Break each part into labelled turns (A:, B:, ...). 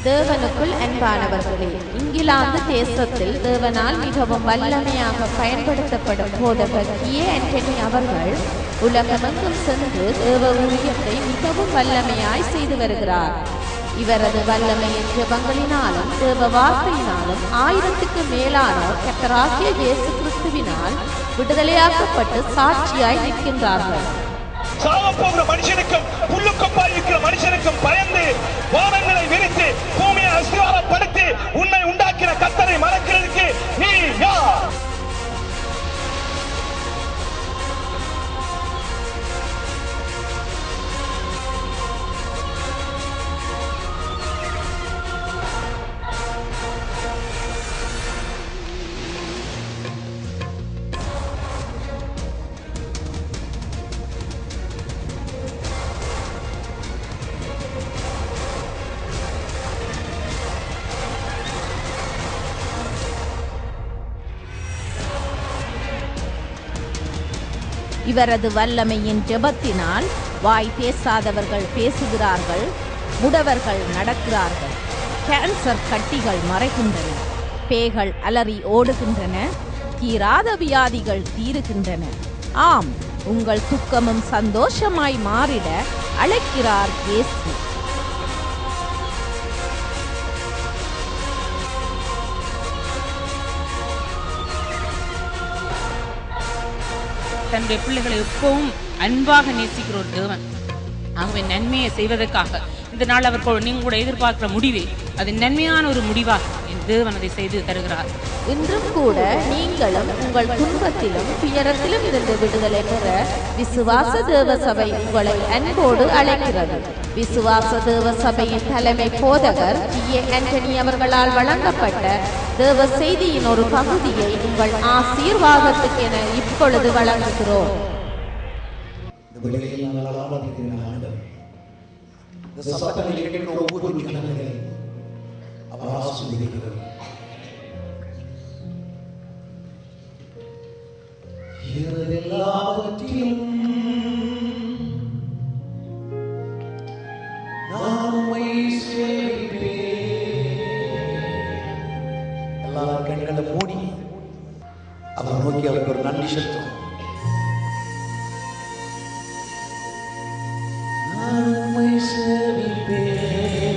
A: தேவனுக்குள் அன்பானவர்களே இங்கிலாந்து தேசத்தில் தேவனால் மிகவும் வல்லமையாக பயன்படுத்தப்படும் போதகர் கியே ஆண்டனி அவர்கள் உலகமெங்கும் சென்று தேவ ஊழியத்தை மிகவும் வல்லமையாய் செய்து வருகிறார் இவரது வல்லமையின் ஜெபங்களினாலும் தேவ வார்த்தையினாலும் ஆயிரத்துக்கு மேலானோர் கத்தராகிய இயேசு கிறிஸ்துவினால் விடுதலையாக்கப்பட்டு சாட்சியாய் நிற்கின்றார்கள்
B: சாவ போகிற மனுஷனுக்கும் புல்லுக்கொப்பாய் இருக்கிற மனுஷனுக்கும் பயந்து வானங்களை விரித்து பூமியை அஸ்திவாரப்படுத்தி உன்னை உண்டாக்கின கத்தரை மறக்கிறதுக்கு நீ யார்
C: இவரது வல்லமையின் ஜெபத்தினால் வாய் பேசாதவர்கள் பேசுகிறார்கள் முடவர்கள் நடக்கிறார்கள் கேன்சர் கட்டிகள் மறைகின்றன பேய்கள் அலறி ஓடுகின்றன தீராத வியாதிகள் தீருகின்றன ஆம் உங்கள் துக்கமும் சந்தோஷமாய் மாறிட அழைக்கிறார் இயேசு
D: தன்னுடைய பிள்ளைகளை எப்பவும் அன்பாக நேசிக்கிற ஒரு தேவன் ஆகவே நன்மையை செய்வதற்காக இந்த நாள் அவர் கொ- நீங்க கூட எதிர்பார்க்கிற முடிவே அது நன்மையான ஒரு முடிவாக என் தேவன் அதை செய்து தருகிறார்
A: இன்றும் கூட நீங்களும் உங்கள் துன்பத்திலும் துயரத்திலும் இருந்து விடுதலை பெற விசுவாச தேவ சபை உங்களை அன்போடு அழைக்கிறது விசுவாச தேவ சபையின் தலைமை போதகர் டி ஏ ஆண்டனி அவர்களால் வழங்கப்பட்ட தேவ செய்தியின் ஒரு பகுதியை உங்கள் ஆசீர்வாதத்துக்கென இப்பொழுது வழங்குகிறோம்
E: இந்த வேளையில் நாங்கள் ஆராதிக்கிற ஆண்டவர் இந்த சத்தங்களை கேட்கிற ஒவ்வொரு ஜனங்களையும் அவர் ஆசீர்வதிக்கிறார் எல்லாவற்றிலும் நான் உம்மை சேவிப்பேன். எல்லாரும் கண்களை மூடி அவர் நோக்கி அவருக்கு ஒரு நன்றி செலுத்தும் நான் உம்மை சேவிப்பேன்.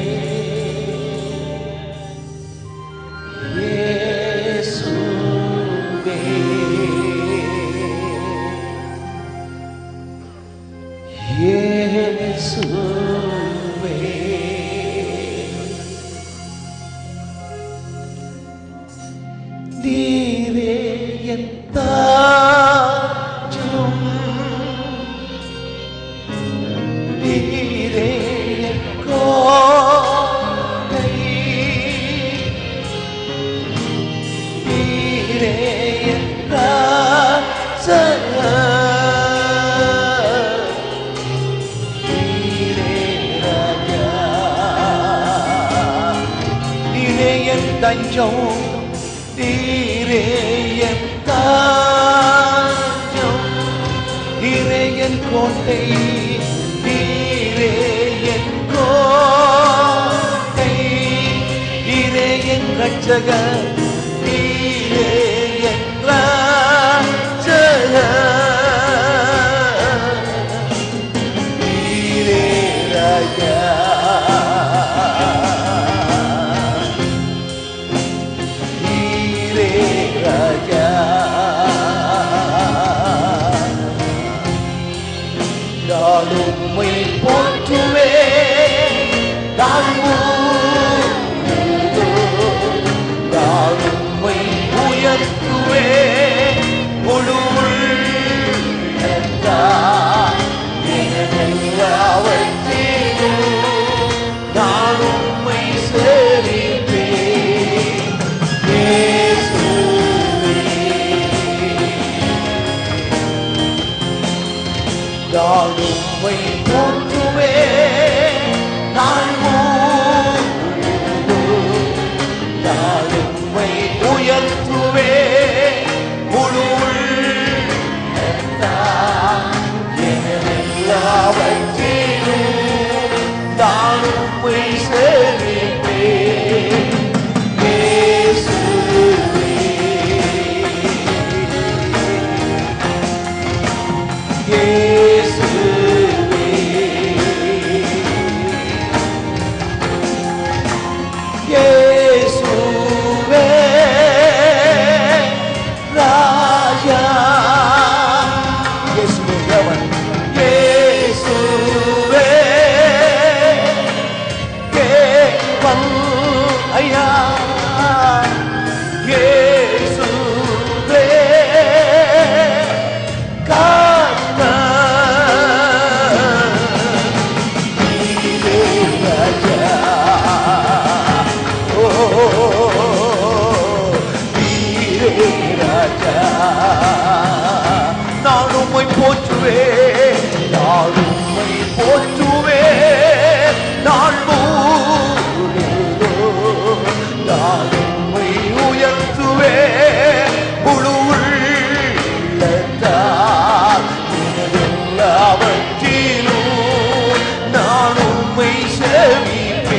E: இயேசுவே. இயேசுவே. நீரே என் தாஜும் நீரே என் கோட்டை. நீரே என் ராஜா. நீரே ராஜா. நீரே என் தஞ்சம் நீரே என் தாஞ்சம் நீரே என் கோட்டை நீரே என் கோட்டை நீரே என் ரட்சகர் நீரே என் ராஜகர் நீரே ராஜா நீரே ராஜா நான் உம்மை போற்றுவே நான் நான் உம்மை உயர்த்துவே முழு நான் உம்மை சேவிப்பேன் இயேசுவே. நான் உம்மை போற்றுவேன் நான் முழுவதும் நான் உம்மை உயர்த்துவேன் முழு உள்ளத்தால் எல்லாவற்றிலும் நான் உம்மை சேவிப்பேன்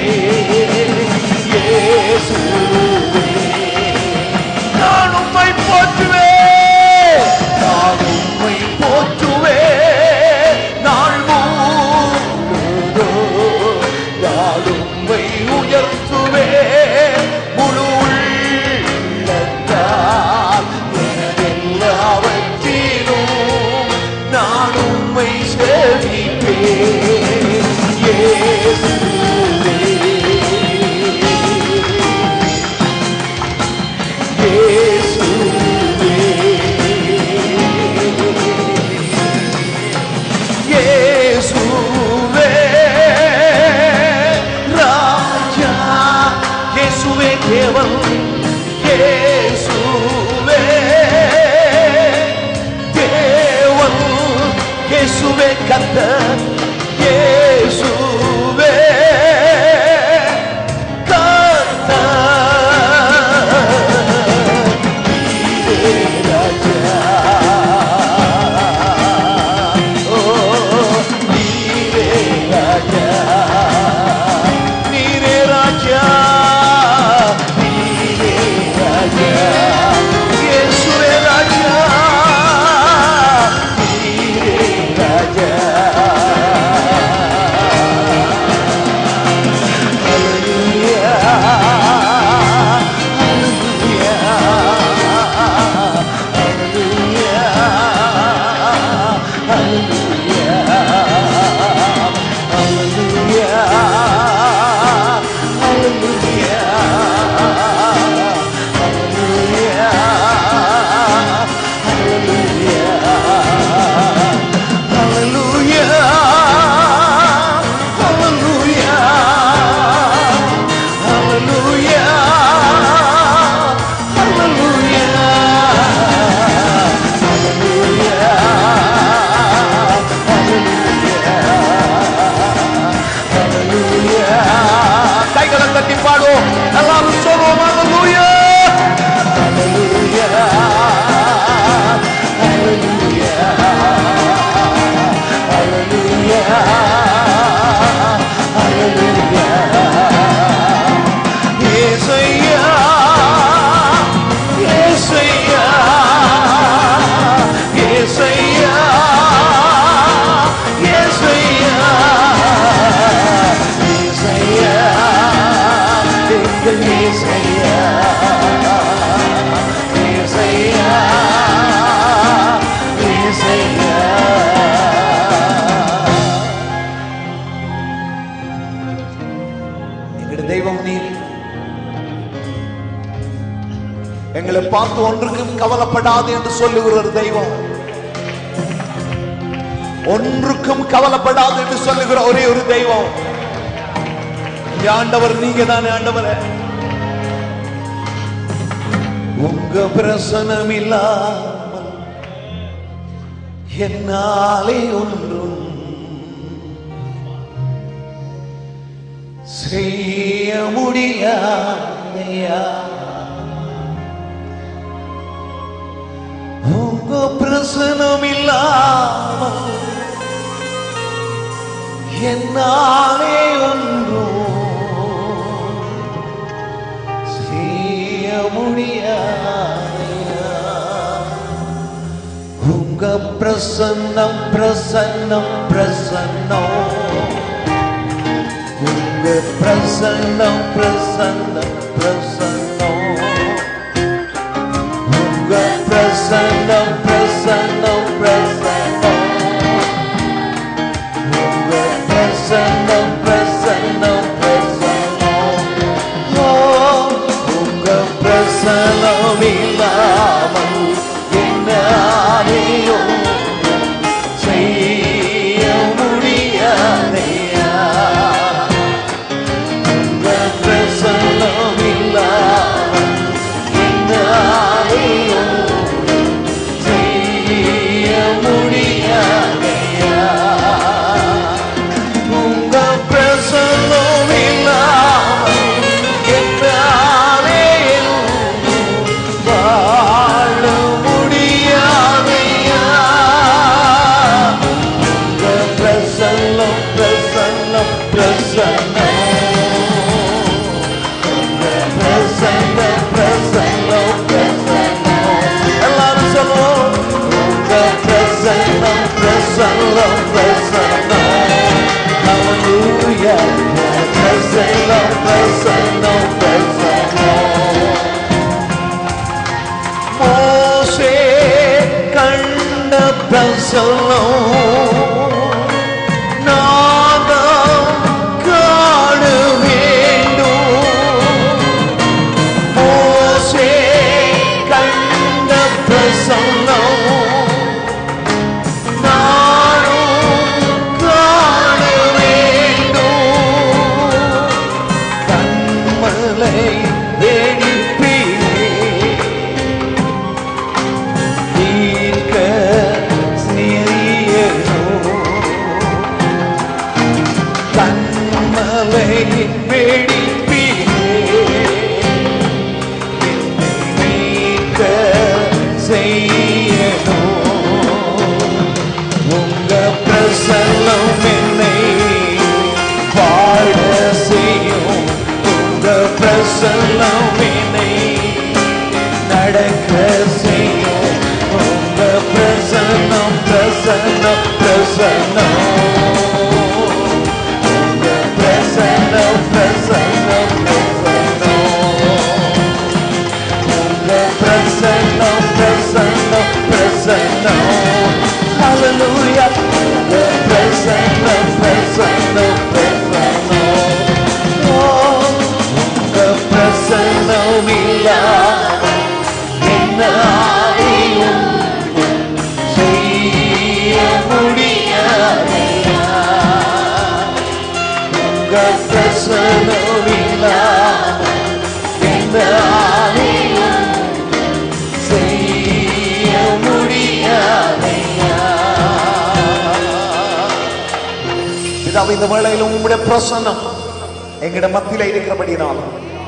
E: இயேசுவே நான் உம்மை போற்றுவே நான் உம்மை போற்றுவே நாள் முழுதும் நான் உம்மை உயர்த்துவே முழு உள்ளத்தால் எனதெல்லாவற்றிலும் நான் உம்மை சேவிப்பேன் இயேசுவே இயேசுவே ராஜா இயேசுவே தேவன் இயேசுவே தேவன் இயேசுவே கர்த்தர் இயேசுவே கர்த்தர் கைகளை தட்டி பாடுவோம் எல்லாரும் சொல்லுவோம் அல்லேலூயா அல்லேலூயா அல்லேலூயா அல்லேலூயா அல்லேலூயா இயேசையா இயேசையா இயேசையா இயேசையா இயேசையா எங்கள் இயேசையா இயேசையா இயேசையா எங்களுடைய தெய்வம் நீர் எங்களை பார்த்து ஒன்றுக்கும் கவலைப்படாது என்று சொல்லுகிற ஒரு தெய்வம் ஒன்றுக்கும் கவலைப்படாது என்று சொல்லுகிற ஒரே ஒரு தெய்வம் இந்த ஆண்டவர் நீங்க தானே ஆண்டவரே உங்க பிரசனம் இல்லாமல் என்னாலே ஒன்றும் செய்ய முடியாதையா உங்க பிரசனம் இல்லாமல் என்னாலே ஒன்றும் செய்ய முடியாதையா உங்க பிரசன்னம் பிரசன்னம் பிரசன்னம் உங்க பிரசன்னம் பிரசன்னம் பிரசன்னம் உங்க பிரசன்னம் பிரசன்னம் பிரசன்னம் உங்க பிரசன்னம் பிரசன்னம் பிரசன்னம் ஓ உங்க பிரசன்னம் இல்லாமல் என்னாலேயும் செய்ய முடியாதையா உங்க பிரசன்னம் இல்லாமல் என்னாலேயும் செய்ய மலையின் வெடிப்பிலே என்னை மீட்க செய்யணும் உங்க பிரசன்னம் என்னை பாட செய்யும் உங்க பிரசன்னம் என்னை நடக்க செய்யும் உங்க பிரசன்னம் பிரசன்னம் பிரசன்னம் உங்க பிரசன்னம் பிரசன்னம் பிரசன்னம் உங்க பிரசன்னம் பிரசன்னம் பிரசன்னம் ஹalleluya உங்க பிரசன்னம் பிரசன்னம் பிரசன்னம் ஓ, உங்க பிரசன்னம் இல்லாம என்ன ஆயும் செய்ய முடியாதையா உங்க பிரசன்னம் இல்லாம என்ன ஆயும் செய்ய முடியாதையா பிதாவே இந்த வேளையில் உங்களுடைய பிரசன்னம் எங்கட மத்தியில இருக்கிறபடினால்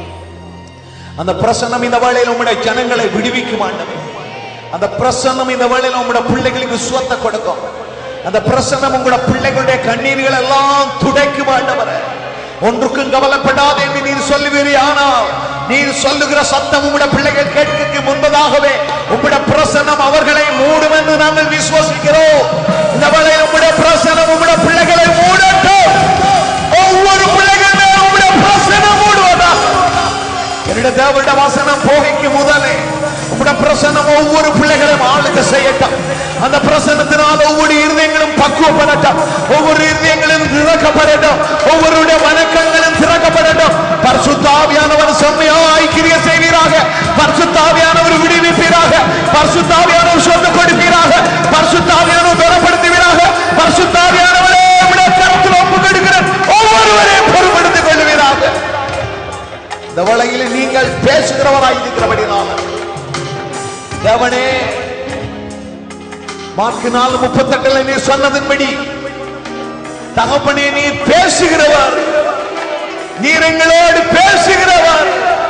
E: அந்த பிரசன்னம் இந்த வேளையில் உங்களுடைய ஜனங்களை விடுவிக்கும் ஆண்டவர் அந்த பிரசன்னம் இந்த வேளையில் உங்களுடைய பிள்ளைகளுக்கு சுவத்தை கொடுக்கும் அந்த பிரசன்னம் உங்களுடைய பிள்ளைகளுடைய கண்ணீர்கள் எல்லாம் துடைக்கும் ஆண்டவர் ஒன்றுக்கும் கவலைப்படாதே என்று நீர் சொல்லுவீரே ஆனால் நீர் சொல்லுகிற சத்தம் உங்களுடைய பிள்ளைகள் கேட்க முன்பதாகவே உங்களுடைய பிரசன்னம் அவர்களை மூடும் என்று நாங்கள் விசுவாசிக்கிறோம் இந்த வேளையில் உங்களுடைய பிரசன்னம் உங்களுடைய பிள்ளைகளை மூடட்டும் ஒவ்வொரு பிள்ளைகள் மேல் உங்களுடைய பிரசன்னம் மூடுவதா என்னுடைய தேவனுடைய வசனம் போகைக்கு முதலே உங்களுடைய பிரசன்னம் ஒவ்வொரு பிள்ளைகளையும் ஆளுக்கு செய்யட்டும் அந்த பிரசன்னத்தினால் ஒவ்வொரு இருதயங்களும் பக்குவப்படட்டும் ஒவ்வொரு இருதயங்களும் திறக்கப்படட்டும் ஒவ்வொருடைய வணக்கங்களும் திறக்கப்படட்டும் பரிசுத்தாவியானவர் செம்மையாய் கிரிய செய்வீராக பரிசுத்தாவியானவர் விடுவிப்பீராக பரிசுத்தாவியானவர் சொந்த கொடுப்பீராக பரிசுத்தாவியானவர் பெறப்படுத்துவீராக பரிசுத்தாவியானவரே விட கருத்தில் ஒப்பு கொடுக்கிறேன் ஒவ்வொருவரையும் பொறுப்படுத்திக் கொள்வீராக இந்த வேளையில் நீங்கள் பேசுகிறவராய் இருக்கிறபடினால தேவனே மார்க்கு நாலு முப்பத்தெட்டுல நீ சொன்னதின்படி தகப்பனே நீ பேசுகிறவர் நீர் எங்களோடு பேசுகிறவர்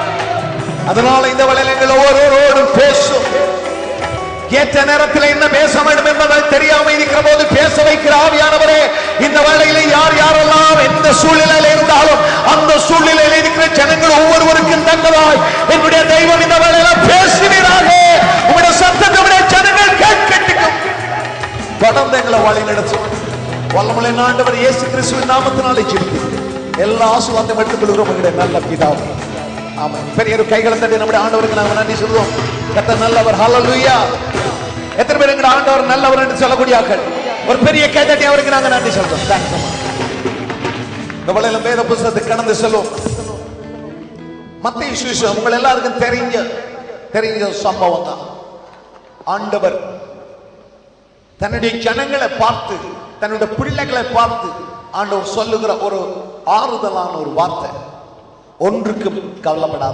E: அதனால இந்த வேளையில் எங்கள் ஒவ்வொருவரோடும் பேசும் ஏற்ற நேரத்தில் என்ன பேச வேண்டும் என்பதை தெரியாம இருக்கிற போது பேச வைக்கிற ஆவியானவரே இந்த வேளையில யார் யாரெல்லாம் எந்த சூழ்நிலையில இருந்தாலும் அந்த சூழ்நிலையில இருக்கிற ஜனங்கள் ஒவ்வொருவருக்கும் தங்கதாய் என்னுடைய தெய்வம் இந்த வேளையில பேசுவீராக உங்களுடைய சத்தத்தை விட ஜனங்கள் கேட்கட்டுக்கும் தொடர்ந்து எங்களை வழி நடத்தும் வல்லமலை ஆண்டவர் இயேசு கிறிஸ்துவின் நாமத்தினாலே ஜெபித்து எல்லா ஆசுவாத்தையும் எடுத்துக் கொள்கிறோம் எங்களுடைய நல்ல பிதாவே ஆமா பெரிய ஒரு கைகளை தட்டி நம்முடைய ஆண்டவருக்கு நாங்கள் நன்றி சொல்லுவோம் கத்த நல்லவர் ஹalleluya எத்தனை பேர் எங்க ஆண்டவர் நல்லவர் என்று சொல்லக்கூடிய ஆட்கள் ஒரு பெரிய கை தட்டி அவருக்கு நாங்க நன்றி சொல்றோம் தேங்க்ஸ் அம்மா இந்த வேளையில வேத புஸ்தகத்தை கடந்து செல்லும் மத்திய சுவிசேஷம் உங்கள் எல்லாருக்கும் தெரிஞ்ச தெரிஞ்ச சம்பவம் தான் ஆண்டவர் தன்னுடைய ஜனங்களை பார்த்து தன்னுடைய பிள்ளைகளை பார்த்து ஆண்டவர் சொல்லுகிற ஒரு ஆறுதலான ஒரு வார்த்தை ஒன்றுக்கும் கவலைப்படாத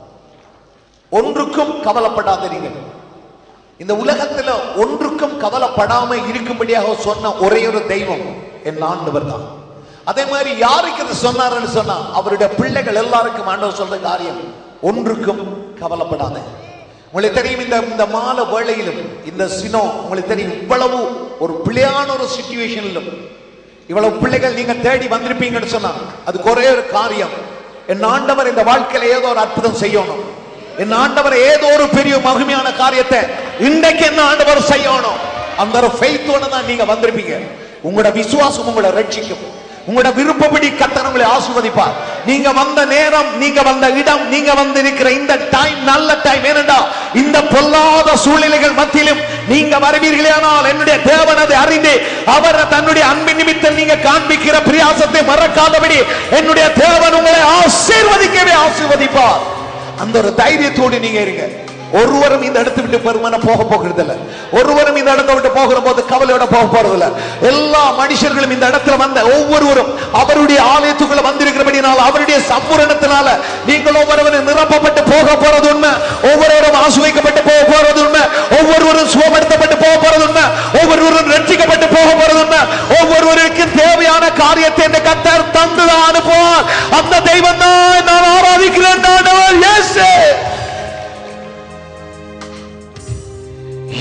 E: ஒன்றுக்கும் கவலைப்படாத நீங்கள் இந்த உலகத்துல ஒன்றுக்கும் கவலைப்படாம இருக்கும்படியாக சொன்ன ஒரே ஒரு தெய்வம் என் ஆண்டவர் தான் அதே மாதிரி யாருக்கு இது சொன்னாருன்னு சொன்னா அவருடைய பிள்ளைகள் எல்லாருக்கும் ஆண்டவர் சொல்ற காரியம் ஒன்றுக்கும் கவலைப்படாத உங்களுக்கு தெரியும் இந்த இந்த மாலை வேளையிலும் இந்த சினோ உங்களுக்கு தெரியும் இவ்வளவு ஒரு பிள்ளையான ஒரு சுச்சுவேஷனிலும் இவ்வளவு பிள்ளைகள் நீங்க தேடி வந்திருப்பீங்கன்னு சொன்னா அதுக்கு ஒரே ஒரு காரியம் என் ஆண்டவர் இந்த வாழ்க்கையில ஏதோ ஒரு அற்புதம் செய்யணும் என் ஆண்டவர் ஏதோ ஒரு பெரிய மகிமையான காரியத்தை இன்றைக்கு என்ன ஆண்டவர் செய்யணும் அந்த ஒரு ஃபெய்த்தோட தான் நீங்க வந்திருப்பீங்க உங்களோட விசுவாசம் உங்களை ரட்சிக்கும் உங்களோட விருப்பப்படி கத்தர் உங்களை ஆசிர்வதிப்பார் நீங்க வந்த நேரம் நீங்க வந்த இடம் நீங்க வந்து இருக்கிற இந்த டைம் நல்ல டைம் ஏனென்றா இந்த பொல்லாத சூழ்நிலைகள் மத்தியிலும் நீங்க வருவீர்களேனால் என்னுடைய தேவன் அதை அறிந்து அவர் தன்னுடைய அன்பின் நிமித்தம் நீங்க காண்பிக்கிற பிரியாசத்தை மறக்காதபடி என்னுடைய தேவன் உங்களை ஆசீர்வதிக்கவே ஆசீர்வதிப்பார் அந்த ஒரு தைரியத்தோடு நீங்க இருங்க ஒருவரும் இந்த இடத்தை விட்டு பெருமன போக போகிறது இல்ல ஒருவரும் இந்த இடத்தை விட்டு போகிற போது கவலையோட போக போறது இல்ல எல்லா மனுஷர்களும் இந்த இடத்துல வந்த ஒவ்வொருவரும் அவருடைய ஆலயத்துக்குள்ள வந்திருக்கிறபடினால அவருடைய சம்பூரணத்தினால நீங்கள் ஒவ்வொருவரும் நிரப்பப்பட்டு போக போறது உண்மை ஒவ்வொருவரும் ஆசுவைக்கப்பட்டு போக போறது உண்மை ஒவ்வொருவரும் சுகப்படுத்தப்பட்டு போக போறது உண்மை ஒவ்வொருவரும் ரட்சிக்கப்பட்டு போக போறது உண்மை ஒவ்வொருவருக்கும் தேவையான காரியத்தை இந்த கத்தர் தந்துதான் அனுப்புவார்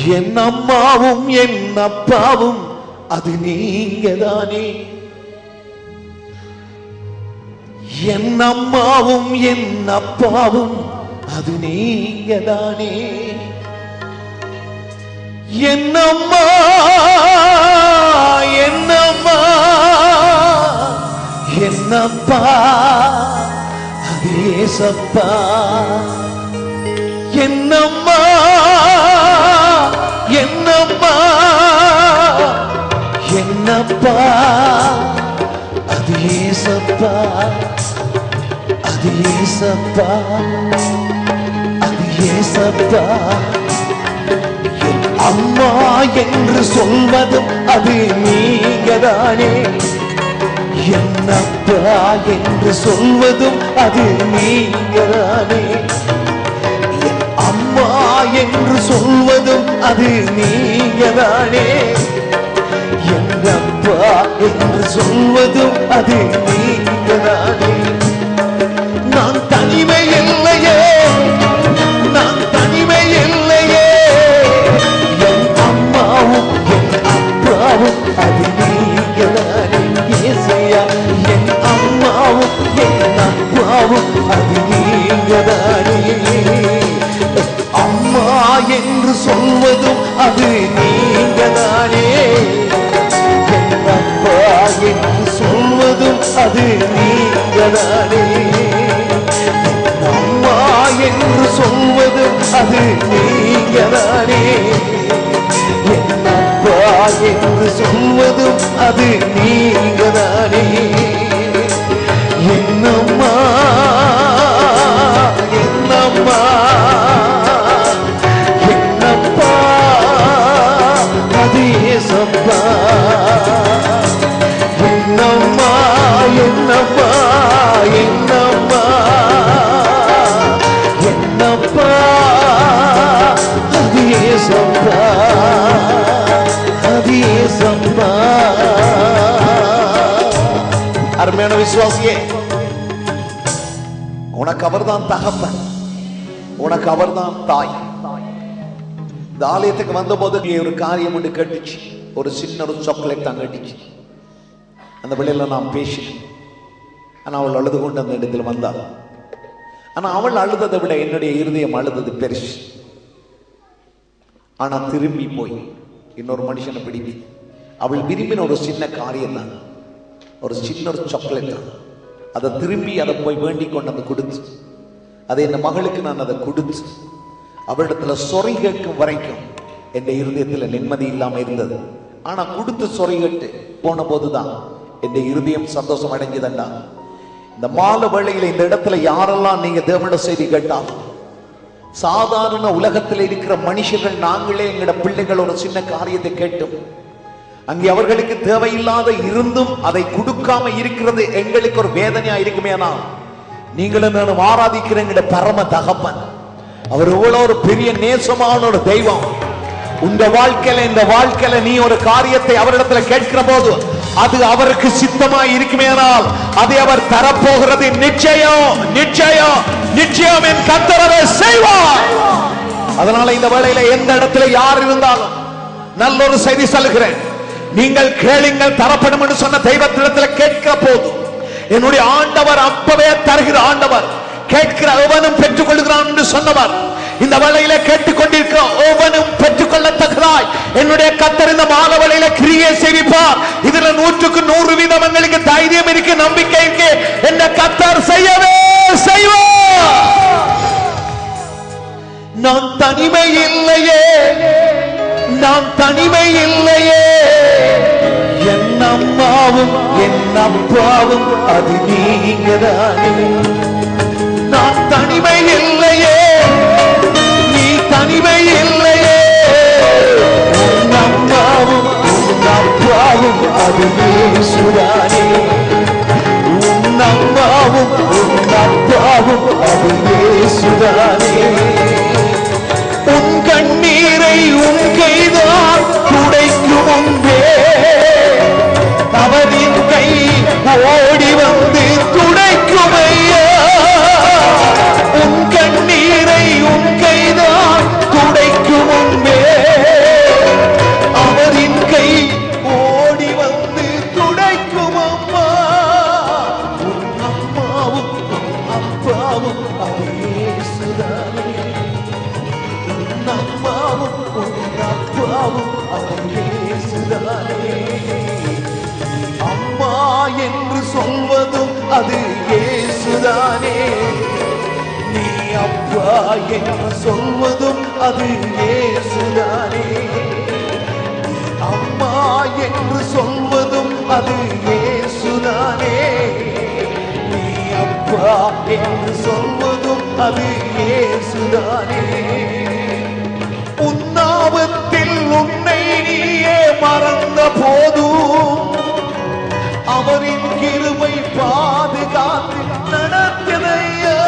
E: என் அம்மாவும் என் அப்பாவும் அது நீங்கதானே என் அம்மாவும் என் அப்பாவும் அது நீங்கதானே என் அம்மா என் அம்மா என் அப்பா அது ஏசப்பா என்னம்மா என்னம்மா என்னப்பா அது ஏசப்பா அது ஏசப்பா அது ஏசப்பா என் அம்மா என்று சொல்வதும் அது நீங்கதானே என்னப்பா என்று சொல்வதும் அது நீங்கதானே என் அம்மா என்று சொல்வதும் அது நீங்கதானே என்னப்பா என்று சொல்வதும் அது நீங்கதானே நான் தனிமை இல்லையே நான் தனிமை இல்லையே என் அம்மாவும் என் அப்பாவும் அது நீங்கதானே ஏசையா என் அம்மாவும் என் அப்பாவும் அது நீங்கதானே அம்மா என்று சொல்வதும் அது நீங்கதானே என் அப்பா என்று சொல்வதும் அது நீங்கதானே அம்மா என்று சொல்வதும் அது நீங்கதானே என் அப்பா என்று சொல்வதும் அது நீங்கதானே என்னம்மா என்னம்மா என்னப்பா அது ஏசப்பா என்னம்மா என்னம்மா என்னம்மா என்னப்பா அது ஏசப்பா அது ஏசப்பா அருமையான விசுவாசியே உனக்கு அவர்தான் தகப்பன் உனக்கு அவர்தான் தாய் இந்த ஆலயத்துக்கு வந்தபோது இங்கே ஒரு காரியம் ஒன்று கேட்டுச்சு ஒரு சின்ன ஒரு சாக்லேட் தான் கேட்டுச்சு அந்த பிள்ளையில நான் பேசினேன் ஆனா அவள் அழுது கொண்டு அந்த இடத்துல வந்தாள் ஆனா அவள் அழுததை விட என்னுடைய இருதயம் அழுதது பெருசு ஆனா திரும்பி போய் இன்னொரு மனுஷனை பிடிப்பி அவள் விரும்பின ஒரு சின்ன காரியம் தான் ஒரு சின்ன ஒரு சாக்லேட் தான் அதை திரும்பி அதை போய் வேண்டிக் கொண்டு வந்து கொடுத்து அதை என் மகளுக்கு நான் அதை கொடுத்து அவளிடத்துல சொறை கேட்கும் வரைக்கும் என் இருதயத்தில் நிம்மதி இல்லாம இருந்தது ஆனா கொடுத்து சொறை கேட்டு போன போதுதான் என் இருதயம் சந்தோஷம் அடைஞ்சதண்டா இந்த மாலை வேளையில இந்த இடத்துல யாரெல்லாம் நீங்க தேவன செய்தி கேட்டாலும் சாதாரண உலகத்தில் இருக்கிற மனுஷர்கள் நாங்களே எங்கட பிள்ளைகள் ஒரு சின்ன காரியத்தை கேட்டோம் அங்கே அவர்களுக்கு தேவையில்லாத இருந்தும் அதை கொடுக்காம இருக்கிறது எங்களுக்கு ஒரு வேதனையா இருக்குமே ஆனால் நீங்களும் நானும் ஆராதிக்கிற எங்கட பரம தகப்பன் அவர் எவ்வளவு ஒரு பெரிய நேசமான ஒரு தெய்வம் உங்க வாழ்க்கையில இந்த வாழ்க்கையில நீ ஒரு காரியத்தை அவரிடத்துல கேட்கிற போது அது அவருக்கு சித்தமா இருக்குமேனால் அதை அவர் தரப்போகிறது நிச்சயம் நிச்சயம் நிச்சயம் என் கத்தரவை செய்வார் அதனால இந்த வேளையில எந்த இடத்துல யார் இருந்தாலும் நல்ல ஒரு செய்தி சொல்லுகிறேன் நீங்கள் கேளுங்கள் தரப்படும் என்று சொன்ன தெய்வத்திடத்துல கேட்கிற போது என்னுடைய ஆண்டவர் அப்பவே தருகிற ஆண்டவர் கேட்கிற ஒவ்வொனும் பெற்றுக் கொள்கிறான் என்று சொன்னவர் இந்த வேளையில கேட்டுக்கொண்டிருக்கிற ஒவ்வொனும் பெற்றுக்கொள்ளத்தக்கதாய் என்னுடைய கத்தர் இந்த மால வேளையில கிரியை செய்விப்பார் இதுல நூற்றுக்கு நூறு வீதம் எங்களுக்கு தைரியம் இருக்கு நம்பிக்கை இருக்கு என்ற கத்தர் செய்யவே செய்வார் நான் தனிமை இல்லையே நான் தனிமை இல்லையே என் அம்மாவும் என் அப்பாவும் அது நீங்கதானே நான் தனிமை இல்லையே நீ தனிமை இல்லையே உன் அம்மாவும் உன் அப்பாவும் அது சுதானே உன் அம்மாவும் உன் அப்பாவும் அது சுதானே உன் கண்ணீரை உன் கைதான் துடைக்கும் முன்பே அவரின் கை ஓடி வந்து துடைக்கும் ஐயா உன் கண்ணீரை உன் கைதான் துடைக்கும் முன்பே அது இயேசுதானே நீ அப்பா என்று சொல்வதும் அது இயேசுதானே நீ அம்மா என்று சொல்வதும் அது இயேசுதானே நீ அப்பா என்று சொல்வதும் அது இயேசுதானே உன்னாவத்தில் உன்னை நீயே மறந்த போதும் அவரின் கிருபை பாதுகாத்து நடத்தினையா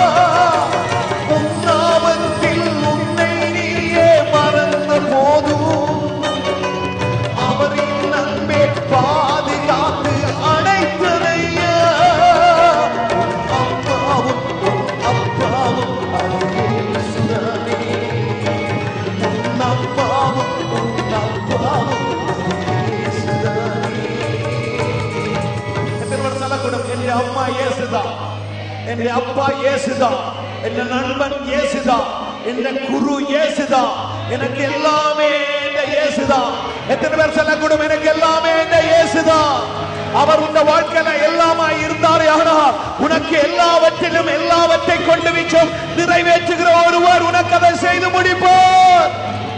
E: உன்னாவத்தில் உன்னை நீயே மறந்த போதும் அவரின் நன்மை பாதுகாத்து அடைத்தனையா அம்மாவும் உன் அப்பாவும் அழகேசுதானே உன் அப்பாவும் உன் அப்பாவும் அழகேசுதானே எத்தனை பேர் சொல்லக்கூடும் என் அம்மா இயேசுதான் என் அப்பா இயேசுதான் என் நண்பன் இயேசுதான் என் குரு இயேசுதான் எனக்கு எல்லாமே இந்த இயேசுதான் எத்தனை பேர் சொல்லக்கூடும் எனக்கு எல்லாமே இந்த இயேசுதான் அவர் உங்க வாழ்க்கையில எல்லாமா இருந்தாரே ஆனால் உனக்கு எல்லாவற்றிலும் எல்லாவற்றை கொண்டு வீச்சும் நிறைவேற்றுகிற ஒருவர் உனக்கு அதை செய்து முடிப்பார்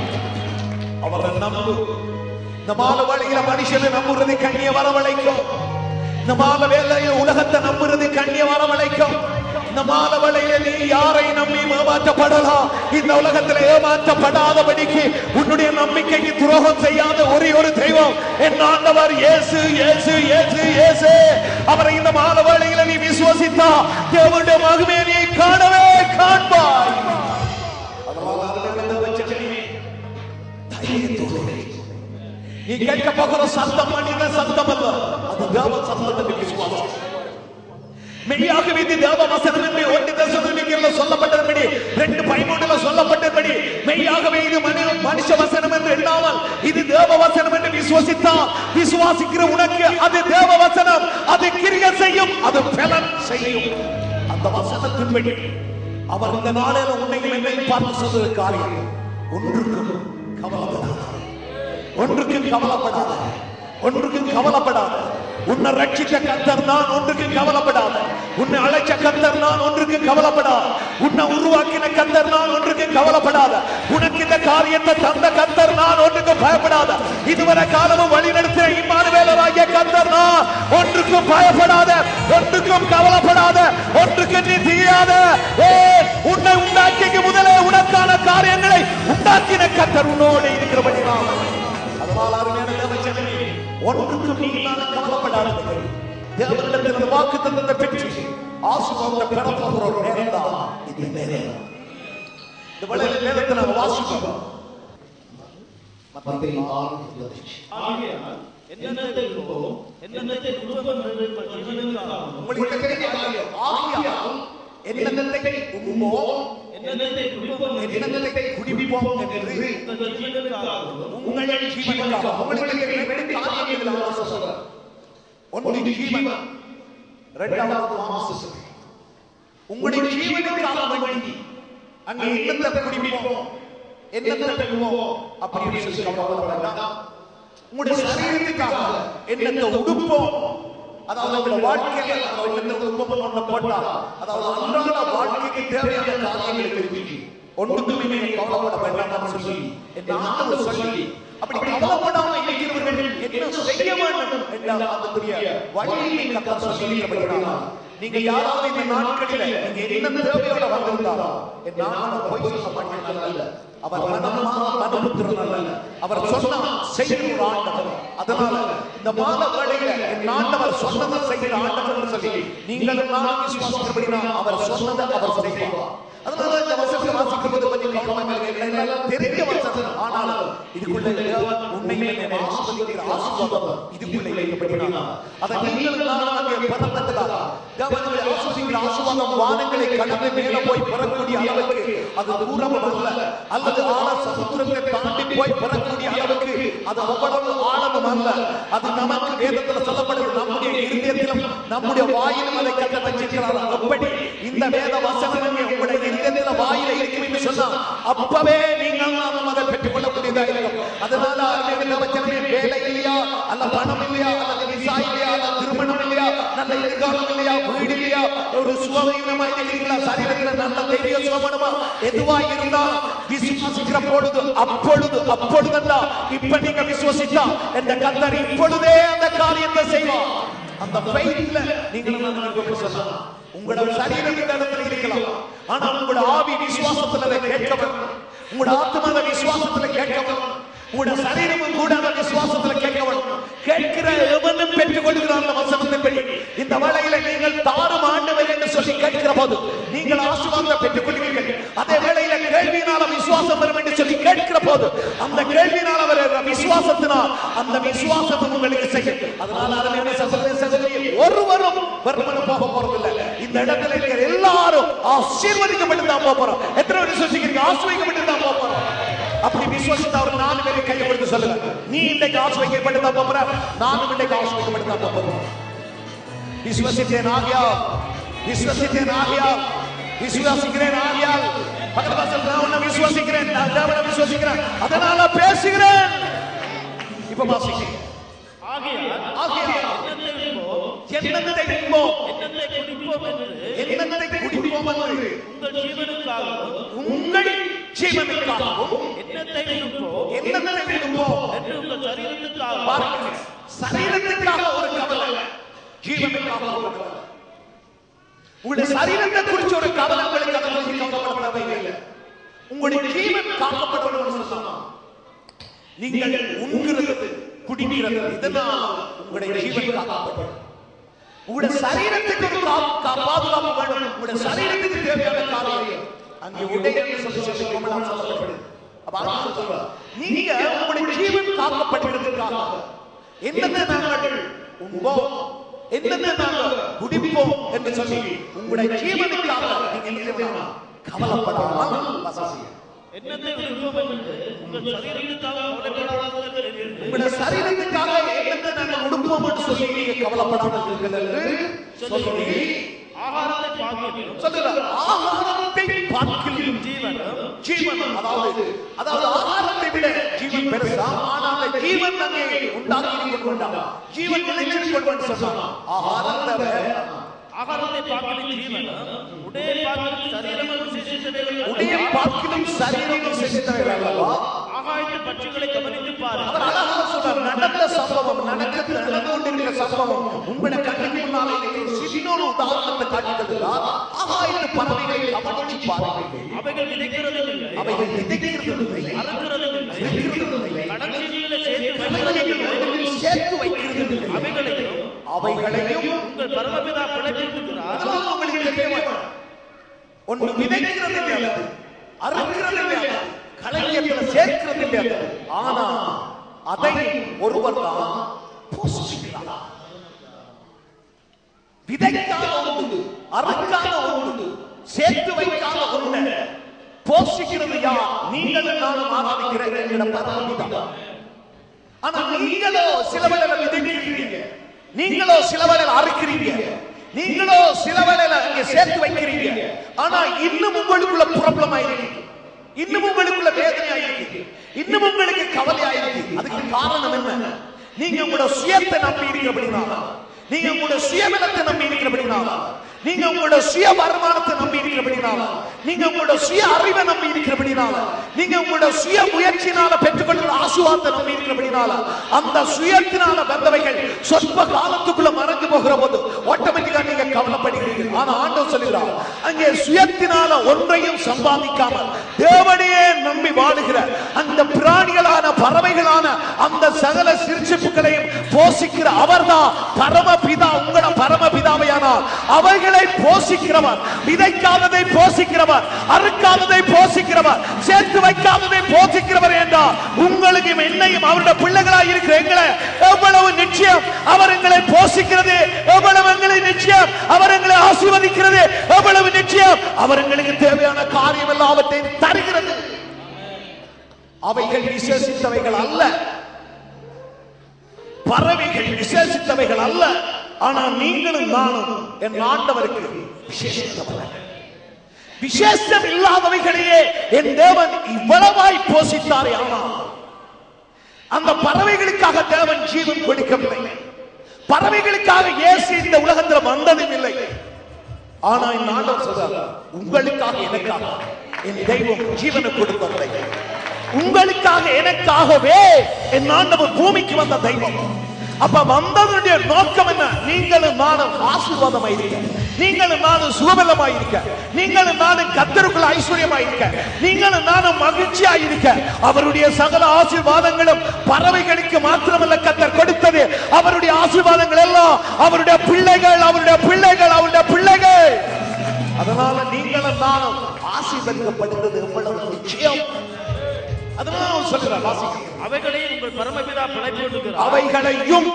E: அவரை நம்பு இந்த மால வழியில மனுஷனை நம்புறது கண்ணிய வரவழைக்கும் இந்த மால வேலையில உலகத்தை நம்புறது கண்ணிய வரவழைக்கும் இந்த மால வழியில நீ யாரை நம்பி ஏமாற்றப்படலாம் இந்த உலகத்தில் ஏமாற்றப்படாதபடிக்கு உன்னுடைய நம்பிக்கைக்கு துரோகம் செய்யாத ஒரே ஒரு தெய்வம் என் ஆண்டவர் இயேசு இயேசு இயேசு இயேசு அவரை இந்த மால வழியில நீ விசுவசித்தா தேவனுடைய மகிமையை நீ காணவே காண்பாய் அதனால அருமையான தேவஜனமே, தைரியத்தோடு நீ கேட்க போகிற சத்தம் மனித சத்தம் அல்ல அது தேவ சத்தம் என்று விசுவாசம் மெய்யாகவே இது தேவ வசனம் என்று ஒன்று தசனிக்கல சொல்லப்பட்டபடி ரெண்டு பதிமூணுல சொல்லப்பட்டபடி மெய்யாகவே இது மனு மனுஷ வசனம் என்று எண்ணாமல் இது தேவ வசனம் என்று விசுவசித்தா விசுவாசிக்கிற உனக்கு அது தேவ வசனம் அது கிரிய செய்யும் அது பலன் செய்யும் அந்த வசனத்தின்படி அவர் இந்த நாளில் உன்னையும் என்னையும் பார்த்து சொல்வது காரியம் ஒன்றுக்கும் கவலைப்படாத ஒன்றுக்கும் கவலைப்படாத ஒன்றுக்கும் கவலைப்படாத உன்னை ரட்சித்த கத்தர் நான் ஒன்றுக்கும் கவலைப்படாத உன்னை அழைச்ச கத்தர் நான் ஒன்றுக்கும் கவலைப்படாத உன்னை உருவாக்கின கத்தர் நான் ஒன்றுக்கும் கவலைப்படாத உனக்கு இந்த காரியத்தை தந்த கத்தர் நான் ஒன்றுக்கும் பயப்படாத இதுவரை காலமும் வழி நடத்தின இம்மானுவேலராகிய கத்தர் நான் ஒன்றுக்கும் பயப்படாத ஒன்றுக்கும் கவலைப்படாத ஒன்றுக்கு நீ தீயாத ஏ உன்னை உண்டாக்கிக்கு முதலே உனக்கான காரியங்களை உண்டாக்கின கத்தர் உன்னோடு இருக்கிறபடி நான் அதனால் அருமையான தேவஜனமே, ஒன்றுக்கும் நீங்களான கவலைப்படாதீர்கள். தேவனிடத்தில் இந்த வாக்கு தந்தத்தை பெற்று ஆசீர்வாதத்தை பெறப் போகிற ஒரு நேரம்தான் இந்த நேரம். இந்த வேளையில நேரத்தை நாம வாசிப்போம்.
F: மத்தேயு ஆறு இருபத்தஞ்சு.
G: ஆகையால் என்னென்னத்தை விரும்பவும் என்னென்னத்தை குடும்பம் ஜீவனுக்காகவும்
E: உங்களுக்கு தெரிந்த காரியம். ஆகையால் என்னென்னத்தை உண்போம்,
G: என்னென்னத்தை குடும்பம்
E: என்னென்னத்தை குடிப்போம் என்று
G: உங்கள் ஜீவனுக்காகவும்
E: உங்கள் ஜீவனுக்காக உங்களுக்கு ரெண்டு காரியங்கள் ஆலோசனை சொல்றேன். ஒன்று ஜீவன் இரண்டாவது மாம்சம் உங்களுடைய ஜீவனுக்காக வேண்டி அங்கே என்னத்தை குடிப்போம் என்னத்தை பெறுவோம் அப்படின்னு சொல்லி கவலைப்பட வேண்டாம் உங்களுடைய சரீரத்துக்காக என்னத்தை உடுப்போம் அதாவது உங்களுடைய வாழ்க்கையில அந்த என்னத்தை உடுப்போம் ஒண்ணு போட்டா அதாவது அன்றாட வாழ்க்கைக்கு தேவையான காரியங்களை தெரிவிக்கு ஒன்றுக்குமே நீங்க கவலைப்பட வேண்டாம் சொல்லி என் ஆண்டவர் சொல்லி அப்படி கவலைப்படாம இருக்கிறவர்கள் என்ன செய்ய வேண்டும் என்ற அதற்குரிய வழியை கத்தர் சொல்லி நீங்க யாராவது இந்த நாட்களில் நீங்க என்ன தேவையோட வந்திருந்தாரோ என் ஆண்டவர் போய் சொல்ல மாட்டேன் அவர் மனமா மனபுத்திரன் அல்ல அவர் சொன்னா செய்கிற ஒரு ஆண்டவர் அதனால இந்த மாத வேளையில என் ஆண்டவர் சொன்னதை செய்கிற ஆண்டவர் சொல்லி நீங்கள் நான் விசுவாசிக்கிறபடினா அவர் சொன்னதை அவர் செய்வார் அதனால இந்த வசனத்தை வாசிக்கும் போது கொஞ்சம் கவனமாக இருங்கள். எல்லாம் தெரிஞ்ச வசனம் ஆனாலும் இதுக்குள்ள தேவன் உண்மையிலே என்னை ஆசீர்வதிக்கிற ஆசீர்வாதம் இதுக்குள்ள இருக்கப்படினா அதை நீங்கள் நான் அங்கே பெறத்தக்கதாக தேவனுடைய ஆசீர்வதிக்கிற ஆசீர்வாதம் வானங்களை கடந்து மேலே போய் பெறக்கூடிய அளவுக்கு அது தூரம் அல்ல அல்லது ஆழ சமுத்திரத்தை தாண்டி போய் பெறக்கூடிய அளவுக்கு அது அவ்வளவு ஆழமும் அல்ல அது நமக்கு வேதத்தில் சொல்லப்படுது நம்முடைய இருதயத்திலும் நம்முடைய வாயிலும் அதை கட்ட வச்சிருக்கிறார் அப்படி இந்த வேத வசனமே உங்களுடைய இருதயத்தில வாயில இருக்கும் என்று சொன்னா அப்பவே நீங்கள் நாம் அதை பெற்றுக் கொள்ளக்கூடியதா இருக்கும் அதனால அருமையான வச்சனமே வேலை இல்லையா அல்ல பணம் இல்லையா அல்லது விசா இல்லையா அல்ல திருமணம் இல்லையா நல்ல எதிர்காலம் இல்லையா வீடு இல்லையா ஒரு சுகவீனமா இருக்கிறீங்களா சரீரத்துல நல்ல தைரிய சுகமனமா எதுவா இருந்தா விசுவாசிக்கிற பொழுது அப்பொழுது அப்பொழுதெல்லாம் இப்ப நீங்க விசுவசித்தா இந்த கத்தர் இப்பொழுதே அந்த காரியத்தை செய்வார் அந்த ஃபெய்த்ல நீங்களும் நான் சொல்லலாம் உங்களோட சரீரம் இந்த இடத்துல இருக்கலாம் ஆனா உங்களோட ஆவி விசுவாசத்துல அதை கேட்கவன் உங்களோட ஆத்மாவை விசுவாசத்துல கேட்கவன் உங்களோட சரீரமும் கூட அந்த விசுவாசத்துல கேட்கவன் கேட்கிற எவனும் பெற்றுக் கொள்கிறான் அந்த வசனத்தின்படி இந்த வேளையில நீங்கள் தாரும் ஆண்டவர் என்று சொல்லி கேட்கிற போது நீங்கள் ஆசீர்வாதத்தை பெற்றுக் கொள்வீர்கள் அதே வேளையில கேள்வியினால விசுவாசம் வரும் என்று சொல்லி கேட்கிற போது அந்த கேள்வியினால வர விசுவாசத்தினால் அந்த விசுவாசத்தை உங்களுக்கு செய்யும் அதனால அருமையான சகோதர சகோதரி ஒருவரும் வெறுமனே போக போறதில்லை இந்த இடத்துல இருக்கிற எல்லாரும் ஆசீர்வதிக்கப்பட்டு தான் போக போறோம் எத்தனை பேர் விசுவசிக்கிறீங்க ஆசீர்வதிக்கப்பட்டு தான் போக போறோம் அப்படி விசுவசித்த ஒரு நாலு பேரை கையை கொடுத்து சொல்லுங்க நீ இன்றைக்கு ஆசீர்வதிக்கப்பட்டு தான் போக போற நானும் இன்றைக்கு ஆசீர்வதிக்கப்பட்டு தான் போக போறோம் விசுவசித்தேன் ஆகியா விசுவசித்தேன் ஆகியா விசுவாசிக்கிறேன் ஆகியால் பக்கத்துல சொல்ற நான் உன்னை விசுவாசிக்கிறேன் நான் தேவனை விசுவாசிக்கிறேன் அதனால பேசுகிறேன் இப்ப வாசிக்கிறேன்
G: ஆகையால்
E: ஆகையால்
G: என்னத்தை உண்போம்,
E: என்னத்தை உண்போம்
G: என்னத்தை குடிப்போம் என்று
E: என்னத்தை குடிப்போம் என்று
G: உங்கள் ஜீவனுக்காகவும்
E: உங்கள் ஜீவனுக்காகவும்
G: என்னத்தை உண்போம்
E: என்னத்தை உண்போம்
G: என்று உங்கள் சரீரத்துக்காகவும்
E: பாருங்க சரீரத்துக்காக ஒரு கவலை ஜீவனுக்காக ஒரு கவலை உங்களுடைய சரீரத்தை குறிச்ச ஒரு கவலை உங்களுக்கு அதை குறித்து கவலைப்படவே இல்லை உங்களுடைய ஜீவன் காக்கப்படணும் சொன்னா நீங்கள் உண்கிறது குடிக்கிறது இதனால் உங்களுடைய ஜீவன் காக்கப்படும் உங்களுடைய சரீரத்துக்கு ஒரு கா- கா- பாதுகாப்பு வேணும் உங்களுடைய சரீரத்துக்கு தேவையான காரியம் அங்கே உடை என்று சொல்லி சொல்லி கொமலாம் சொல்லப்படுது அப்ப ஆண்டவர் சொல்றார், நீங்க உங்களுடைய ஜீவன் காக்கப்படுகிறதுக்காக என்னென்ன நாங்கள் உண்போம் என்னென்ன நாங்கள் குடிப்போம் என்று சொல்லி உங்களுடைய ஜீவனுக்காக நீங்க என்ன செய்யணும்? கவலைப்படாமல் வசதியும்
G: என்னத்தை உண்போம் என்று உங்கள் சரீரத்துக்காக கவலைப்படாதவர்கள் என்று
E: உங்களுடைய சரீரத்துக்காக என்னென்ன நாங்கள் உடுப்போம் என்று சொல்லி நீங்க கவலைப்படாமல் இருக்கிறது என்று சொல்லி
G: ஆகாரத்தை பாக்கியம்
E: சொல்லுங்க ஆகாரத்தை பார்க்கிலும்
G: ஜீவனும்
E: ஜீவன் அதாவது அதாவது ஆகாரத்தை விட ஜீவன் பெருசா ஆனால் அந்த ஜீவன் அங்கே உண்டாக்கி கொண்டான் ஜீவன் நிலைச்சிட்டு கொண்டு சொன்னான் ஆகாரத்தை விட
G: ஆகாரத்தை பாக்கியம் ஜீவனும் உடைய பாக்கியம் சரீரமும் விசேஷித்தவைகள்
E: உடைய பார்க்கிலும் சரீரம் விசேஷித்தவைகள் அல்லவா
G: ஆகாயத்து பட்சிகளை கவனித்து
E: அவர்
G: பாருங்கள்
E: அழகாக சொல்றார் நடந்த சம்பவம் நடக்க நடந்து கொண்டிருக்கிற சம்பவம் உங்களுடைய கண்ணுக்கு முன்னாலே ஒரு சின்ன ஒரு உதாரணத்தை காட்டுகிறார் ஆகாயத்து பறவைகளை கவனிச்சு பாருங்கள்
G: அவைகள் விதைக்கிறதும் இல்லை
E: அவைகள் விதைக்கிறதும் இல்லை
G: அறுக்கிறதும் இல்லை
E: விதைக்கிறதும் இல்லை
G: கடற்சீனிகளை சேர்த்து வைக்கிறதும் இல்லை
E: அவைகளில் சேர்த்து வைக்கிறதும் இல்லை
G: அவைகளையும்
E: அவைகளையும்
G: உங்கள் பரமபிதா பிழைத்திருக்கிறார்
E: அதெல்லாம் உங்களுக்கு தெரிய ஒன்று விதைக்கிறது இல்லை அறுக்கிறது இல்லை களஞ்சியத்துல சேர்க்கிறது இல்லை ஆனா அதை ஒருவர் தான் போஷிக்கிறார் விதைக்காத ஒன்று அறுக்காத ஒன்று சேர்த்து வைக்காத ஒன்று போஷிக்கிறது யார் நீங்கள் நானும் ஆராதிக்கிற என்கிற பரமபிதா ஆனா நீங்களோ சில வேளையில விதைக்கிறீங்க நீங்களோ சில வேளையில அறுக்கிறீங்க நீங்களோ சில வேளையில அங்க சேர்த்து வைக்கிறீங்க ஆனா இன்னும் உங்களுக்குள்ள ப்ராப்ளம் ஆயிருக்கு இன்னும் உங்களுக்குள்ள வேதனை ஆயிருக்கு இன்னும் உங்களுக்கு கவலை ஆயிருக்கு அதுக்கு காரணம் என்ன நீங்க உங்களோட சுயத்தை நம்பி இருக்கிறபடினால நீங்க உங்களோட சுயபலத்தை நம்பி இருக்கிறபடினால நீங்க உங்களோட சுய வருமானத்தை நம்பி இருக்கிறபடினால நீங்க உங்களோட சுய அறிவை நம்பி இருக்கிறபடினால நீங்க உங்களோட சுய முயற்சியினால பெற்றுக்கொள்கிற ஆசுவாத்தை நம்பி இருக்கிறபடினால அந்த சுயத்தினால வந்தவைகள் சொற்ப காலத்துக்குள்ள மறைஞ்சு போகிற போது ஆட்டோமேட்டிக்கா நீங்க கவலைப்படுகிறீர்கள் ஆனா ஆண்டவர் சொல்லுகிறார் அங்கே சுயத்தினால ஒன்றையும் சம்பாதிக்காமல் தேவனையே நம்பி வாழுகிற அந்த பிராணிகளான பறவைகளான அந்த சகல சிறுச்சிப்புகளையும் போஷிக்கிற அவர்தான் பரமபிதா உங்களோட பரமபிதாவையானால் அவைகளை போஷிக்கிறவர் விதைக்காததை போஷிக்கிறவர் அறுக்காததை போஷிக்கிறவர் சேர்த்து வைக்காததை போஷிக்கிறவர் என்றால் உங்களுக்கு என்னையும் அவருடைய பிள்ளைகளாய் இருக்கிற எங்களை எவ்வளவு நிச்சயம் அவர் எங்களை போஷிக்கிறது எவ்வளவு எங்களை நிச்சயம் அவர் எங்களை ஆசீர்வதிக்கிறது எவ்வளவு நிச்சயம் அவர் எங்களுக்கு தேவையான காரியம் எல்லாவற்றையும் தருகிறது அவைகள் விசேஷித்தவைகள் அல்ல பறவைகள் விசேஷித்தவைகள் அல்ல ஆனால் நீங்களும் நானும் என் ஆண்டவருக்கு விசேஷித்தவர்கள் விசேஷம் இல்லாதவைகளையே என் தேவன் இவ்வளவாய் போஷித்தாரே ஆனால் அந்த பறவைகளுக்காக தேவன் ஜீவன் கொடுக்கவில்லை பறவைகளுக்காக இயேசு இந்த உலகத்துல வந்ததும் இல்லை ஆனா இந்த ஆண்டவர் சொல்றார் உங்களுக்காக எனக்காக என் தெய்வம் ஜீவனை கொடுத்தவரை உங்களுக்காக எனக்காகவே என் ஆண்டவர் பூமிக்கு வந்த தெய்வம் அப்ப வந்ததனுடைய நோக்கம் என்ன நீங்களும் நானும் ஆசீர்வாதமாய் இருக்க நீங்களும் நானும் சுகபலமாய் இருக்க நீங்களும் நானும் கத்தருக்குள்ள ஐஸ்வர்யமாய் இருக்க நீங்களும் நானும் மகிழ்ச்சியாய் இருக்க அவருடைய சகல ஆசீர்வாதங்களும் பறவைகளுக்கு மாத்திரமல்ல கத்தர் கொடுத்தது அவருடைய ஆசீர்வாதங்கள் எல்லாம் அவருடைய பிள்ளைகள் அவருடைய பிள்ளைகள் அவருடைய பிள்ளைகள் அதனால நீங்களும் நானும் ஆசீர்வதிக்கப்படுகிறது எவ்வளவு நிச்சயம் அதனால அவர் சொல்கிறார் வாசிக்கிறேன்
G: அவைகளையும் உங்கள் பரமபிதா பிழைப்போட்டுகிறார்
E: அவைகளையும்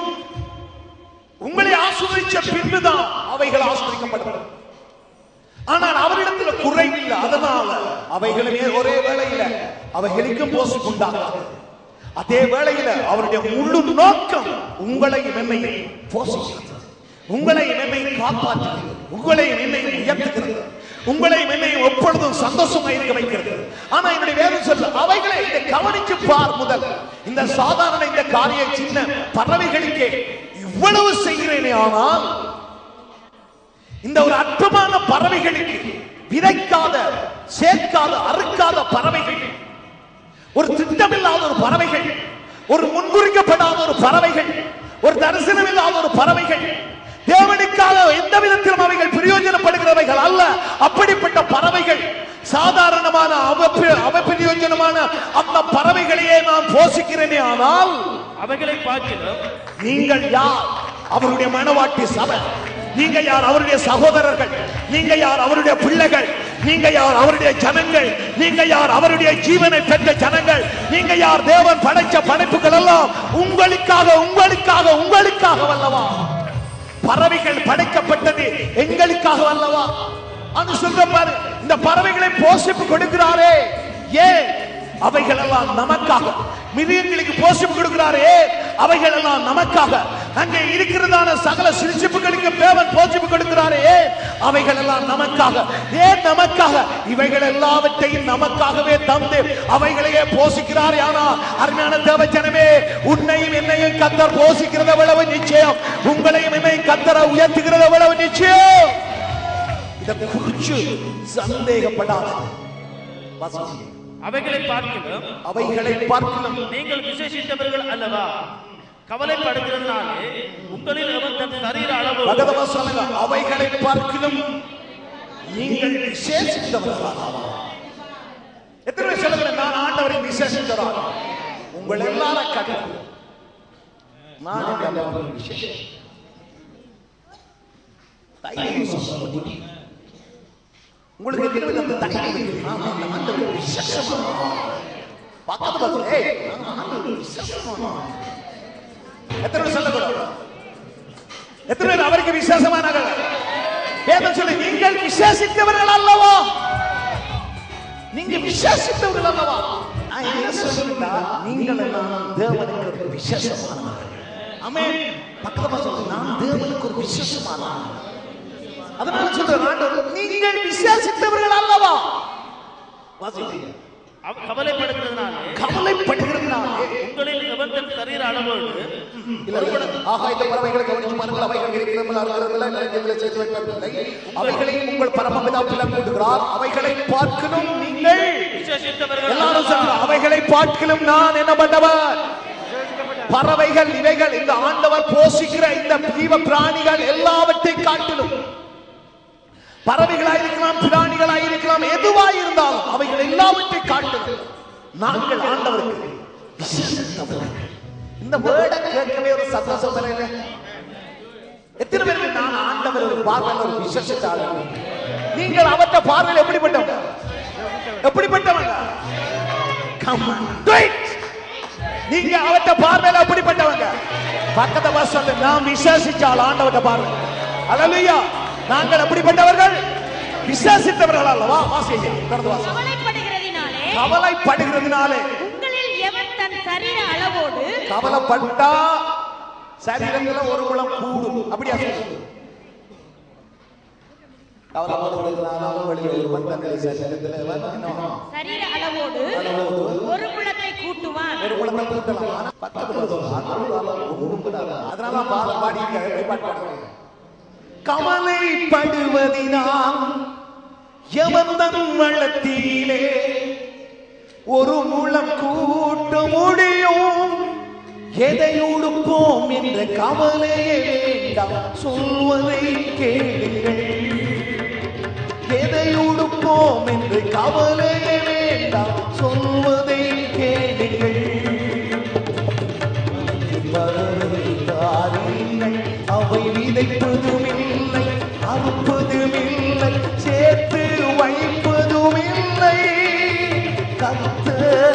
E: உங்களை ஆசிர்வதிச்ச பின்புதான் அவைகள் ஆசிர்வதிக்கப்படும் ஆனால் அவரிடத்துல குறைவில்லை அதனால அவைகளுமே ஒரே வேளையில அவைகளுக்கும் போசி உண்டாகாது அதே வேளையில அவருடைய முழு நோக்கம் உங்களையும் என்னையும் போஷிக்கிறது உங்களையும் என்னையும் காப்பாற்றுகிறது உங்களையும் என்னையும் உயர்த்துகிறது உங்களையும் என்னையும் எப்பொழுதும் சந்தோஷமா இருக்க வைக்கிறது ஆனா என்னுடைய வேதம் சொல்ல அவைகளை இதை கவனிச்சு பார் முதல் இந்த சாதாரண இந்த காரிய சின்ன பறவைகளுக்கே இவ்வளவு செய்கிறேனே ஆனால் இந்த ஒரு அற்பமான பறவைகளுக்கு விதைக்காத சேர்க்காத அறுக்காத பறவைகள் ஒரு திட்டமில்லாத ஒரு பறவைகள் ஒரு முன்குறிக்கப்படாத ஒரு பறவைகள் ஒரு தரிசனம் இல்லாத ஒரு பறவைகள் தேவனுக்காக எந்த விதத்திலும் அவைகள் பிரயோஜனப்படுகிறவைகள் அல்ல அப்படிப்பட்ட பறவைகள் சாதாரணமான அவ- அவப்பிரயோஜனமான அந்த பறவைகளையே நான் போஷிக்கிறேனே ஆனால்
G: அவைகளை பார்க்கிறோம்
E: நீங்கள் யார் அவருடைய மனவாட்டி சபை நீங்க யார் அவருடைய சகோதரர்கள் நீங்க யார் அவருடைய பிள்ளைகள் நீங்க யார் அவருடைய ஜனங்கள் நீங்க யார் அவருடைய ஜீவனை பெற்ற ஜனங்கள் நீங்க யார் தேவன் படைச்ச படைப்புகள் எல்லாம் உங்களுக்காக உங்களுக்காக உங்களுக்காக வல்லவா பறவைகள் படைக்கப்பட்டது எங்களுக்காக அல்லவா அனு சொல்ற பாரு இந்த பறவைகளை போஷிப்பு கொடுக்கிறாரே ஏன் அவைகள் எல்லாம் நமக்காக மிருகங்களுக்கு போஷிப்பு கொடுக்கிறாரே அவைகள் எல்லாம் நமக்காக அங்கே இருக்கிறதான சகல சிரிச்சிப்புகளுக்கு தேவன் போஷிப்பு கொடுக்கிறாரே அவைகள் எல்லாம் நமக்காக ஏன் நமக்காக இவைகள் எல்லாவற்றையும் நமக்காகவே தந்து அவைகளையே போஷிக்கிறார் யானா அருமையான தேவ ஜனமே உன்னையும் என்னையும் கத்தர் போஷிக்கிறது எவ்வளவு நிச்சயம் உங்களையும் என்னையும் கத்தரை உயர்த்துகிறது எவ்வளவு நிச்சயம் இதை குறிச்சு சந்தேகப்படாத வாசிங்க.
G: அவைகளை பார்க்கிறோம்
E: அவைகளை பார்க்கலாம்
G: நீங்கள் விசேஷித்தவர்கள் அல்லவா கவலைப்படுகிறதுனாலே உங்களில் எவன் தன் சரீர அளவு
E: பகதவ சொல்லுங்க அவைகளை பார்க்கலாம் நீங்கள் விசேஷித்தவர்களா எத்தனை பேர் சொல்லுங்க நான் ஆண்டவரை விசேஷித்தவரா உங்கள் எல்லாரும் கட்டு நான் இந்த ஆண்டவரை விசேஷம் தைரியம் சொல்லுங்க. உங்களுக்கு எத்தனை பேர் அந்த தைரியம் இருக்கு? நான் இந்த ஆண்டவரை விசேஷமா பக்கத்து பக்கத்துல ஏய் நான் ஆண்டவரை விசேஷமா எத்தனை பேர் சொல்லக்கூடாது எத்தனை பேர் அவருக்கு விசேஷமானார்கள் வேதம் சொல்லி நீங்கள் விசேஷித்தவர்கள் அல்லவா நீங்க விசேஷித்தவர்கள் அல்லவா நான் என்ன சொல்றேன்னா நீங்கள் எல்லாம் தேவனுக்கு ஒரு விசேஷமானவர்கள் ஆமென் பக்கத்துல சொல்லுங்க நான் தேவனுக்கு ஒரு விசேஷமானவன் அதனால சொல்றேன் ஆண்டவர் நீங்கள் விசேஷித்தவர்கள் அல்லவா வாசிங்க
G: அவ- கவலைப்படுகிறதுனாலே
E: கவலைப்படுகிறதுனாலே
G: உங்களில் எவன் தன் சரீர அளவோடு
E: ஆகாயத்த பறவைகளை கவனிச்சு பாருங்கள் அவைகள் இருக்கிறதில்ல, அறுக்கிறதில்ல, நிலத்திலே சேர்த்து வைப்பதில்லை. அவைகளையும் உங்கள் பரமபிதா பிளம் கொடுக்கிறார் அவைகளை பார்க்கணும் நீங்கள்
G: விசேஷித்தவர்கள்
E: எல்லாரும் சொல்லுங்க அவைகளை பார்க்கலும் நான் என்ன பண்ணவர் பறவைகள் இவைகள் இந்த ஆண்டவர் போஷிக்கிற இந்த ஜீவ பிராணிகள் எல்லாவற்றை காட்டிலும் பறவைகளாயிருக்கலாம் பிராணிகளாயிருக்கலாம் எதுவாய் இருந்தாலும் அவைகள் எல்லாவற்றை காட்டிலும் நாங்கள் ஆண்டவருக்கு விசேஷித்தவர்கள். இந்த வேர்டை கேட்கவே ஒரு சந்தோஷம் வரையில எத்தனை பேருக்கு நான் ஆண்டவர் ஒரு பார்வையில் ஒரு விசேஷித்த ஆளு நீங்கள் அவற்ற பார்வையில் எப்படிப்பட்டவங்க எப்படிப்பட்டவங்க Come on, do it. நீங்க அவற்ற பார்வையில எப்படிப்பட்டவங்க பக்கத்தை பஸ் சொல்லு நாம் விசேஷிச்சால் ஆண்டவற்ற பார்வை அல்லையா நாங்கள் எப்படிப்பட்டவர்கள் விசேஷித்தவர்கள் அல்லவா வாசிங்க தொடர்ந்து வாசி
F: கவலைப்படுகிறதினாலே
E: கவலைப்படுகிறதுனாலே
F: உங்களில் எவன் தன் சரீர அளவோடு
E: கவலைப்பட்டா சரீரங்கள ஒரு குளம் கூடும் அப்படியா சொல்லு கவலைப்படுகிறதுனால வெளியே ஒரு மந்தங்களை சரீரத்தில் வரணும்.
F: சரீர அளவோடு ஒரு குலத்தை குளத்தை கூட்டுவான்
E: ஒரு குழந்தை கூட்டலாம் ஆனா பக்கத்துல ஒரு ஆள் ஒண்ணும் கூடாது. அதனால தான் பாட பாடியிருக்காரு. எப்படி பாட்டு பாடுறாரு? கவலைப்படுவதினால் யமந்தன் வள்ளத்திலே ஒரு முழம் கூட்ட முடியும் எதை உடுப்போம் என்ற கவலையே வேண்டாம் சொல்வதை கேளுங்கள் எதை உடுப்போம் என்று கவலையே வேண்டாம் சொல்வதை கேளுங்கள் காரியங்கள் அவை விதைப்பதுமில்லை அறுப்பதுமில்லை சேர்த்து வைப்பதுமில்லை கத்த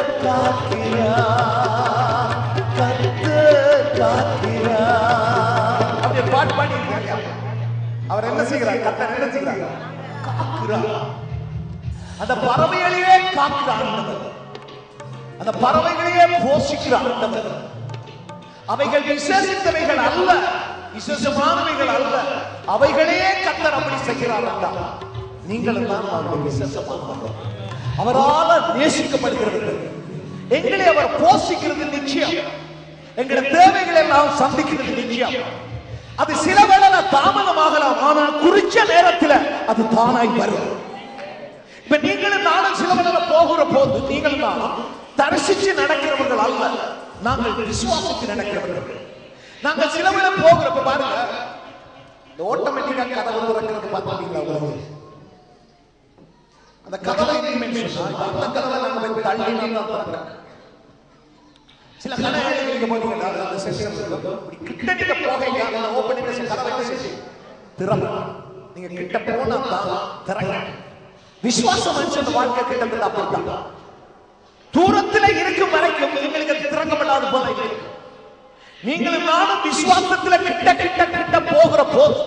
E: காக்கிறார் கத்த காக்கிறார் அப்படியே பாட்டு பாடி அவர் என்ன செய்கிறார் கத்த என்ன செய்கிறார் காக்கிறார் அந்த பறவைகளையே காக்கிற ஆண்டவர் அந்த பறவைகளையே போஷிக்கிற ஆண்டவர் அவைகள் விசேஷித்தவைகள் அல்ல விசேஷமானவைகள் அல்ல அவைகளையே கத்தர் அப்படி செய்கிறார் என்றால் நீங்களும் தான் அவருடைய விசேஷமானவர்கள் அவரால் நேசிக்கப்படுகிறவர்கள் எங்களை அவர் போஷிக்கிறது நிச்சயம் எங்களுடைய தேவைகள் எல்லாம் சந்திக்கிறது நிச்சயம் அது சில வேளை தாமதமாகலாம் ஆனால் குறிச்ச நேரத்தில் அது தானாய் வரும் இப்ப நீங்களும் நானும் சில வேளை போகிற போது நீங்களும் நானும் தரிசிச்சு நடக்கிறவர்கள் அல்ல நாங்கள் விசுவாசித்து நடக்கிறவர்கள் நாங்கள் சில வேளை போகிறப்ப பாருங்க இந்த ஆட்டோமேட்டிக்கா கதவு திறக்கிறது பார்த்தீங்களா உறவு அந்த கதவை இனிமேல் சொன்னா, அந்த கதவை நாங்க போய் தள்ளினா தான் திறக்கிறோம். சில கடைகள் நீங்க போனீங்கன்னா அந்த செஷன் இப்படி கிட்ட நீங்க போகைங்க அந்த ஓபனிங் கதவை என்ன செய்யும்? திறக்கும் நீங்க கிட்ட போனா தான் திறக்கும் விசுவாச மனுஷன் வாழ்க்கை கிட்டத்தட்ட அப்படித்தான் தூரத்துல இருக்கும் வரைக்கும் எங்களுக்கு அது திறக்கப்படாத போல இருக்கு. நீங்களும் நானும் விசுவாசத்துல கிட்ட கிட்ட கிட்ட போகிற போது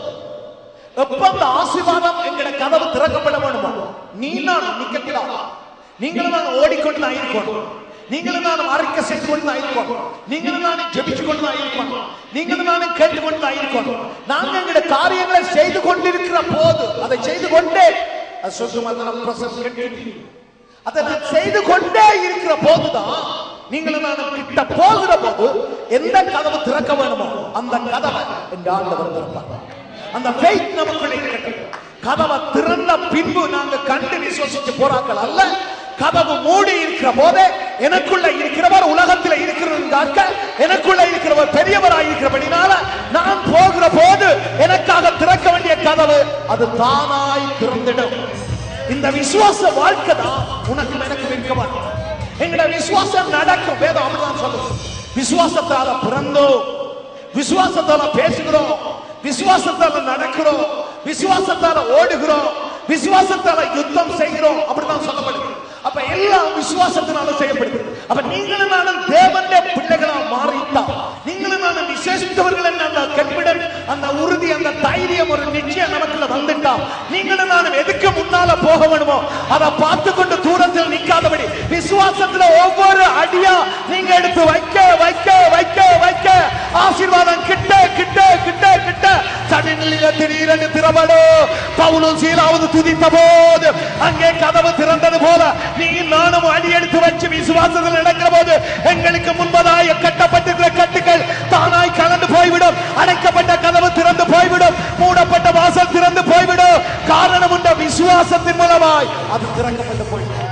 E: எப்ப அந்த ஆசீர்வாதம் எங்கட கதவு திறக்கப்பட வேணுமோ நீ நான் நிக்கக்கூடாது நீங்களும் நான் ஓடிக்கொண்டு தான் இருக்கணும் நீங்களும் நானும் அறிக்கை செய்து கொண்டு தான் இருக்கணும் நீங்களும் நானும் ஜெபிச்சு கொண்டு தான் இருக்கணும் நீங்களும் நானும் கேட்டுக்கொண்டு தான் இருக்கணும் நாங்க எங்கட காரியங்களை செய்து கொண்டிருக்கிற போது அதை செய்து கொண்டே அது சொந்தமாக பிரசம் கேட்டு அதை நான் செய்து கொண்டே இருக்கிற போதுதான் நீங்களும் நானும் கிட்ட போகிற போது எந்த கதவு திறக்க வேணுமோ அந்த கதவை எங்க ஆண்டவர் திறப்பார் அந்த ஃபெய்த் நமக்குள்ள இருக்கட்டும் கதவை திறந்த பின்பு நாங்க கண்டு விசுவசிச்சு போறாக்கள் அல்ல கதவு மூடி இருக்கிற போதே எனக்குள்ள இருக்கிறவர் உலகத்தில் இருக்கிறவங்க எனக்குள்ள இருக்கிறவர் பெரியவராய் இருக்கிறபடினால நான் போகிற போது எனக்காக திறக்க வேண்டிய கதவு அது தானாய் திறந்திடும் இந்த விசுவாச வாழ்க்கை தான் உனக்கு எனக்கு விற்கவன் எங்கட விசுவாசம் நடக்கும் வேதம் அப்படிதான் சொல்லுது விசுவாசத்தால பிறந்தோம் விசுவாசத்தால பேசுகிறோம் விசுவாசத்தால நடக்கிறோம் விசுவாசத்தால ஓடுகிறோம் விசுவாசத்தால யுத்தம் செய்கிறோம் அப்படிதான் சொல்லப்படுது அப்ப எல்லாம் விசுவாசத்தினால செய்யப்படுது அப்ப நீங்களும் நானும் தேவனுடைய பிள்ளைகளா மாறிட்டா நீங்களும் நானும் விசேஷித்தவர்கள் என்ன அந்த கெப்பிடன் அந்த உறுதி அந்த தைரியம் ஒரு நிச்சயம் நமக்குள்ள வந்துட்டா நீங்களும் நானும் எதுக்கு முன்னால போக வேணுமோ அதை பார்த்து கொண்டு தூரத்தில் நிக்காதபடி விசுவாசத்துல ஒவ்வொரு அடியா நீங்க எடுத்து வைக்க வைக்க வைக்க வைக்க ஆசீர்வாதம் கிட்ட கிட்ட கிட்ட கிட்ட சடனில் திடீரென்று திறபடோ பவுலும் சீலாவது துதித்த போது அங்கே கதவு திறந்தது போல நீ நானும் அடி எடுத்து வச்சு விசுவாசத்தில் நடக்கிற போது எங்களுக்கு முன்பதாய் கட்டப்பட்டிருக்கிற கட்டுகள் தானாய் கலந்து போய்விடும் அடைக்கப்பட்ட கதவு திறந்து போய்விடும் மூடப்பட்ட வாசல் திறந்து போய்விடும் காரணம் உண்ட விசுவாசத்தின் மூலமாய் அது திறக்கப்பட்டு போய்விடும்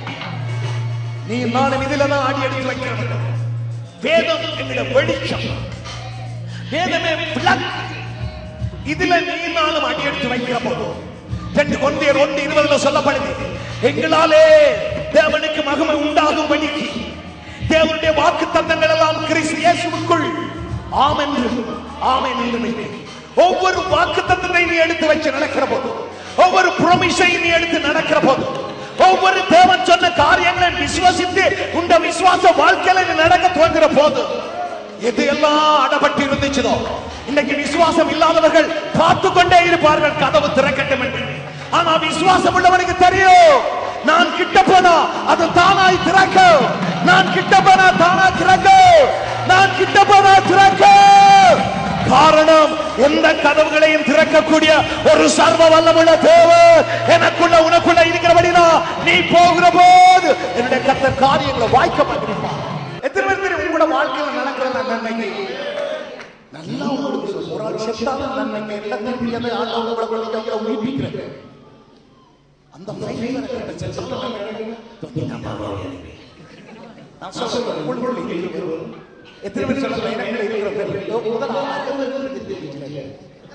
E: நீ நானும் இதில தான் அடி எடுத்து வைக்கிறவர்கள் வேதம் எங்களுடைய வெளிச்சம் வேதமே விளக்கு இதுல நீ நானும் அடி எடுத்து வைக்கிற போது ரெண்டு கொண்டேர் ஒன்று இருபதுல சொல்லப்படுது எங்களாலே தேவனுக்கு மகிமை உண்டாகும் வழிக்கு தேவனுடைய வாக்கு தத்தங்கள் எல்லாம் கிறிஸ்து இயேசுவுக்குள் ஆம் என்று ஆமென் என்று நினை. ஒவ்வொரு வாக்கு தத்தத்தை நீ எடுத்து வச்சு நடக்கிற போது ஒவ்வொரு புரமிஷை நீ எடுத்து நடக்கிற போது ஒவ்வொரு தேவன் சொன்ன காரியங்களை விசுவாசித்து உண்ட விசுவாச வாழ்க்கையில நீ நடக்க துவங்குற போது எது எல்லாம் அடப்பட்டு இருந்துச்சதோ இன்னைக்கு விசுவாசம் இல்லாதவர்கள் பார்த்து கொண்டே இருப்பார்கள் கதவு திறக்கட்டும் என்று ஆனா விசுவாசம் உள்ளவனுக்கு தெரியும் நான் கிட்ட போனா அது தானாய் திறக்கும் நான் கிட்ட போனா தானா திறக்கும் நான் கிட்ட போனா திறக்கும் காரணம் எந்த கதவுகளையும் திறக்கக்கூடிய ஒரு சர்வ வல்லமுள்ள தேவன் எனக்குள்ள உனக்குள்ள இருக்கிறபடினா நீ போகிற போது என்னுடைய கத்தர் காரியங்களை வாய்க்க பண்ணிருப்பார் எத்தனை பேர் தெரியும் உங்களோட வாழ்க்கையில நடக்கிற அந்த நன்மைக்கு நல்லா உங்களுக்கு சொல்லுங்க. ஒரு ஆள் செத்தாலும் நன்மைக்கு எல்லாத்தையும் தெரியாத ஆண்டவர் உங்களை கொண்டு அவங்களை உயிர்ப்பிக்கிறது அந்த ஃபைல் எனக்கு கிடைச்ச சொல்லுங்க நான் சொல்றேன் உங்களுக்குள்ள இருக்கிற எத்தனை பேர் சொல்லுங்க எனக்குள்ள இருக்கிற பேர் முதல் ஆயிரம் பேருக்கு தெரிஞ்சுக்கங்க.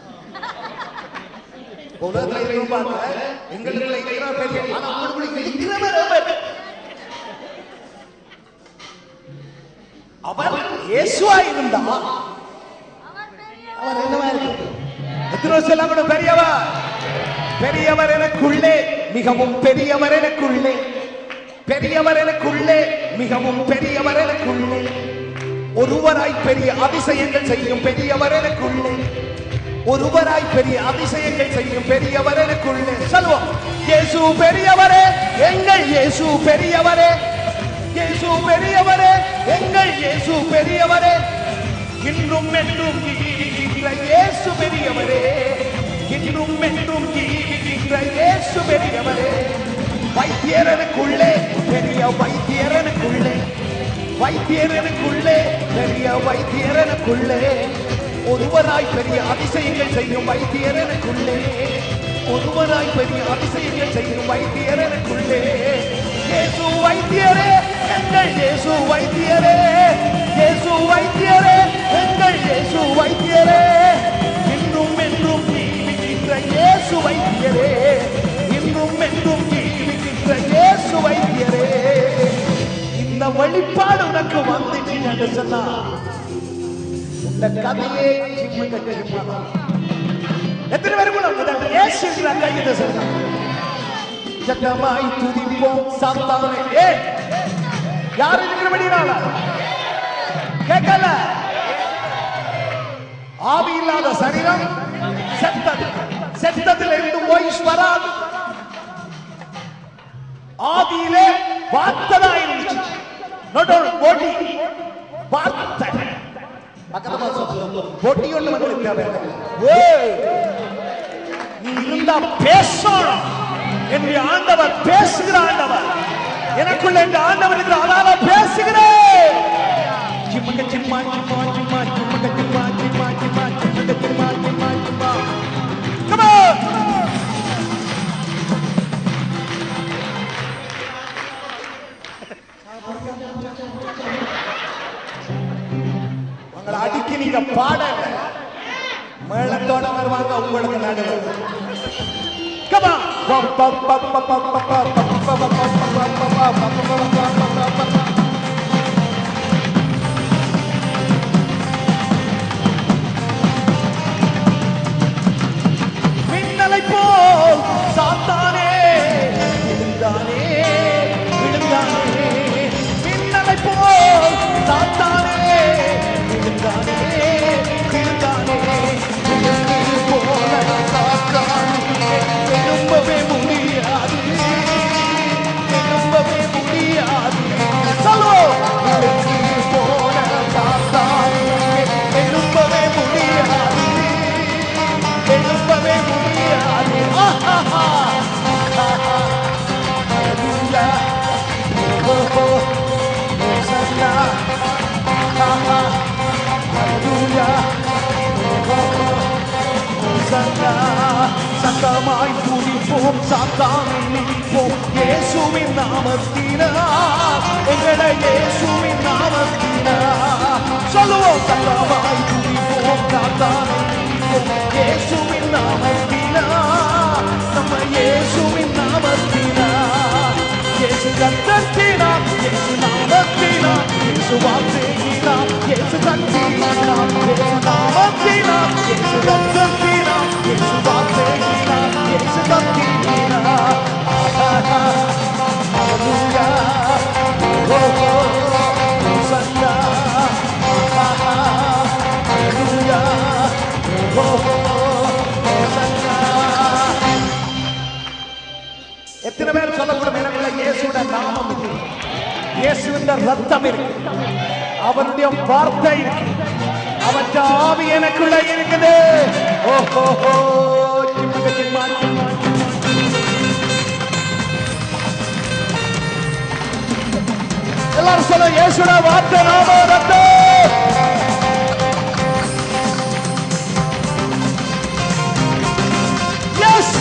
E: உலகத்துல இருக்கிறவங்க எங்களுக்குள்ள இருக்கிற பேர் ஆனா உங்களுக்குள்ள இருக்கிறவர் அவர். அவர் இயேசுவா இருந்தா அவர் என்னவா இருக்கு எத்தனை வருஷம் எல்லாம் கூட பெரியவர் பெரியவர் எனக்குள்ளே மிகவும் பெரியவர் எனக்குள்ளே பெரியவர் எனக்குள்ளே மிகவும் பெரியவர் எனக்குள்ளே ஒருவராய் பெரிய அதிசயங்கள் செய்யும் பெரியவர் எனக்குள்ளே ஒருவராய் பெரிய அதிசயங்கள் செய்யும் பெரியவர் எனக்குள்ளே சொல்லுவோம் இயேசு பெரியவரே எங்கள் இயேசு பெரியவரே இயேசு பெரியவரே எங்கள் இயேசு பெரியவரே இன்றும் என்றும் ஜீவிக்கின்ற இயேசு பெரியவரே இன்றும் என்றும் ஜீவிக்கின்ற இயேசு பெரியவரே வைத்தியரனுக்குள்ளே பெரிய வைத்தியரனுக்குள்ளே வைத்தியரனுக்குள்ளே பெரிய வைத்தியரனுக்குள்ளே ஒருவராய் பெரிய அதிசயங்கள் செய்யும் வைத்தியரனுக்குள்ளே ஒருவராய் பெரிய அதிசயங்கள் செய்யும் வைத்தியரனுக்குள்ளே இயேசு வைத்தியரே எங்கள் இயேசு வைத்தியரே இயேசு வைத்தியரே எங்கள் இயேசு வைத்தியரே இன்றும் என்றும் ஜீவிக்கின்ற இயேசு வைத்தியரே இன்றும் என்றும் ஜீவிக்கின்ற இயேசு வைத்தியரே இந்த வெளிப்பாடு உனக்கு வந்துச்சு என்று சொன்னா இந்த கதையே சிம்ம சிம்ம எத்தனை பேருக்கு இயேசுங்கிற கையில சொல்றாங்க ஜகமாய் துதிப்போம் சாத்தானே ஏ யார் இருக்கிறபடினால கேட்கல ஆவி இல்லாத சரீரம் செத்தது செத்ததுல இருந்து வாய்ஸ் வராது ஆதியிலே வார்த்ததா இருந்துச்சு not only body வார்த்தை பக்கத்துல சொல்லு. பொடி ஒண்ணு உங்களுக்கு தேவை ஏய், நீ இருந்தா பேசணும் என்னுடைய ஆண்டவர் பேசுகிற ஆண்டவர் எனக்குள்ள இந்த ஆண்டவர் இருக்கிற அதனால பேசுகிறேன் சிம்மக்க சிம்மா சிம்மா சிம்மா சிம்மக்க சிம்மா சிம்மா சிம்மா சிம்மக்க சிம்மா சிம்மா சிம்மா Come on! உங்களை அடிக்கி நீங்க பாட மேளத்தோட வருவாங்க உங்களுக்கு நடுவர் Come on! மின்னலை போல் சாத்தானே விழுந்தானே விழுந்தானே மின்னலை போல் சாத்தானே விழுந்தானே விழுந்தானே விழுந்து போல சாத்தானே எழும்பவே முடியாது எழும்பவே முடியாது சொல்லுவோம் விழுந்து போல சாத்தானே எழும்பவே முடியாது எழும்பவே முடியாது ஆஹாஹா. ஹalleluya. ஓஹோ. ஹோசன்னா. ஆஹா. ஹalleluya. ஓஹோ. ஹோசன்னா. சத்தமாய் துதிப்போம் சாத்தானை நிற்போம் இயேசுவின் நாமத்தினா எங்களை இயேசுவின் நாமத்தினா சொல்லுவோம் சத்தமாய் துதிப்போம் சாத்தானை நிற்போம் இயேசுவின் நாமத்தினா நம்ம இயேசுவின் நாமத்தினா இயேசு ரத்தத்தினா இயேசு நாமத்தினா இயேசு வார்த்தையினா இயேசு சக்தியினா இயேசு நாமத்தினா இயேசு ரத்தத்தினா இயேசு வார்த்தையினா இயேசு சக்தியினா ஆஹா ஹalleluya ஓ ஓ சத்தா ஆஹா ஹalleluya ஓ ஓ சத்தா எத்தனை பேர் சொல்லக்கூடும் எனக்குள்ள இயேசுட நாமம் இருக்கு இயேசுவின் ரத்தம் இருக்கு அவருடைய வார்த்தை இருக்கு அவற்ற ஆவி எனக்குள்ள இருக்குது ஓஹோ சிம்முக சிம்மா சிம்மா சிம்மா.
B: சொல்ல இயேசுட வார்த்தை நாம ரத்தம் எஸ்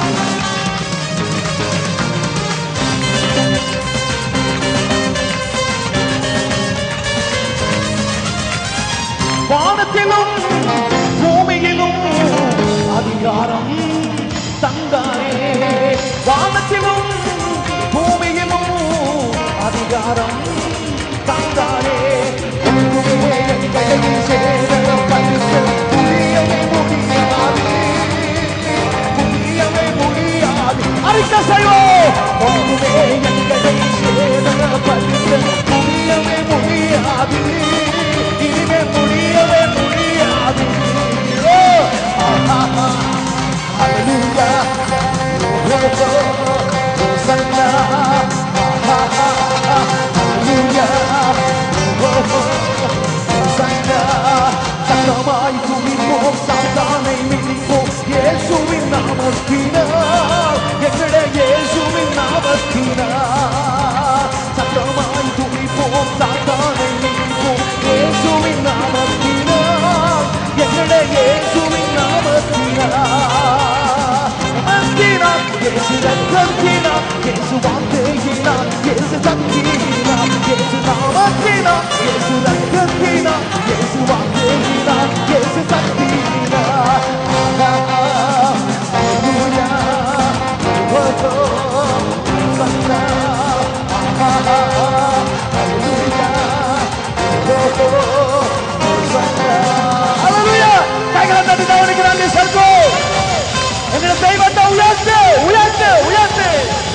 B: வானத்திலும் பூமியிலும் அதிகாரம் தந்தாரே வானத்திலும் பூமியிலும் அதிகாரம் தந்தாரே ஒன்றுமே கையில் சேர பரிசு புரியவே முடியாது புரியவே முடியாது அறிக்கை செய்வோம் ஒன்றுமே எங்களை சேர பரிசு புரியவே முடியாது இனிமே முடியவே முடியாது ஓ, ஆஹா, ஹalleluya. ஓ, ஓ, ஓ, ஹோசன்னா. ஆஹா, ஹalleluya. ஓ, ஓ, ஹோசன்னா. சத்தமாய் துதிப்போம் சாத்தானை மிதிப்போம் இயேசுவின் நாமத்தினால் எங்கட இயேசுவின் நாமத்தினால் சத்தமாய் துதிப்போம் சாத்தானை மிதிப்போம் இயேசுவின் நாமத்தினால் எங்கட இயேசுவின் நாமத்தினால் மத்தினால் இயேசு ரத்தத்தினால் இயேசு வார்த்தையினால் இயேசு சக்தியினால் இயேசு நாமத்தினால் இயேசு ரத்தத்தினால் இயேசு வார்த்தையினால் இயேசு சக்தியினால் ஆஹா, ஹalleluya. ஓ, ஓ, சன்னா. ஆஹா, ஹalleluya. ஓ, ஓ, சன்னா. ஹalleluya. கைகளை தட்டி தேவனுக்கு நன்றி செலுத்துவோம். எங்களை தெய்வத்தை உயர்த்து உயர்த்து உயர்த்து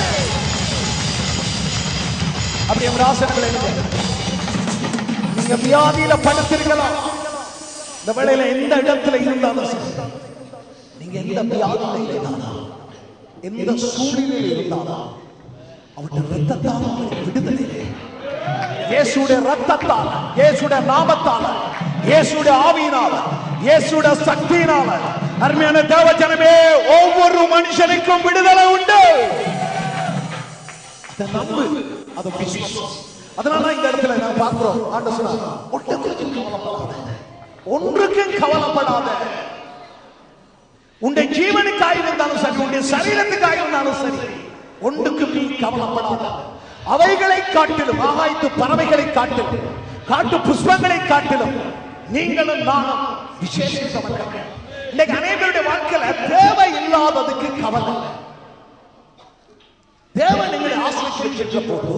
B: அப்படி உங்க ஆசனங்களை நீங்க வியாதியில படுத்திருக்கலாம் இந்த வேளையில எந்த இடத்துல இருந்தாலும் சரி, நீங்க எந்த வியாதியில இருந்தாலும் எந்த சூழ்நிலையில் இருந்தாலும் அவருடைய ரத்தத்தால் உங்களுக்கு விடுதலை இயேசுடைய ரத்தத்தால் இயேசுடைய நாமத்தால் இயேசுடைய ஆவியினால இயேசுடைய சக்தியினால அருமையான தேவ ஜனமே ஒவ்வொரு மனுஷனுக்கும் விடுதலை உண்டு அதை நம்பு அதை விசுவாசி அதனால இந்த இடத்துல நான் பார்க்கிறோம் ஆண்டு சொன்னார் ஒன்றுக்கும் கவலைப்படாத ஒன்றுக்கும் கவலைப்படாத உன்னுடைய ஜீவனுக்காக இருந்தாலும் சரி உன்னுடைய சரீரத்துக்காக இருந்தாலும் சரி ஒன்றுக்கும் நீ கவலைப்படாத அவைகளை காட்டிலும் ஆகாயத்து பறவைகளை காட்டிலும் காட்டு புஷ்பங்களை காட்டிலும் நீங்களும் நானும் விசேஷித்தவர்கள் இன்னைக்கு அனைவருடைய வாழ்க்கையில தேவை இல்லாததுக்கு கவலை தேவன் எங்களை ஆசிரியர் போது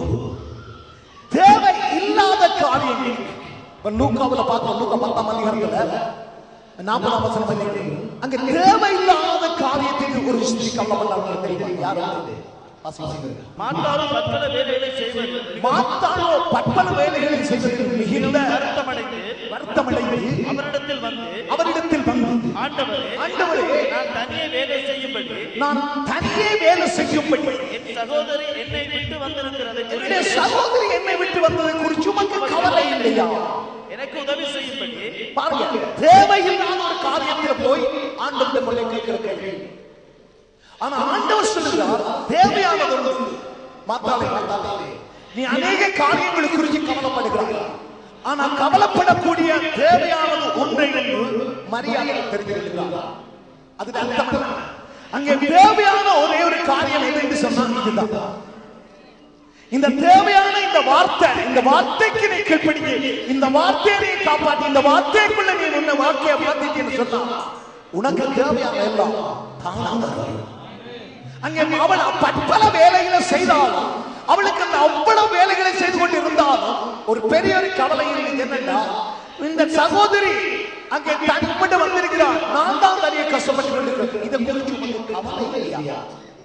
B: தேவை இல்லாத காரியங்கள் இப்ப லூக்காவுல பார்க்கிறோம் லூக்கா பத்தாம் அதிகாரத்துல நாற்பதாம் வசனம் வரைக்கும். அங்க தேவையில்லாத காரியத்துக்கு ஒரு ஸ்திரீ கவலைப்பட்டாங்க தெரியுமா யாரும்
G: மாட்டாரும் பற்பல வேலைகளை செய்வது
B: மாத்தாளோ பற்பல வேலைகளை செய்வதற்கு மிகுந்த
G: வருத்தமடைந்து
B: வருத்தமடைந்து
G: அவரிடத்தில் வந்து
B: அவரிடத்தில் வந்து
G: ஆண்டவரே
B: ஆண்டவரே
G: நான் தனியே வேலை செய்யும்படி
B: நான் தனியே வேலை செய்யும்படி
G: என் சகோதரி என்னை விட்டு வந்திருக்கிறதை
B: என்னுடைய
G: குறித்து
B: சகோதரி என்னை விட்டு வந்ததை குறித்து உமக்கு கவலை இல்லையா
G: எனக்கு உதவி செய்யும்படி
B: பாருங்க தேவையில்லாத ஒரு காரியத்தில் போய் ஆண்டவருடைய கொள்ளை கேட்கிற கேள்வி ஆனா ஆண்டவர் சொல்லுகிறார் தேவையானது ஒன்று மாத்தாலே மாத்தாலே நீ அநேக காரியங்களை குறித்து கவலைப்படுகிறாய் ஆனா கவலைப்படக்கூடிய தேவையானது ஒன்றை என்று மரியாதை தெரிஞ்சிருக்கிறார் அது அர்த்தம் என்ன? அங்கே தேவையான ஒரே ஒரு காரியம் எது என்று சொன்னால் இதுதான் இந்த தேவையான இந்த வார்த்தை இந்த வார்த்தைக்கு நீ கீழ்ப்படிங்க இந்த வார்த்தையை நீ காப்பாற்றி இந்த வார்த்தைக்குள்ள நீ உன்னை வார்த்தையை மாத்திட்டேன்னு சொன்னா உனக்கு தேவையான எல்லாம் தானாக வரும். அங்கே அவள் பற்பல வேலைகளை செய்தாலும் அவளுக்கு அந்த அவ்வளவு வேலைகளை செய்து கொண்டு இருந்தாலும் ஒரு பெரிய ஒரு கவலை இருக்குது என்னன்னா இந்த சகோதரி அங்கே தனிப்பட்டு வந்திருக்கிறார் நான் தான் தனியே கஷ்டப்பட்டு கொண்டிருக்கிறேன் இதை குறித்து உங்களுக்கு கவலை இல்லையா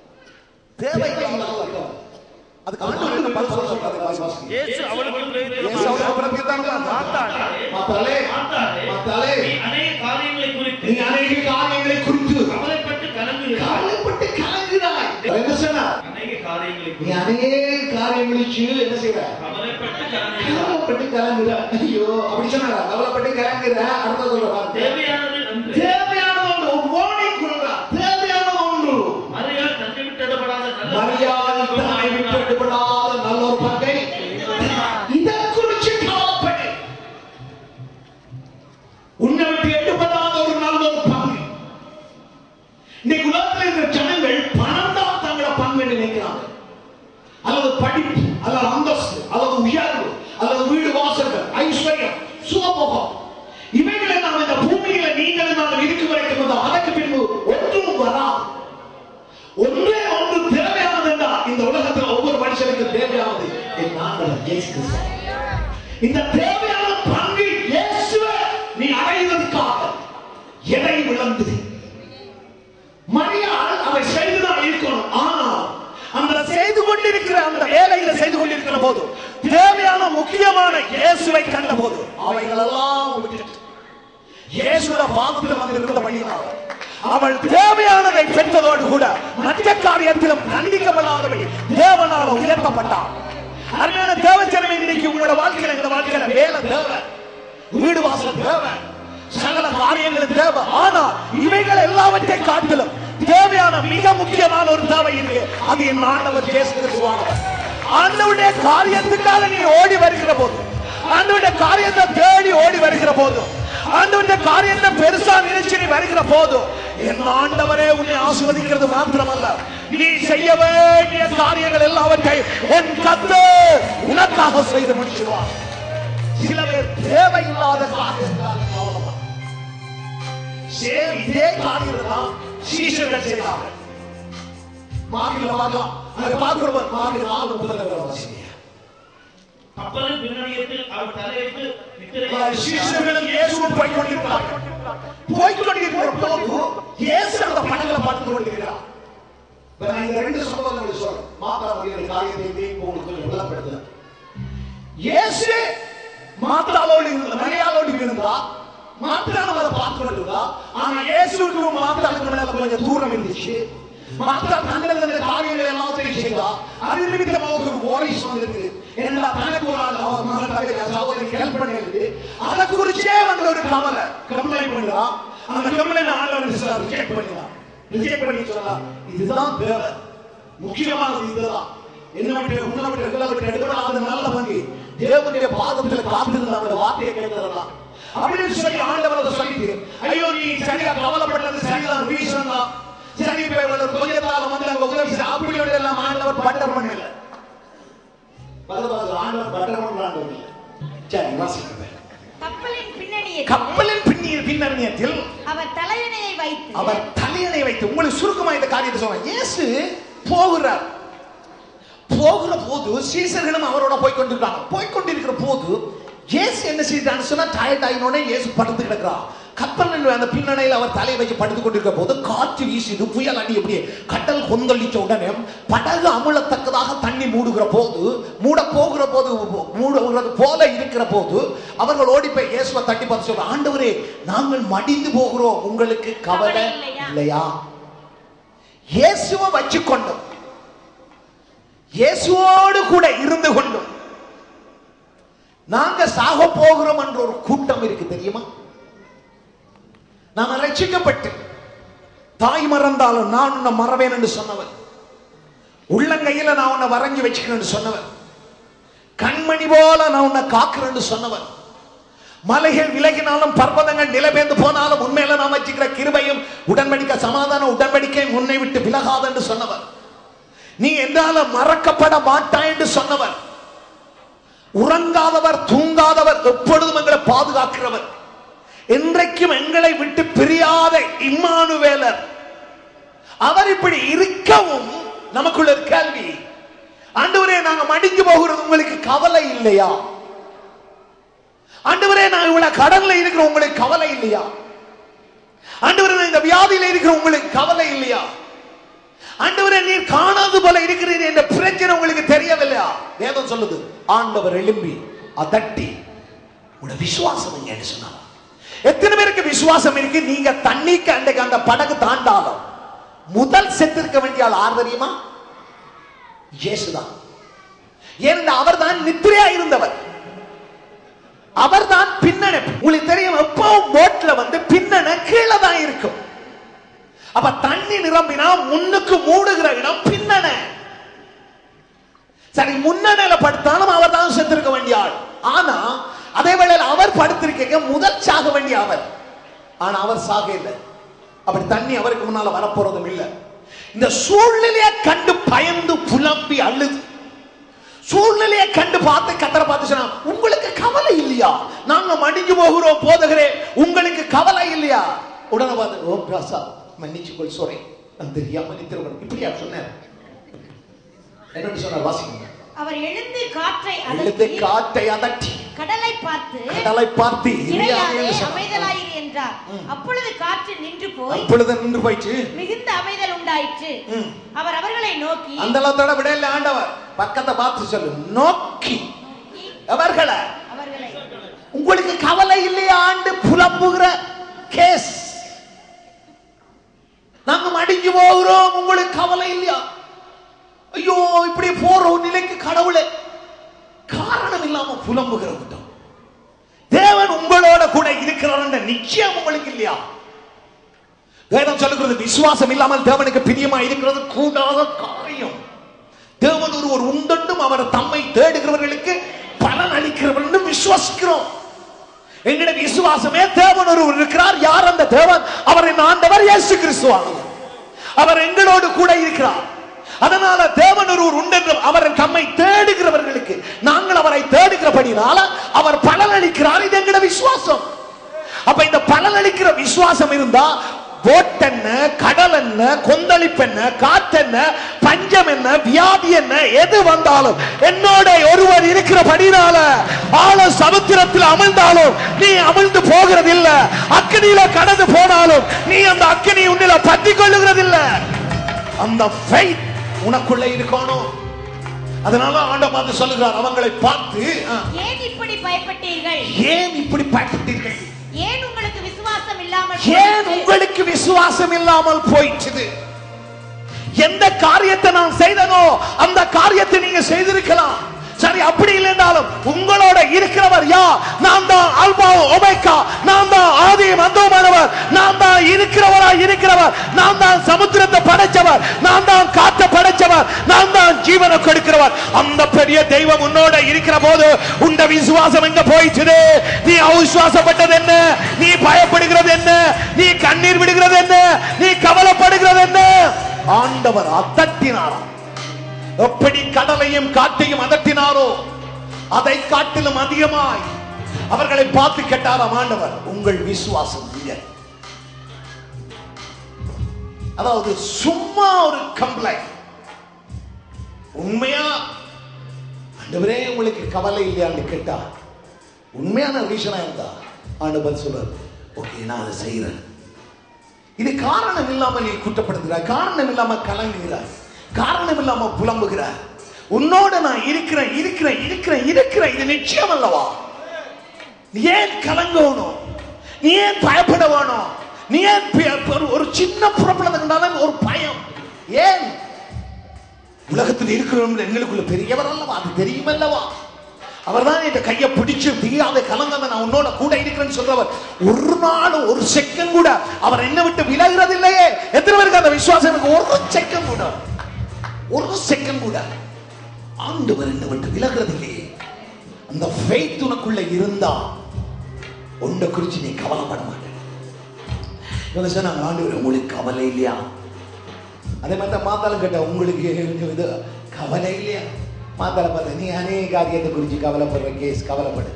B: தேவையில்லாத அதுக்கு ஆண்டவருக்கு பதில் சொல்றாரு அதை வாசிங்க.
G: இயேசு அவளுக்கு
B: இயேசு அவருக்கு பிரதியுத்தரமாக
G: மாத்தாளே
B: மாத்தாளே,
G: மாத்தாளே
B: மாத்தாளே,
G: நீ அநேக காரியங்களை குறித்து
B: நீ அநேக காரியங்களை குறித்து
G: கவலைப்பட்டு கலங்குகிறாய்
B: கவலைப்பட்டு கலங்குகிறாய் என்ன சொன்னார்
G: அநேக காரியங்களை
B: நீ அநேக காரியங்களுக்கு என்ன செய்வ
G: கவலைப்பட்டு கலங்குகிறாய்
B: கவலைப்பட்டு கலங்குற ஐயோ அப்படி சொன்னாரா கவலைப்பட்டு கலங்குற அடுத்த சொல்றா
G: தேவையானது அன்று
B: தேவையான ஒன்று ஒரு warning கொடுக்கிறார். தேவையான ஒன்று
G: மரியாள் தன்னை விட்டுவிடப்படாத நல்ல
B: மரியாதை தாய் விட்டுவிடப்படாத நல்ல ஒரு பங்கை இதற்கு இயேசு கிறிஸ்து இந்த தேவையான பங்கு இயேசுவை நீ அடைவதற்காக எதை இழந்தது மரியாள் அதை செய்துதான் இருக்கணும் ஆனால் அந்த செய்து கொண்டிருக்கிற அந்த வேலையில செய்து கொண்டிருக்கிற போது தேவையான முக்கியமான இயேசுவை கண்ட போது அவைகளெல்லாம் விட்டுட்டு இயேசுட பாதத்தில் வந்திருக்கிற வழியினால் அவள் தேவையானதை பெற்றதோடு கூட மற்ற காரியத்திலும் கண்டிக்கப்படாதவை தேவனால் உயர்த்தப்பட்டாள் அருமையான தேவச்சனமே இன்னைக்கு உங்களோட வாழ்க்கையில இந்த வாழ்க்கையில வேலை தேவை வீடு வாசல் தேவை சகல காரியங்கள் தேவை ஆனால் இவைகள் எல்லாவற்றை காட்டிலும் தேவையான மிக முக்கியமான ஒரு தேவை இருக்கு அது என் ஆண்டவர் இயேசு கிறிஸ்துவானவர் ஆண்டவருடைய காரியத்துக்காக நீ ஓடி வருகிற போது ஆண்டவருடைய காரியத்தை தேடி ஓடி வருகிற போது ஆண்டவருடைய காரியத்தை பெருசா நினைச்சு நீ வருகிற போது என் ஆண்டவரே உன்னை ஆசிர்வதிக்கிறது மாத்திரமல்ல நீ செய்ய வேண்டிய காரியங்கள் எல்லாவற்றையும் என் கத்து உனக்காக செய்து முடிச்சிருவார் சில பேர் தேவையில்லாத காரியத்தால் கவலைப்பட சேம் இதே காரியம் தான் சீஷர்கள் செய்தார்கள் மார்க்கில் பார்க்கலாம் அதை பார்க்கிறோம் மார்க்கில் ஆறு முதல்ல வாசிங்க
G: கப்பலின் பின்னணியத்தில் அவர் தலையிட்டு நித்திரை
B: சீஷர்களும் இயேசுவும் போய் கொண்டிருக்கிறார்கள் போய் கொண்டிருக்கிற போது இயேசு அந்த படங்களை பார்த்து கொண்டிருக்கிறார் இப்ப நான் இந்த ரெண்டு சம்பவங்களை சொல்றேன் மாதா அவர்களுடைய காரியத்தை உங்களுக்கு கொஞ்சம் விளப்படுத்துறேன் இயேசு மாத்தாளோடு இருந்த மரியாளோடு இருந்தா மாத்தாளம் அதை பார்த்து கொண்டிருந்தா ஆனா இயேசுக்கும் மாத்தாளுக்கு மேல கொஞ்சம் தூரம் இருந்துச்சு மாத்தா தன்னில் இருந்த காரியங்கள் எல்லாத்தையும் செய்தா அது நிமித்தமாக ஒரு வாய்ஸ் வந்திருக்கு எல்லா தனக்கு ஒரு ஆள் அவர் மகன் தவிர சகோதரி ஹெல்ப் பண்ணிருக்கு அதை குறிச்சே வந்து ஒரு கவலை கம்ப்ளைண்ட் பண்ணுறா அந்த கம்ப்ளைண்ட் ஆண்டவர் சார் ரிஜெக்ட் பண்ணிடலாம் ரிஜெக்ட் பண்ணி சொல்லலாம் இதுதான் தேவை முக்கியமானது இதுதான் என்ன விட்டு உன்னை விட்டு எங்களை விட்டு எடுக்கப்படாத நல்ல பங்கு தேவனுடைய பாதத்துல காத்திருந்த அந்த வார்த்தையை கேட்கிறதெல்லாம் அப்படின்னு சொல்லி ஆண்டவர் அதை சொல்லிட்டு ஐயோ நீ சரியா கவலைப்பட்டது சரிதான் ரீசன் தான் சரி இப்ப இவ்வளவு கொஞ்சத்தால வந்து அங்க உதவி செய்~ அப்படி எல்லாம் ஆண்டவர் பட்டர் பண்ணல பரவாயில்ல, ஆண்டவர் பட்டர் பண்றாங்க சரி வாசிக்கிறேன்
F: கப்பலின் பின்னணியில்
B: கப்பலின் பின்னிய பின்னணியத்தில்
F: அவர் தலையணையை வைத்து
B: அவர் தலையணை வைத்து உங்களுக்கு சுருக்கமா இந்த காரியத்தை சொல்றேன் இயேசு போகிறார் போகிற போது சீசர்களும் அவரோட போய் கொண்டிருக்காங்க போய் கொண்டிருக்கிற போது இயேசு என்ன செய்தான்னு சொன்னா டயர்ட் ஆயினோட இயேசு படுத்து கிடக்கிறார் கப்பல் அந்த பின்னணையில் அவர் தலை வச்சு படுத்து கொண்டிருக்கிற போது காற்று வீசுது புயல் அடி அப்படியே கடல் கொந்தளிச்ச உடனே படகு அமுழத்தக்கதாக தண்ணி மூடுகிற போது மூட போகிற போது மூடுகிறது போல இருக்கிற போது அவர்கள் ஓடி போய் இயேசுவை தட்டி பார்த்து சொல்றாங்க ஆண்டவரே நாங்கள் மடிந்து போகிறோம் உங்களுக்கு கவலை
F: கவலை இல்லையா?"
B: இல்லையா இயேசுவை வச்சு கொண்டோம் இயேசுவோடு கூட இருந்து கொண்டும் நாங்க சாக போகிறோம் என்ற ஒரு கூட்டம் இருக்கு தெரியுமா நாம ரட்சிக்கப்பட்டு தாய் மறந்தாலும் நான் உன்னை மறவேன் என்று சொன்னவன் உள்ளங்கையில நான் உன்னை வரைஞ்சி வச்சுக்கிறேன்னு சொன்னவன் கண்மணி போல நான் உன்னை காக்கிறேன்னு சொன்னவன் மலைகள் விலகினாலும் பர்வதங்கள் நிலபேந்து போனாலும் உண்மையில நான் வச்சுக்கிற கிருபையும் உடன்படிக்கை சமாதான உடன்படிக்கையும் உன்னை விட்டு விலகாது என்று சொன்னவன் நீ என்னால மறக்கப்பட மாட்டாய் என்று சொன்னவர் உறங்காதவர் தூங்காதவர் எப்பொழுதும் எங்களை பாதுகாக்கிறவர் என்றைக்கும் எங்களை விட்டு பிரியாத இம்மானுவேலர் அவர் இப்படி இருக்கவும் நமக்குள்ள ஒரு கேள்வி ஆண்டவரே நாங்க மடிஞ்சு போகிறது உங்களுக்கு கவலை இல்லையா ஆண்டவரே நான் இவ்வளவு கடன்ல இருக்கிற உங்களுக்கு கவலை இல்லையா ஆண்டவரே நான் இந்த வியாதியில இருக்கிற உங்களுக்கு கவலை இல்லையா ஆண்டவரே நீர் காணாது போல இருக்கிறீர் என்ற பிரச்சனை உங்களுக்கு தெரியவில்லையா வேதம் சொல்லுது ஆண்டவர் எழும்பி அதட்டி உட விசுவாசம் எங்கன்னு சொன்னார் எத்தனை பேருக்கு விசுவாசம் இருக்கு நீங்க தண்ணிக்கு அன்றைக்கு அந்த படகு தாண்டாலும் முதல் செத்திருக்க வேண்டிய ஆள் ஆர் தெரியுமா இயேசுதான் ஏனென்றா அவர் தான் நித்திரையா இருந்தவர் அவர் தான் பின்னணி உங்களுக்கு தெரியும் எப்பவும் போட்ல வந்து பின்னணை கீழே தான் இருக்கும் அப்ப தண்ணி நிரம்பினா முன்னுக்கு மூடுகிற இடம் பின்னணை சரி முன்னணியில படுத்தாலும் அவர் தான் செத்திருக்க வேண்டிய ஆள் ஆனா அதே வேளையில் அவர் படுத்திருக்கீங்க முதல் சாக வேண்டிய அவர் ஆனா அவர் சாக இல்லை அப்படி தண்ணி அவருக்கு முன்னால வரப்போறதும் இல்லை இந்த சூழ்நிலையை கண்டு பயந்து புலம்பி அழுது சூழ்நிலையை கண்டு பார்த்து கத்தரை பார்த்து சொன்னா உங்களுக்கு கவலை இல்லையா நாங்க மடிஞ்சு போகிறோம் போதகரே உங்களுக்கு கவலை இல்லையா உடனே பார்த்து ஓ பிராசா மன்னிச்சுக்கொள் சோரை நான் தெரியாம நித்திரவன் இப்படியா சொன்னார் என்னன்னு சொன்னார் வாசிக்கணும்
F: அவர் எழுந்து காற்றை
E: எழுந்து
F: அதட்டி
E: காற்றை அதட்டி
F: கடலை பார்த்து
E: கடலை பார்த்து
F: இறையாதே
E: இறையாதே சொன்னார்.
F: அமைதலாயிரு என்றார் அப்பொழுது காற்று நின்று போய்
E: அப்பொழுது நின்று போயிடுச்சு
F: மிகுந்த அமைதல் உண்டாயிற்று
E: ம்.
F: அவர் அவர்களை நோக்கி
E: அந்த அளத்தோட விடையில ஆண்டவர் பக்கத்தை பார்த்து சொல்லு நோக்கி அவர்களை
F: அவர்களை
E: உங்களுக்கு கவலை இல்லையா ஆண்டு புலம்புகிற கேஸ் நாங்க மடிஞ்சு போகிறோம் உங்களுக்கு கவலை இல்லையா ஐயோ இப்படி போற ஒரு நிலைக்கு கடவுளே காரணம் இல்லாம புலம்புகிற கூட்டம் தேவன் உங்களோட கூட இருக்கிறார் என்ற நிச்சயம் உங்களுக்கு இல்லையா வேதம் சொல்லுகிறது விசுவாசம் இல்லாமல் தேவனுக்கு பிரியமா இருக்கிறது கூடாத காரியம் தேவன் ஒருவர் உண்டென்றும் அவர் தம்மை தேடுகிறவர்களுக்கு பலன் அளிக்கிறவர் என்று விசுவாசிக்கிறோம் எங்களுடைய விசுவாசமே தேவன் ஒருவர் இருக்கிறார் யார் அந்த தேவன் அவரின் ஆண்டவர் இயேசு கிறிஸ்துவானவர் அவர் எங்களோடு கூட இருக்கிறார் அதனால தேவன் ஒருவர் உண்டென்றும் அவர் தம்மை தேடுகிறவர்களுக்கு நாங்கள் அவரை தேடுகிறபடினால அவர் பலன் அளிக்கிறார் இது எங்களுடைய விசுவாசம் அப்ப இந்த பலன் அளிக்கிற விசுவாசம் இருந்தா போட் என்ன கடல் என்ன கொந்தளிப்பு என்ன காற்றென்ன பஞ்சம் என்ன வியாதி என்ன எது வந்தாலும் என்னோட ஒருவர் இருக்கிறபடினால ஆழ சமுத்திரத்தில் அமிழ்ந்தாலும் நீ அமிழ்ந்து போகிறது இல்ல அக்னியில கடந்து போனாலும் நீ அந்த அக்னி உன்னில பற்றி கொள்ளுகிறது இல்ல அந்த faith உனக்குள்ள இருக்கணும் அதனால ஆண்டவர் பார்த்து சொல்லுகிறார் அவங்களை பார்த்து ஆ,
F: ஏன் இப்படி பயப்பட்டீர்கள்
E: ஏன் இப்படி பயப்பட்டீர்கள்
F: ஏன் உங்களுக்கு விசுவாசம் இல்லாமல்
E: ஏன்
F: போயிற்று?
E: உங்களுக்கு விசுவாசம் இல்லாமல் போயிடுச்சு எந்த காரியத்தை நான் செய்தனோ அந்த காரியத்தை நீங்க செய்திருக்கலாம் சரி அப்படி இல்லைனாலும் உங்களோட இருக்கிறவர் யா நான் தான் அல்பா ஒபேக்கா நான் தான் ஆதியும் அந்தமானவர் நான் தான் இருக்கிறவரா இருக்கிறவர் நான் தான் சமுத்திரத்தை படைச்சவர் நான் தான் காற்றை படைச்சவர் நான் தான் ஜீவனை கொடுக்கிறவர் அந்த பெரிய தெய்வம் உன்னோட இருக்கிற போது உண்ட விசுவாசம் எங்க போயிடுச்சு நீ அவிசுவாசப்பட்டது என்ன நீ பயப்படுகிறது என்ன நீ கண்ணீர் விடுகிறது என்ன நீ கவலைப்படுகிறது என்ன ஆண்டவர் அதட்டினாராம் எப்படி கடலையும் காற்றையும் அதட்டினாரோ அதை காட்டிலும் அதிகமாய் அவர்களை பார்த்து கேட்டாராம் ஆண்டவர் உங்கள் விசுவாசம் இல்லை அதாவது சும்மா ஒரு கம்ப்ளைண்ட் உண்மையா ஆண்டவரே உங்களுக்கு கவலை இல்லையான்னு கேட்டா உண்மையான ரீசனா இருந்தா ஆண்டவர் சொல்றார் ஓகே நான் அதை செய்யறேன் இது காரணம் இல்லாம நீ குற்றப்படுத்துகிறாய் காரணம் இல்லாம கலங்குகிறாய் காரணம் இல்லாம புலம்புகிறாய் உன்னோட நான் இருக்கிறேன் இருக்கிறேன் இருக்கிறேன் இருக்கிறேன் இது நிச்சயம் அல்லவா நீ ஏன் கலங்கணும் நீ ஏன் பயப்பட வேணும் நீ ஏன் பி- ஒரு- ஒரு சின்ன புறப்படத்தை கண்டாலும் ஒரு பயம் ஏன் உலகத்தில் இருக்கிறவங்க எங்களுக்குள்ள பெரியவர் அல்லவா அது தெரியும் அல்லவா அவர்தான் என் கையை பிடிச்சு தெரியாத கலங்காத நான் உன்னோட கூட இருக்கிறேன்னு சொல்றவர் ஒரு நாள் ஒரு செகண்ட் கூட அவர் என்ன விட்டு விலகிறது இல்லையே எத்தனை பேருக்கு அந்த விசுவாசம் எனக்கு ஒரு செகண்ட் கூட ஒரு செகண்ட் கூட ஆண்டவர் என்ன விட்டு விலகிறது இல்லையே அந்த ஃபெய்த் உனக்குள்ள இருந்தா உன்னை குறிச்சு நீ கவலைப்பட மாட்டேன் இவங்க சொன்னாங்க ஆண்டவர் உங்களுக்கு கவலை இல்லையா அதே மாதிரி தான் மாத்தாலும் கேட்ட உங்களுக்கு இது கவலை இல்லையா மாத்தால பார்த்த நீ அநேக காரியத்தை குறித்து கவலைப்படுற கேஸ் கவலைப்படு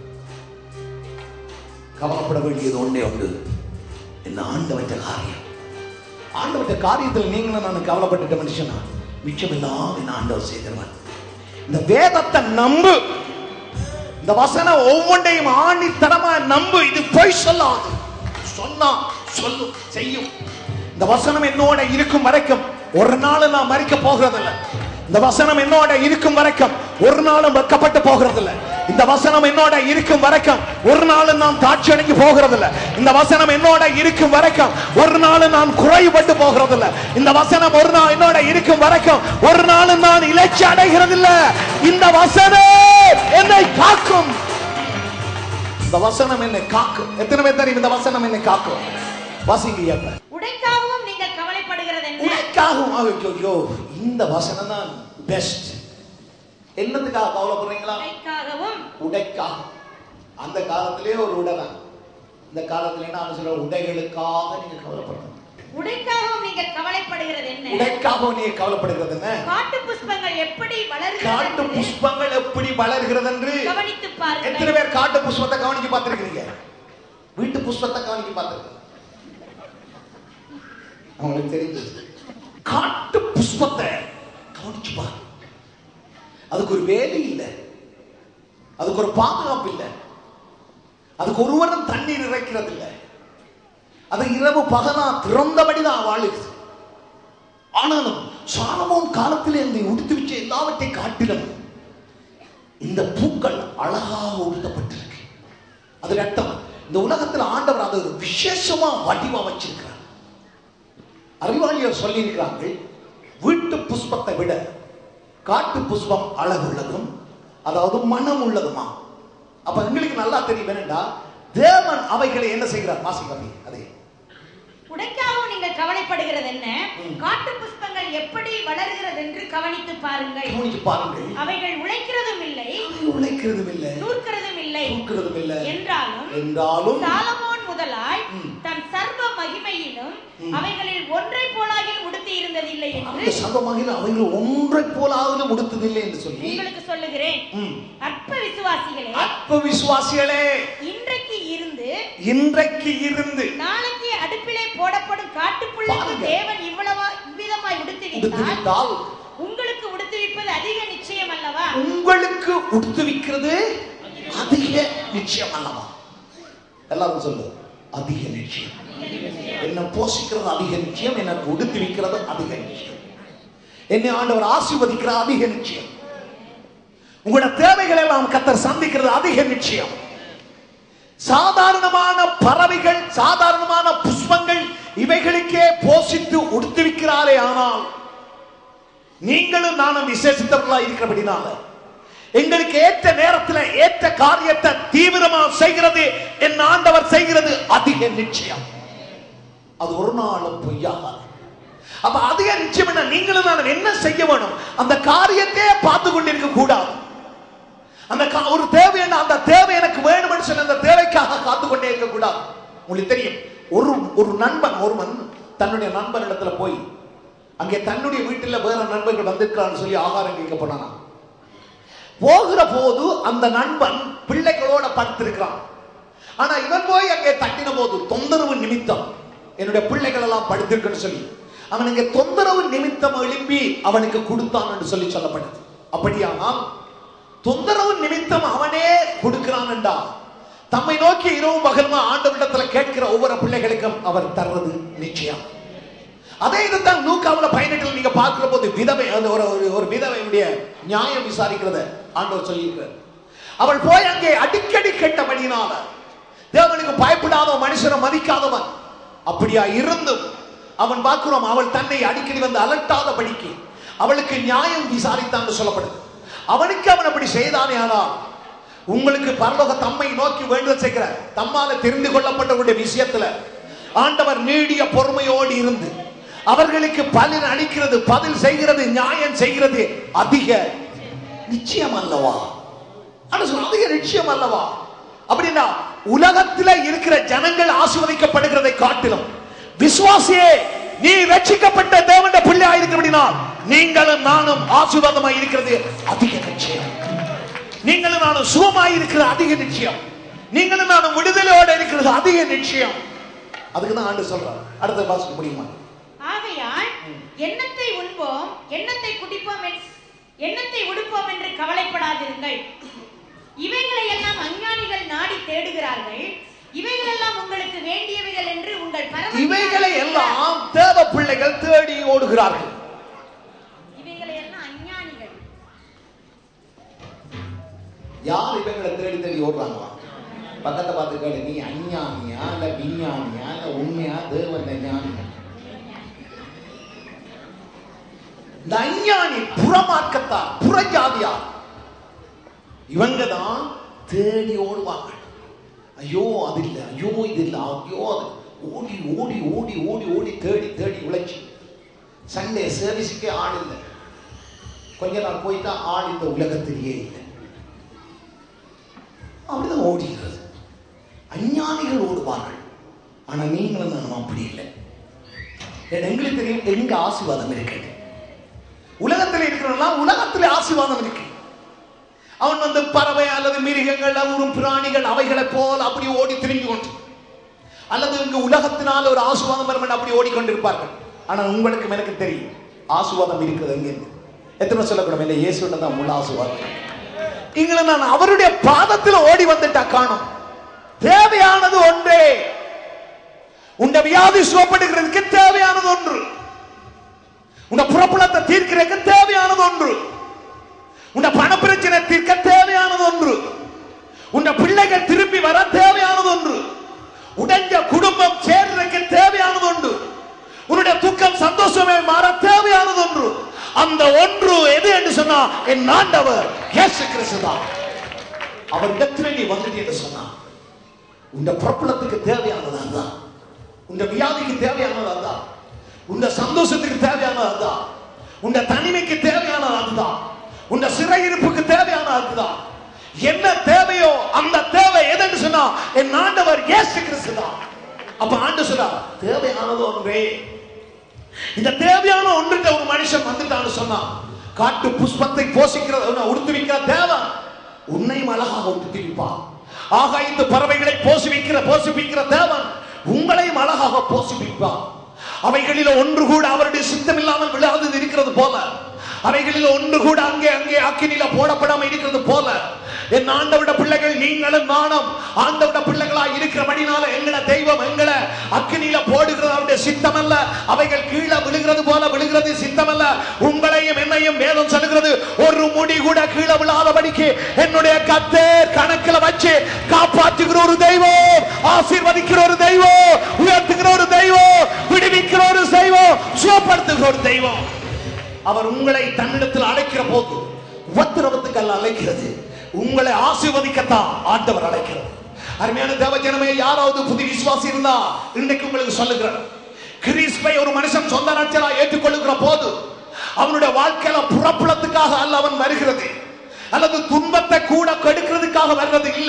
E: கவலைப்பட வேண்டியது ஒன்றே உண்டு என்ன ஆண்டவற்ற காரியம் ஆண்டவற்ற காரியத்தில் நீங்களும் நான் கவலைப்பட்டுட்ட மனுஷனா மிச்சம் இல்லாம என்ன ஆண்டவர் செய்தவன் இந்த வேதத்தை நம்பு இந்த வசனம் ஒவ்வொன்றையும் ஆணித்தரமா நம்பு இது பொய் சொல்லாது சொன்னா சொல்லும் செய்யும் இந்த வசனம் என்னோட இருக்கும் வரைக்கும் ஒரு நாள் நான் மறிக்க போகிறதில்ல இந்த வசனம் என்னோட இருக்கும் வரைக்கும் ஒரு நாளும் வெக்கப்பட்டு போகிறதில்ல இந்த வசனம் என்னோட இருக்கும் வரைக்கும் ஒரு நாள் நான் தாட்சி அடைஞ்சு போகிறதில்ல இந்த வசனம் என்னோட இருக்கும் வரைக்கும் ஒரு நாள் நான் குறைபட்டு போகிறதில்ல இந்த வசனம் ஒரு நாள் என்னோட இருக்கும் வரைக்கும் ஒரு நாள் நான் இலட்சி அடைகிறதில்ல இந்த வசனம் என்னை காக்கும் இந்த வசனம் என்னை காக்கும் எத்தனை பேர் தெரியும் இந்த வசனம் என்னை காக்கும் வாசிங்க ஐயா.
F: உடைக்காகவும் நீங்கள் கவலைப்படுகிறது என்ன
E: உனக்காகவும் ஐயோ இந்த வசனம் தான் பெஸ்ட் என்னத்துக்காக கவலைப்படுறீங்களா
F: உடைக்காகவும்
E: உடைக்காக அந்த காலத்திலே ஒரு உடை தான் இந்த காலத்துல என்ன சொல்ற உடைகளுக்காக நீங்க கவலைப்படணும்
F: உடைக்காகவும் நீங்கள் கவலைப்படுகிறது என்ன
E: உடைக்காக நீங்க கவலைப்படுகிறது என்ன
F: காட்டு புஷ்பங்கள் எப்படி
E: காட்டு
F: வளர்கிறது
E: புஷ்பங்கள் எப்படி வளர்கிறது என்று
F: கவனித்து
E: எத்தனை
F: பாருங்கள்
E: பேர் காட்டு புஷ்பத்தை கவனிச்சு பார்த்திருக்கிறீங்க வீட்டு புஷ்பத்தை கவனிச்சு பார்த்திருக்கீங்க அவங்களுக்கு தெரியுது காட்டு புஷ்பத்தை கவனிச்சு பாரு அதுக்கு ஒரு வேலை இல்லை அதுக்கு ஒரு பாதுகாப்பு இல்லை அதுக்கு ஒருவரும் தண்ணீர் இறைக்கிறது இல்லை அது இரவு பகலா திறந்தபடிதான் வாழுது ஆனாலும் சாலமோன் காலத்திலே இந்த உடுத்து வச்ச எல்லாவற்றை காட்டிலும் இந்த பூக்கள் அழகாக உடுத்தப்பட்டிருக்கு அது அர்த்தம் இந்த உலகத்தில் ஆண்டவர் அதை ஒரு விசேஷமா வடிவா வச்சிருக்கிறார் அறிவாளியர் சொல்லியிருக்கிறார்கள் வீட்டு புஷ்பத்தை விட காட்டு புஷ்பம் அழகுள்ளதும் அதாவது மனம் உள்ளதுமா அப்ப எங்களுக்கு நல்லா தெரியும் என்னடா தேவன் அவைகளை என்ன செய்கிறார் மாசி கம்மி அதே
F: உடைக்காகவும் நீங்கள் கவலைப்படுகிறது என்ன காட்டு புஷ்பங்கள் எப்படி வளர்கிறது என்று கவனித்து பாருங்கள்
E: கவனிச்சு பாருங்கள்
F: அவைகள் உழைக்கிறதும் இல்லை
E: அவை உழைக்கிறதும் இல்லை
F: நூற்கிறதும் இல்லை
E: தூக்கிறதும் இல்லை
F: என்றாலும்
E: என்றாலும்
F: சாலமோன் முதலாய்
E: ம்.
F: தன் சர்வ மகிமையிலும் அவைகளில் ஒன்றை போலாகில் உடுத்தி இருந்ததில்லை என்று
E: அந்த சர்வமாக அவைகள் ஒன்றை போலாவது முடித்ததில்லை என்று சொல்லி
F: உங்களுக்கு சொல்லுகிறேன்
E: ம்.
F: அற்ப விசுவாசிகளே
E: அற்ப விசுவாசிகளே
F: இன்றைக்கு இருந்து
E: இன்றைக்கு இருந்து
F: நாளைக்கு அடுப்பிலே போடப்படும் காட்டுப்புள்ளைக்கு
E: பாருங்க.
F: தேவன் இவ்வளவா இவ்விதமாய் உடுத்துவித்தால்
E: உடுத்துவித்தால்
F: உங்களுக்கு உடுத்துவிப்பது அதிக நிச்சயம் அல்லவா
E: உங்களுக்கு உடுத்துவிக்கிறது அதிக நிச்சயம் அல்லவா எல்லாரும் சொல்லு அதிக நிச்சயம் என்ன போஷிக்கிறது அதிக நிச்சயம் எனக்கு உடுத்துவிக்கிறது அதிக நிச்சயம் என்னை ஆண்டவர் ஆசீர்வதிக்கிறது அதிக நிச்சயம் உங்களோட தேவைகளை எல்லாம் கத்தர் சந்திக்கிறது அதிக நிச்சயம் சாதாரணமான பறவைகள் சாதாரணமான புஷ்பங்கள் இவைகளுக்கே போஷித்து உடுத்துவிக்கிறாரே ஆனால் நீங்களும் நானும் விசேஷித்தவர்களா இருக்கிறபடினால எங்களுக்கு ஏற்ற நேரத்தில் ஏற்ற காரியத்தை தீவிரமா செய்கிறது என் ஆண்டவர் செய்கிறது அதிக நிச்சயம் அது ஒரு நாளும் பொய்யாகாது அப்ப அதிக நிச்சயம் என்ன நீங்களும் நானும் என்ன செய்ய வேணும் அந்த காரியத்தையே பார்த்து கொண்டிருக்க கூடாது அந்த கா- ஒரு தேவை என்ன அந்த தேவை எனக்கு வேணும்னு சொல்லி அந்த தேவைக்காக காத்து கொண்டே இருக்க கூடாது உங்களுக்கு தெரியும் ஒரு ஒரு நண்பன் ஒருவன் தன்னுடைய நண்பன் இடத்துல போய் அங்கே தன்னுடைய வீட்டில் வேற நண்பர்கள் வந்திருக்கிறான்னு சொல்லி ஆகாரம் கேட்க போனானா போகிற போது அந்த நண்பன் பிள்ளைகளோட படுத்திருக்கிறான் ஆனா இவன் போய் அங்கே தட்டின போது தொந்தரவு நிமித்தம் என்னுடைய பிள்ளைகள் எல்லாம் படுத்திருக்குன்னு சொல்லி அவன் இங்கே தொந்தரவு நிமித்தம் எழுப்பி அவனுக்கு கொடுத்தான் என்று சொல்லி சொல்லப்படுது அப்படியானால் தொந்தரவு நிமித்தம் அவனே கொடுக்கிறான் என்றா தம்மை நோக்கி இரவும் பகலுமா ஆண்டவரிடத்துல கேட்கிற ஒவ்வொரு பிள்ளைகளுக்கும் அவர் தர்றது நிச்சயம் அதே இதுதான் லூக்காவுல பயணத்தில் நீங்க பார்க்கிற போது விதவை அந்த ஒரு ஒரு- ஒரு விதவையுடைய நியாயம் விசாரிக்கிறத ஆண்டவர் சொல்லியிருக்கிறார் அவள் போய் அங்கே அடிக்கடி கேட்டபடியினால தேவனுக்கு பயப்படாத மனுஷனை மதிக்காதவன் அப்படியா இருந்தும் அவன் பார்க்கிறோம் அவள் தன்னை அடிக்கடி வந்து அலட்டாதபடிக்கு அவளுக்கு நியாயம் விசாரித்தான்னு சொல்லப்படுது அவனுக்கு அவன் அப்படி செய்தானே ஆனால் உங்களுக்கு பரலோக தம்மை நோக்கி வேண்டுதல் செய்கிற தம்மால தெரிந்து கொள்ளப்பட்டவருடைய விஷயத்துல ஆண்டவர் நீடிய பொறுமையோடு இருந்து அவர்களுக்கு பலன் அளிக்கிறது பதில் செய்கிறது நியாயம் செய்கிறது அதிக நிச்சயம் அல்லவா ஆனா சொல்ல, அதிக நிச்சயம் அல்லவா அப்படின்னா உலகத்துல இருக்கிற ஜனங்கள் ஆசீர்வதிக்கப்படுகிறதை காட்டிலும் விசுவாசியே நீ ரட்சிக்கப்பட்ட தேவனுடைய பிள்ளையா இருக்கிறபடினால் நீங்களும் நானும் ஆசீர்வாதமாய் இருக்கிறது அதிக நிச்சயம் நீங்களும் நானும் சுகமாய் இருக்கிறது அதிக நிச்சயம் நீங்களும் நானும் விடுதலையோட இருக்கிறது அதிக நிச்சயம் அதுக்கு தான் ஆண்டு சொல்றார் அடுத்த வாசிக்க முடியுமா
F: ஆகையால் எண்ணத்தை உண்போம் எண்ணத்தை குடிப்போம் என்- எண்ணத்தை உடுப்போம் என்று கவலைப்படாதிருங்கள் இவைகளை எல்லாம் அஞ்ஞானிகள் நாடி தேடுகிறார்கள் இவைகளெல்லாம் உங்களுக்கு வேண்டியவைகள் என்று உங்கள் பரம
E: இவைகளை எல்லாம் தேவ பிள்ளைகள் தேடி ஓடுகிறார்கள்
F: இவைகளை எல்லாம் அஞ்ஞானிகள்
E: யார் இவங்களை தேடி தேடி ஓடுறாங்களா பக்கத்தை பார்த்து கேளு நீ அஞ்ஞானியா இல்ல விஞ்ஞானியா இல்ல உண்மையா தேவன் ஞானியா இந்த அஞ்ஞானி புறமார்க்கத்தார் புறஜாதியார் இவங்க தான் தேடி ஓடுவாங்க ஐயோ அது இல்லை ஐயோ இது இல்லை ஐயோ அது ஓடி ஓடி ஓடி ஓடி ஓடி தேடி தேடி உழைச்சி சண்டே சர்வீஸுக்கே ஆள் இல்லை கொஞ்ச நாள் போயிட்டா ஆள் இந்த உலகத்திலேயே இல்லை அப்படிதான் ஓடுகிறது அஞ்ஞானிகள் ஓடுவார்கள் ஆனா நீங்களும் நானும் அப்படி இல்லை ஏன்னா எங்களுக்கு தெரியும் எங்க ஆசீர்வாதம் இருக்கு உலகத்தில் இருக்கிறவெல்லாம் உலகத்தில் ஆசீர்வாதம் இருக்கு அவன் வந்து பறவை அல்லது மிருகங்கள் ஊரும் பிராணிகள் அவைகளை போல் அப்படி ஓடி திரிந்து கொண்டு அல்லது இங்கு உலகத்தினால் ஒரு ஆசீர்வாதம் வரும் என்று அப்படி ஓடிக்கொண்டிருப்பார்கள் ஆனால் உங்களுக்கும் எனக்கு தெரியும் ஆசீர்வாதம் இருக்கிறது எங்கிருந்து
B: எத்தனை சொல்லக்கூடாது இல்லை இயேசுன்னு தான் முழு ஆசுவாங்க இங்களை நான் அவருடைய பாதத்தில் ஓடி வந்துட்டா காணும் தேவையானது ஒன்றே உண்ட வியாதி சுகப்படுகிறதுக்கு தேவையானது ஒன்று உண்ட புறப்புலத்தை தீர்க்கிறதுக்கு தேவையானது ஒன்று உண்ட பண பிரச்சனை தீர்க்க தேவையானது ஒன்று உண்ட பிள்ளைகள் திரும்பி வர தேவையானது ஒன்று உடைஞ்ச குடும்பம் சேர்றதுக்கு தேவையானது ஒன்று உன்னுடைய துக்கம் சந்தோஷமே மாற தேவையானது ஒன்று அந்த ஒன்று எது என்று சொன்னா என் ஆண்டவர் இயேசு கிறிஸ்து தான் அவர் இடத்துல நீ வந்துட்டு என்று சொன்னா உண்ட புறப்புலத்துக்கு தேவையானது அதுதான் உண்ட வியாதிக்கு தேவையானது அதுதான் உண்ட சந்தோஷத்துக்கு தேவையானது அதுதான் உண்ட தனிமைக்கு தேவையானது அதுதான் உண்ட சிறையிருப்புக்கு தேவையானது அதுதான் என்ன தேவையோ அந்த தேவை எதுன்னு சொன்னா என் ஆண்டவர் இயேசு கிறிஸ்து தான் அப்ப ஆண்டு சொல்றா தேவையானது ஒன்றே இந்த தேவையான ஒன்றுட்ட ஒரு மனுஷன் வந்துட்டான்னு சொன்னா காட்டு புஷ்பத்தை போஷிக்கிற உடுத்துவிக்கிற தேவன் உன்னையும் அழகாக உடுத்துவிப்பான் ஆகாயத்து பறவைகளை போஷிப்பிக்கிற போஷிப்பிக்கிற தேவன் உங்களையும் அழகாக போஷிப்பிப்பான் அவைகளில் ஒன்று கூட அவருடைய சித்தம் இல்லாமல் விழாது இருக்கிறது போல அவைகளில் ஒன்று கூட அங்கே அங்கே அக்கினில போடப்படாம இருக்கிறது போல என் ஆண்டவிட பிள்ளைகள் நீங்களும் நானும் ஆண்டவிட பிள்ளைகளா இருக்கிறபடினால எங்கட தெய்வம் எங்களை அக்கினியில போடுகிறது அவருடைய சித்தம் அல்ல அவைகள் கீழே விழுகிறது போல விழுகிறது சித்தம் அல்ல உங்களையும் என்னையும் வேதம் சொல்லுகிறது ஒரு முடி கூட கீழே விழாதபடிக்கு என்னுடைய கத்தேர் கணக்குல வச்சு காப்பாற்றுகிற ஒரு தெய்வம் ஆசீர்வதிக்கிற ஒரு தெய்வம் உயர்த்துகிற ஒரு தெய்வம் விடுவிக்கிற ஒரு தெய்வம் சுகப்படுத்துகிற ஒரு தெய்வம் அவர் உங்களை தன்னிடத்தில் அழைக்கிற போது உபத்திரவத்துக்கு அல்ல அழைக்கிறது உங்களை ஆசீர்வதிக்கத்தான் ஆண்டவர் அழைக்கிறது அருமையான தேவஜனமே யாராவது புது விசுவாசி இருந்தா இன்றைக்கு உங்களுக்கு சொல்லுகிறேன் கிறிஸ்பை ஒரு மனுஷன் சொந்த ரட்சரா ஏற்றுக்கொள்ளுகிற போது அவனுடைய வாழ்க்கையில புறப்புலத்துக்காக அல்ல அவன் வருகிறது அல்லது துன்பத்தை கூட கெடுக்கிறதுக்காக வர்றது இல்ல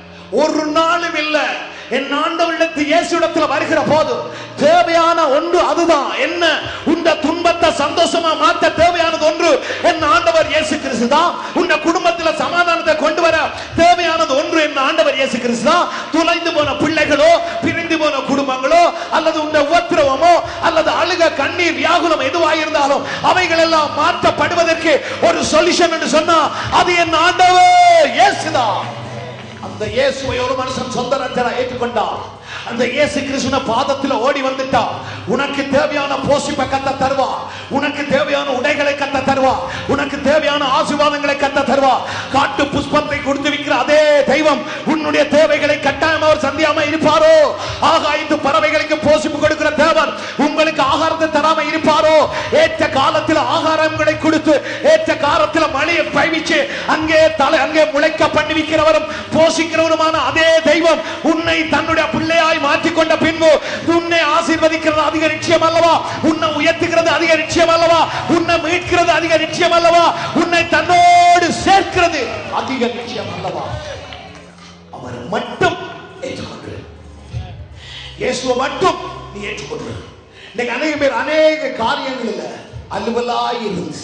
B: ஒரு நாளும் இல்ல என் ஆண்டவரிடத்து இயேசுடத்துல வருகிற போது தேவையான ஒன்று அதுதான் என்ன உண்ட துன்பத்தை சந்தோஷமா மாத்த தேவையானது ஒன்று என் ஆண்டவர் இயேசு கிறிஸ்து தான் உண்ட குடும்பத்துல சமாதானத்தை கொண்டு வர தேவையானது ஒன்று என் ஆண்டவர் இயேசு கிறிஸ்து தான் துளைந்து போன பிள்ளைகளோ பிரிந்து போன குடும்பங்களோ அல்லது உண்ட உபத்திரவமோ அல்லது அழுக கண்ணீர் வியாகுலம் எதுவாயிருந்தாலும் அவைகள் எல்லாம் மாற்றப்படுவதற்கு ஒரு சொல்யூஷன் என்று சொன்னா அது என் ஆண்டவர் இயேசுதான் அந்த இயேசுவை ஒரு மனுஷன் சொந்த ரஞ்சனா ஏற்றுக்கொண்டான் அந்த இயேசு கிறிஸ்துவ பாதத்தில் ஓடி வந்துட்டா உனக்கு தேவையான போஷிப்பை கத்த தருவா உனக்கு தேவையான உடைகளை கத்த தருவா உனக்கு தேவையான ஆசீர்வாதங்களை கத்த தருவா காட்டு புஷ்பத்தை கொடுத்து விற்கிற அதே தெய்வம் உன்னுடைய தேவைகளை கட்டாயம் அவர் சந்தியாம இருப்பாரோ ஆகாயத்து பறவைகளுக்கு போஷிப்பு கொடுக்கிற தேவன் உங்களுக்கு ஆகாரத்தை தராம இருப்பாரோ ஏற்ற காலத்தில் ஆகாரங்களை கொடுத்து ஏற்ற காலத்தில் மழையை பயிவிச்சு அங்கே தலை அங்கே முளைக்க பண்ணி வைக்கிறவரும் போஷிக்கிறவருமான அதே தெய்வம் உன்னை தன்னுடைய பிள்ளையாய் மாற்றிக்கொண்ட பின்பு உன்னை ஆசீர்வதிக்கிறது அதிக நிச்சயம் அல்லவா உன்னை உயர்த்துகிறது அதிக நிச்சயம் அல்லவா உன்னை மீட்கிறது அதிக நிச்சயம் அல்லவா உன்னை தன்னோடு சேர்க்கிறது அதிக நிச்சயம் அல்லவா அவர் மட்டும் ஏற்றுக்கொண்டு இயேசுவை மட்டும் நீ ஏற்றுக்கொண்டு இன்னைக்கு அநேக பேர் அநேக காரியங்கள்ல அலுவலாய் இருந்து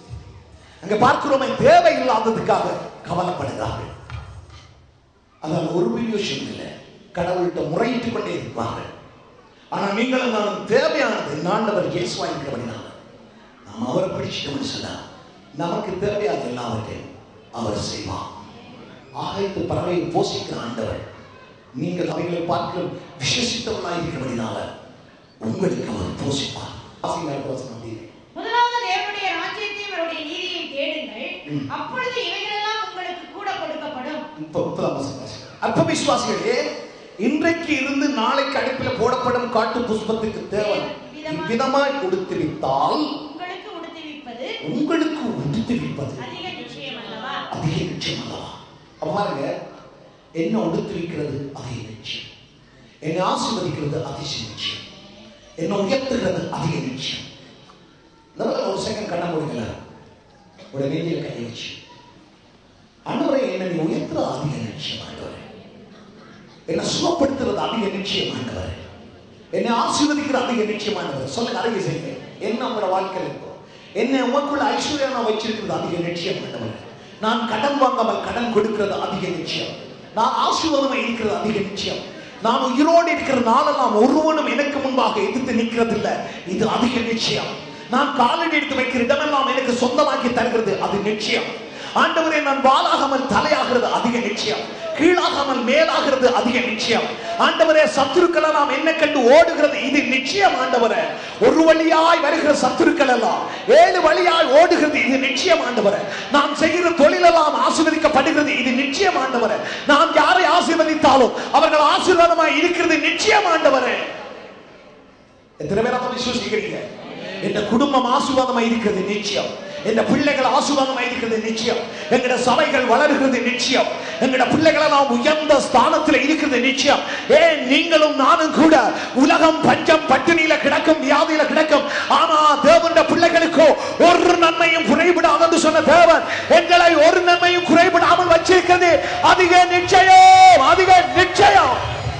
B: அங்க பார்க்கிறோமே தேவையில்லாததுக்காக கவலைப்படுகிறார்கள் அதனால ஒரு விஷயம் இல்லை கடவுள்கிட்ட முறையிட்டு கொண்டே இருப்பார்கள் ஆனா நீங்களும் நானும் தேவையானது ஆண்டவர் இயேசுவா இருக்கிறபடினால நாம் அவரை பிடிச்சிட்டோம்னு சொன்னா நமக்கு தேவையான எல்லாவற்றையும் அவர் செய்வார் ஆகாயத்து பறவை போஷிக்கிற ஆண்டவர் நீங்கள் அவைகளை பார்க்க விசேஷித்தவர்களாக இருக்கிறபடினால உங்களுக்கு அவர் போஷிப்பார் ஆசீர்வாத வசனம் அப்படி இருக்கு.
F: முதலாவது தேவனுடைய ராஜ்யத்தையும் அவருடைய நீதியையும் தேடுங்கள் அப்பொழுது இவைகளெல்லாம் உங்களுக்கு கூட கொடுக்கப்படும்
B: இப்ப முப்பதாம் வசனம் வாசிக்கிறேன். அற்ப விசுவாசிகளே இன்றைக்கு இருந்து நாளைக்கு அடுப்பில் போடப்படும் காட்டு புஷ்பத்துக்கு தேவன் இவ்விதமாய் கொடுத்திருந்தால்
F: உங்களுக்கு உடுத்துவிப்பது
B: உங்களுக்கு உடுத்துவிப்பது
F: அதிக நிச்சயம் அல்லவா
B: அதிக நிச்சயம் அல்லவா அப்ப பாருங்க என்ன உடுத்துவிக்கிறது அதிக நிச்சயம் என்னை ஆசீர்வதிக்கிறது அதிக நிச்சயம் என்னை உயர்த்துகிறது அதிக நிச்சயம் இந்த மாதிரி ஒரு செகண்ட் கண்ண முடியல உடைய நெஞ்சில கையை வச்சு ஆண்டவரே என்னை நீ உயர்த்துறது அதிக நிச்சயம் ஆண்டவரே என்னை சுகப்படுத்துறது அதிக நிச்சயம் ஆண்டவரே என்னை ஆசீர்வதிக்கிற அதிக நிச்சயம் ஆண்டவர் சொல்லுங்க அதிக செய்யுங்க என்ன உங்களோட வாழ்க்கையில் இருக்கும் என்னை உமக்குள்ள ஐஸ்வர்யா நான் வச்சிருக்கிறது அதிக நிச்சயம் ஆண்டவரே நான் கடன் வாங்காமல் கடன் கொடுக்கிறது அதிக நிச்சயம் நான் ஆசீர்வாதமா இருக்கிறது அதிக நிச்சயம் நான் உயிரோடு இருக்கிற நாளெல்லாம் ஒருவனும் எனக்கு முன்பாக எதிர்த்து நிற்கிறது இல்ல இது அதிக நிச்சயம் நான் காலடி எடுத்து வைக்கிற இடமெல்லாம் எனக்கு எனக்கு சொந்தமாக்கி தருகிறது அது நிச்சயம் ஆண்டவரே நான் வாளாகாமல் தலையாகிறது அதிக நிச்சயம் கீழாகாமல் மேலாகிறது அதிக நிச்சயம் ஆண்டவரே சத்துருக்களை நாம் என்ன கண்டு ஓடுகிறது இது நிச்சயம் ஆண்டவரே ஒரு வழியாய் வருகிற சத்துருக்கள் எல்லாம் ஏழு வழியாய் ஓடுகிறது இது நிச்சயம் ஆண்டவரே நாம் செய்கிற தொழிலெல்லாம் ஆசீர்வதிக்கப்படுகிறது இது நிச்சயம் ஆண்டவரே நாம் யாரை ஆசீர்வதித்தாலும் அவர்கள் ஆசீர்வாதமாய் இருக்கிறது நிச்சயம் ஆண்டவரே எத்தனை பேர் அதை விசுவசிக்கிறீங்க என் குடும்பம் ஆசீர்வாதமாய் இருக்கிறது நிச்சயம் என் பிள்ளைகள் ஆசீர்வாதமாய் இருக்கிறது நிச்சயம் எங்கட சபைகள் வளர்கிறது நிச்சயம் எங்கட பிள்ளைகளை நாம் உயர்ந்த ஸ்தானத்தில் இருக்கிறது நிச்சயம் ஏன் நீங்களும் நானும் கூட உலகம் பஞ்சம் பட்டினியில கிடக்கும் வியாதியில கிடக்கும் ஆனா தேவனுடைய பிள்ளைகளுக்கோ ஒரு நன்மையும் குறைவிடாது என்று சொன்ன தேவன் எங்களை ஒரு நன்மையும் குறைவிடாமல் வச்சிருக்கிறது அதிக நிச்சயம் அதிக நிச்சயம்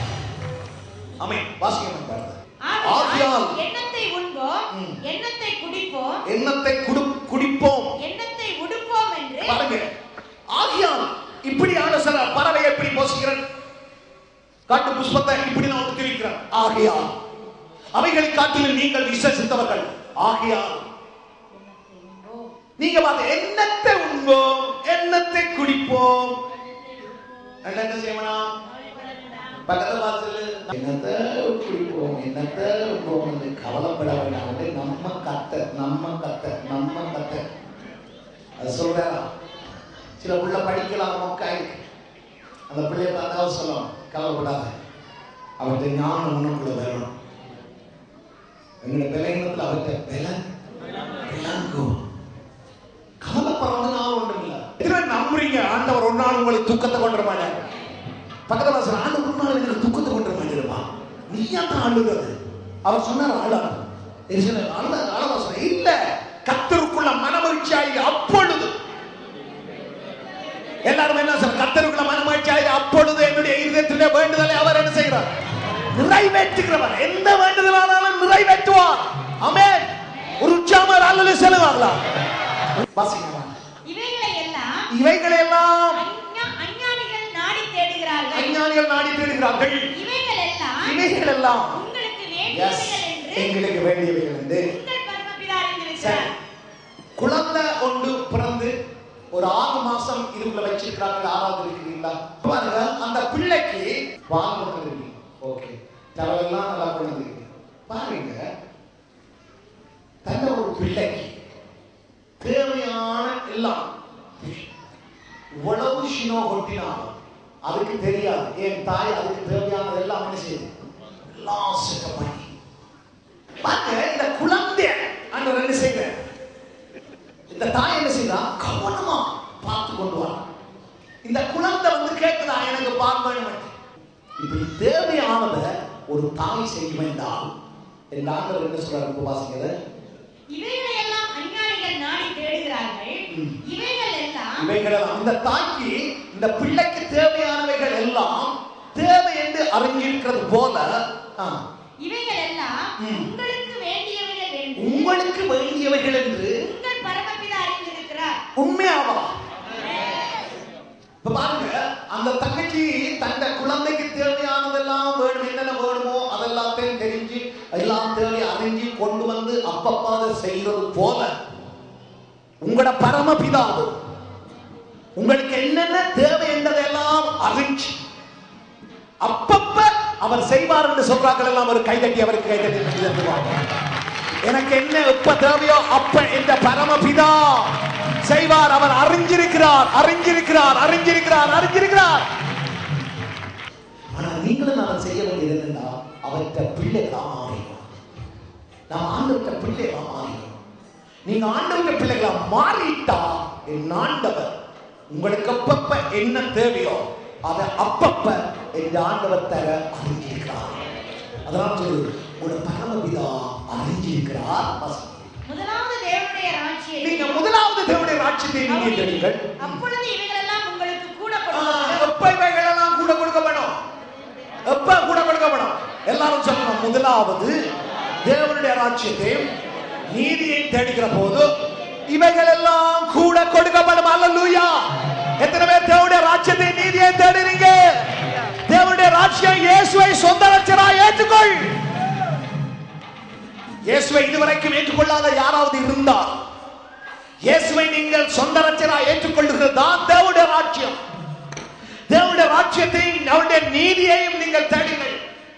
B: ஆமென் வாசிக்க
F: ஆகையால்
B: ஆகையால்
F: எண்ணத்தை உண்போம் எண்ணத்தை குடிப்போம்
B: எண்ணத்தை குடு- குடிப்போம்
F: எண்ணத்தை உடுப்போம் என்று
B: பாருங்க ஆகியால் இப்படியான சில பறவை எப்படி போசுகிறேன் காட்டு புஷ்பத்தை இப்படி நான் உடுத்திருக்கிறேன் ஆகையால் அவைகளை காட்டிலும் நீங்கள் விசேஷித்தவர்கள் ஆகையால் நீங்க பார்த்து எண்ணத்தை உண்போம் எண்ணத்தை குடிப்போம் நல்லா என்ன செய்யணும் பக்கத்துல பார்த்து என்னத்தை குடிப்போம் என்னத்தை உண்போம் கவலைப்பட வேண்டாம் வந்து நம்ம கத்த நம்ம கத்த நம்ம கத்த அது சொல்றா சில புள்ள படிக்கலாம் மொக்காயிருக்கு அந்த பிள்ளைய பார்த்தா அவர் சொல்லணும் கவலைப்படாத அவர்கிட்ட ஞானம் உனக்குள்ள வரணும் எங்களுடைய விலையினத்தில் அவர்கிட்ட விலை விளங்கும் கவலைப்படுறது நான் ஒன்றும் இல்லை இதுவே நம்புறீங்க ஆண்டவர் ஒரு நாள் உங்களுக்கு துக்கத்தை கொண்டு வர மாட்டார் பக்கத்துல சொல்ற ஆண்டு ஒரு நாள் எனக்கு துக்கத்தை கொண்டு வர மாட்டேருப்பா நீ ஏன் தான் அழுகிறது அவர் சொன்னார் ஆளா அழுத ஆளவா சொன்ன இல்ல கத்தருக்குள்ள மனமகிழ்ச்சியாகி அப்பொழுது எல்லாரும் என்ன சொல்ற கத்தருக்குள்ள மனமகிழ்ச்சியாகி அப்பொழுது என்னுடைய இருதயத்திலே வேண்டுதலை அவர் என்ன செய்கிறார் நிறைவேற்றுகிறவர் எந்த வேண்டுதலானாலும் நிறைவேற்றுவார் ஆமென் ஒரு உச்சாமர் அல்லது செலவாங்களா வாசிக்கலாம்
F: இவைகளை எல்லாம்
B: இவைகளை எல்லாம்
F: அஞ்ஞா- அஞ்ஞானிகள் நாடி தேடுகிறார்கள்
B: அஞ்ஞானிகள் நாடி தேடுகிறார்கள்
F: இவைகள் எல்லாம்
B: இவைகள் எல்லாம்
F: உங்களுக்கு
B: Yes,
F: வேண்டியவைகள் என்று
B: எங்களுக்கு வேண்டியவைகள் என்று
F: உங்கள் பரமபிதா
B: சரி.
F: அறிந்திருக்கிறார்
B: குழந்தை ஒன்று பிறந்து ஒரு ஆறு மாசம் இதுக்குள்ள வச்சிருக்காங்க ஆறாவது இருக்கிறீங்களா பாருங்க அந்த பிள்ளைக்கு பால் கொடுத்துருக்கீங்க ஓகே தரவெல்லாம் நல்லா கொண்டு பாருங்க தன்னை ஒரு பிள்ளைக்கு தேவையான எல்லாம் இவ்வளவு சினோ கொட்டினாலும் அதுக்கு தெரியாது என் தாய் அதுக்கு தேவையானது எல்லாம் என்ன செய்யுது எல்லாம் செட்டப் பண்ணி பாருங்க இந்த குழந்தை ஆண்டவர் என்ன செய்யுங்க இந்த தாய் என்ன செய்யறா கவனமா பார்த்து கொண்டு வரா இந்த குழந்தை வந்து கேட்குதா எனக்கு பால் வேணும் இப்படி தேவையானத ஒரு தாய் செய்ய வேண்டாம் என் ஆண்டவர் என்ன சொல்றாரு உபவாசிக்கிறத
F: இவைகளை எல்லாம் அஞ்ஞானிகள் நாடி தேடுகிறார்கள் இவைகள் எல்லாம்
B: இவைகள் எல்லாம் இந்த தாய்க்கு இந்த பிள்ளைக்கு தேவையானவைகள் எல்லாம் தேவை என்று அறிஞ்சிருக்கிறது போல ஆ,
F: இவைகள் எல்லாம்
B: ம்.
F: உங்களுக்கு வேண்டியவைகள் என்று
B: உங்களுக்கு வேண்டியவைகள் என்று
F: உங்கள் பரமபிதா அறிந்திருக்கிறார்
B: உண்மையாவா இப்ப பாருங்க அந்த தங்கச்சி தந்த குழந்தைக்கு தேவையானதெல்லாம் வேணும் என்னென்ன வேணுமோ அதெல்லாத்தையும் தெரிஞ்சு எல்லாம் தேவை அறிஞ்சு கொண்டு வந்து அப்பப்பா அதை செய்யறது போல உங்களோட பரமபிதாவு உங்களுக்கு என்னென்ன தேவை என்றதெல்லாம் அறிஞ்சு அப்பப்ப அவர் செய்வார் என்று சொல்றார்கள் எல்லாம் அவர் கைதட்டி அவருக்கு கைதட்டி நன்றி தருவாங்க. எனக்கு என்ன எப்ப தேவையோ அப்ப இந்த பரமபிதா செய்வார் அவர் அறிஞ்சிருக்கிறார் அறிஞ்சிருக்கிறார் அறிஞ்சிருக்கிறார் அறிஞ்சிருக்கிறார் ஆனா நீங்களும் நான் செய்ய வேண்டியது என்னன்னா அவர்கிட்ட பிள்ளைகளா மாறிடும் நாம் ஆண்டவர்கிட்ட பிள்ளைகளா மாறிடும் நீங்க ஆண்டவர்கிட்ட பிள்ளைகளா மாறிட்டா என் ஆண்டவர் உங்களுக்கு அப்பப்ப என்ன தேவையோ அதை அப்பப்ப என் ஆண்டவர் தர அறிஞ்சிருக்கிறார் அதெல்லாம் சொல்லு உங்களோட பரமபிதா அறிஞ்சிருக்கிறார் வாசிங்க.
F: முதலாவது தேவனுடைய ராஜ்யத்தை
B: நீங்க முதலாவது தேவனுடைய ராட்சியத்தை நீங்க தெரியுங்கள்
F: அப்பொழுது இவைகள் எல்லாம் உங்களுக்கு கூட
B: ஆ,
F: கொடுக்கப்படும்
B: எப்ப இவைகளெல்லாம் கூட கொடுக்கப்படும் எப்ப கூட கொடுக்கப்படும் எல்லாரும் சொல்லணும் முதலாவது தேவனுடைய ராட்சியத்தையும் நீதியையும் தேடுகிற போது இவைகள் எல்லாம் கூட கொடுக்கப்படும் அல்லூயா எத்தனை பேர் தேவனுடைய ராட்சியத்தை நீதியை தேடுறீங்க தேவனுடைய ராட்சியம் இயேசுவை சொந்த லட்சரா ஏற்றுக்கொள் இயேசுவை இதுவரைக்கும் ஏற்றுக்கொள்ளாத யாராவது இருந்தால் இயேசுவை நீங்கள் சொந்த ரட்சராய் ஏற்றுக்கொள்ளுகிறது தான் தேவனுடைய ராஜ்யம் தேவனுடைய ராஜ்யத்தையும் அவருடைய நீதியையும் நீங்கள் தேடுங்கள்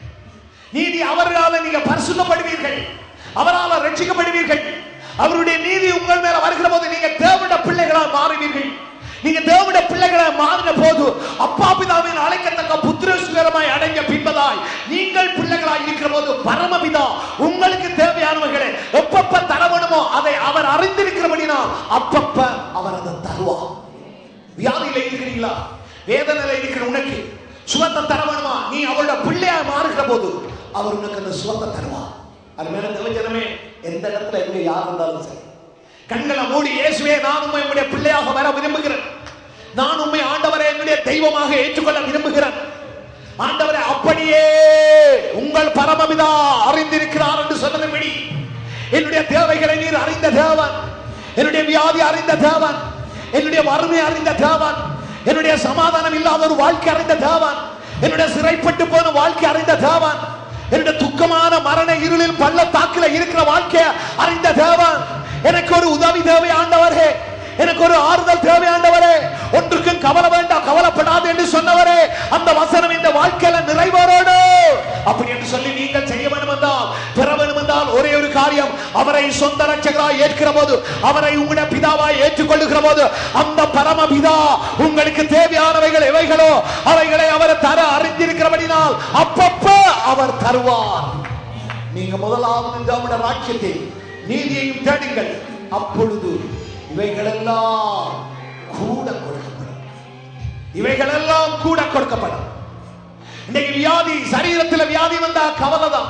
B: நீதி அவர்களால நீங்க பரிசுத்தப்படுவீர்கள் அவரால் ரட்சிக்கப்படுவீர்கள் அவருடைய நீதி உங்கள் மேல வருகிற போது நீங்க தேவனுடைய பிள்ளைகளாக மாறுவீர்கள் நீங்க தேவனுடைய பிள்ளைகளாக மாறின போது அப்பா பிதாவின் அழைக்கத்தக்க புத்திரசுகரமாய் அடைஞ்ச பின்பதாய் நீங்கள் பிள்ளைகளாய் இருக்கிற போது பரமபிதா உங்களுக்கு தேவையானவர்களை எப்பப்ப தர வேணுமோ அதை அவர் அறிந்திருக்கிறபடினா அப்பப்ப அவர் அதை தருவார் வியாதியில இருக்கிறீங்களா வேதனையில இருக்கிற உனக்கு சுகத்தை தர வேணுமா நீ அவளோட பிள்ளையா மாறுகிற போது அவர் உனக்கு அந்த சுகத்தை தருவார் அது மேல தேவஜனமே எந்த இடத்துல எங்க யார் இருந்தாலும் சரி கண்களை மூடி இயேசுவே நான் உண்மை உம்முடைய பிள்ளையாக வர விரும்புகிறேன் நான் உண்மை ஆண்டவரை என்னுடைய தெய்வமாக ஏற்றுக்கொள்ள விரும்புகிறேன் ஆண்டவரை அப்படியே உங்கள் பரமபிதா அறிந்திருக்கிறார் என்று சொன்னதுபடி என்னுடைய தேவைகளை நீர் அறிந்த தேவன் என்னுடைய வியாதி அறிந்த தேவன் என்னுடைய வறுமை அறிந்த தேவன் என்னுடைய சமாதானம் இல்லாத ஒரு வாழ்க்கை அறிந்த தேவன் என்னுடைய சிறைப்பட்டு போன வாழ்க்கை அறிந்த தேவன் என்னுடைய துக்கமான மரண இருளில் பள்ளத்தாக்கில இருக்கிற வாழ்க்கையை அறிந்த தேவன் எனக்கு ஒரு உதவி தேவை ஆண்டவரே எனக்கு ஒரு ஆறுதல் தேவை ஆண்டவரே ஒன்றுக்கும் கவலை வேண்டாம் கவலைப்படாது என்று சொன்னவரே அந்த வசனம் இந்த வாழ்க்கையில நிறைவேறோடு அப்படி என்று சொல்லி நீங்கள் செய்ய வேண்டும் என்றால் பெற வேண்டும் என்றால் ஒரே ஒரு காரியம் அவரை சொந்த ரட்சகராய் ஏற்கிற போது அவரை உங்களுடைய பிதாவாய் ஏற்றுக்கொள்ளுகிற போது அந்த பரம பிதா உங்களுக்கு தேவையானவைகள் எவைகளோ அவைகளை அவர் தர அறிந்திருக்கிறபடினால் அப்பப்ப அவர் தருவார் நீங்க முதலாவது இந்த ராட்சியத்தை நீதியையும் தேடுங்கள் அப்பொழுது இவைகளெல்லாம் கூட கொடுக்கப்படும் இவைகளெல்லாம் கூட கொடுக்கப்படும் இன்னைக்கு வியாதி சரீரத்தில் வியாதி வந்தா கவலை தான்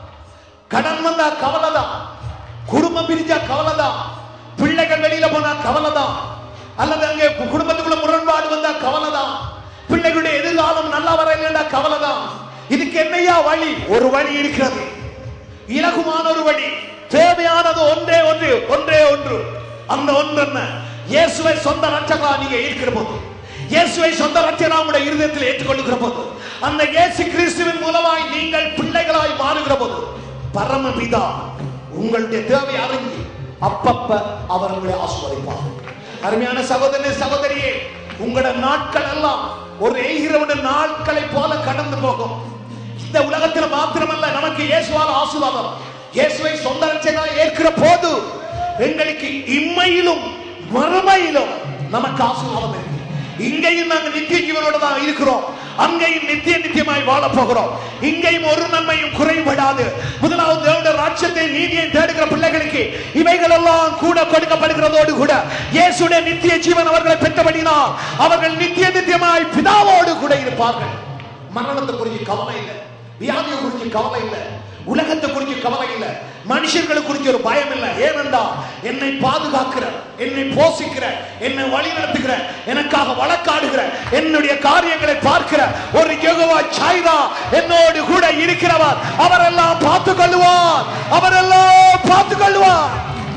B: கடன் வந்தா கவலை தான் குடும்பம் பிரிஞ்சா கவலை தான் பிள்ளைகள் வெளியில போனா கவலை தான் அல்லது அங்கே குடும்பத்துக்குள்ள முரண்பாடு வந்தா கவலை தான் பிள்ளைகளுடைய எதிர்காலம் நல்லா வரலன்னா கவலை தான் இதுக்கு என்னையா வழி ஒரு வழி இருக்கிறது இலகுமான ஒரு வழி தேவையானது ஒன்றே ஒன்று ஒன்றே ஒன்று அந்த ஒன்று என்ன இயேசுவை சொந்த ரட்சகா நீங்க இருக்கிற போது இயேசுவை சொந்த ரட்சகா உங்களுடைய இருதயத்தில் ஏற்றுக்கொள்ளுகிற போது அந்த இயேசு கிறிஸ்துவின் மூலமாய் நீங்கள் பிள்ளைகளாய் மாறுகிற போது பரமபிதா உங்களுடைய தேவை அறிஞ்சு அப்பப்ப அவர் உங்களை ஆஸ்வதிப்பார் அருமையான சகோதரனே சகோதரியே உங்களோட நாட்கள் எல்லாம் ஒரு எய்கிறவுடைய நாட்களை போல கடந்து போகும் இந்த உலகத்தில் மாத்திரமல்ல நமக்கு இயேசுவால் ஆசீர்வாதம் இயேசுவை சொந்த ரட்சகனாய் ஏற்கிற போது எங்களுக்கு இம்மையிலும் மறுமையிலும் நமக்கு ஆசீர்வாதம் இருக்கு இங்கேயும் நாங்கள் நித்திய ஜீவனோட தான் இருக்கிறோம் அங்கேயும் நித்திய நித்தியமாய் வாழ போகிறோம் இங்கேயும் ஒரு நன்மையும் குறைபடாது முதலாவது தேவனுடைய ராட்சத்தை நீதியை தேடுகிற பிள்ளைகளுக்கு இவைகள் எல்லாம் கூட கொடுக்கப்படுகிறதோடு கூட இயேசுடைய நித்திய ஜீவன் அவர்களை பெற்றபடினால் அவர்கள் நித்திய நித்தியமாய் பிதாவோடு கூட இருப்பார்கள் மரணத்தை குறித்து கவலை இல்லை வியாதியை குறித்து கவலை இல்லை உலகத்தை குறித்து கவலை இல்லை மனுஷர்களை குறித்து ஒரு பயம் இல்லை ஏனென்றா என்னை பாதுகாக்கிற என்னை போஷிக்கிற என்னை வழி நடத்துகிற எனக்காக வழக்காடுகிற என்னுடைய காரியங்களை பார்க்கிற ஒரு யெகோவா சாய்தா என்னோடு கூட இருக்கிறவர் அவரெல்லாம் பார்த்துக் கொள்ளுவார் அவரெல்லாம் பார்த்துக் கொள்ளுவார்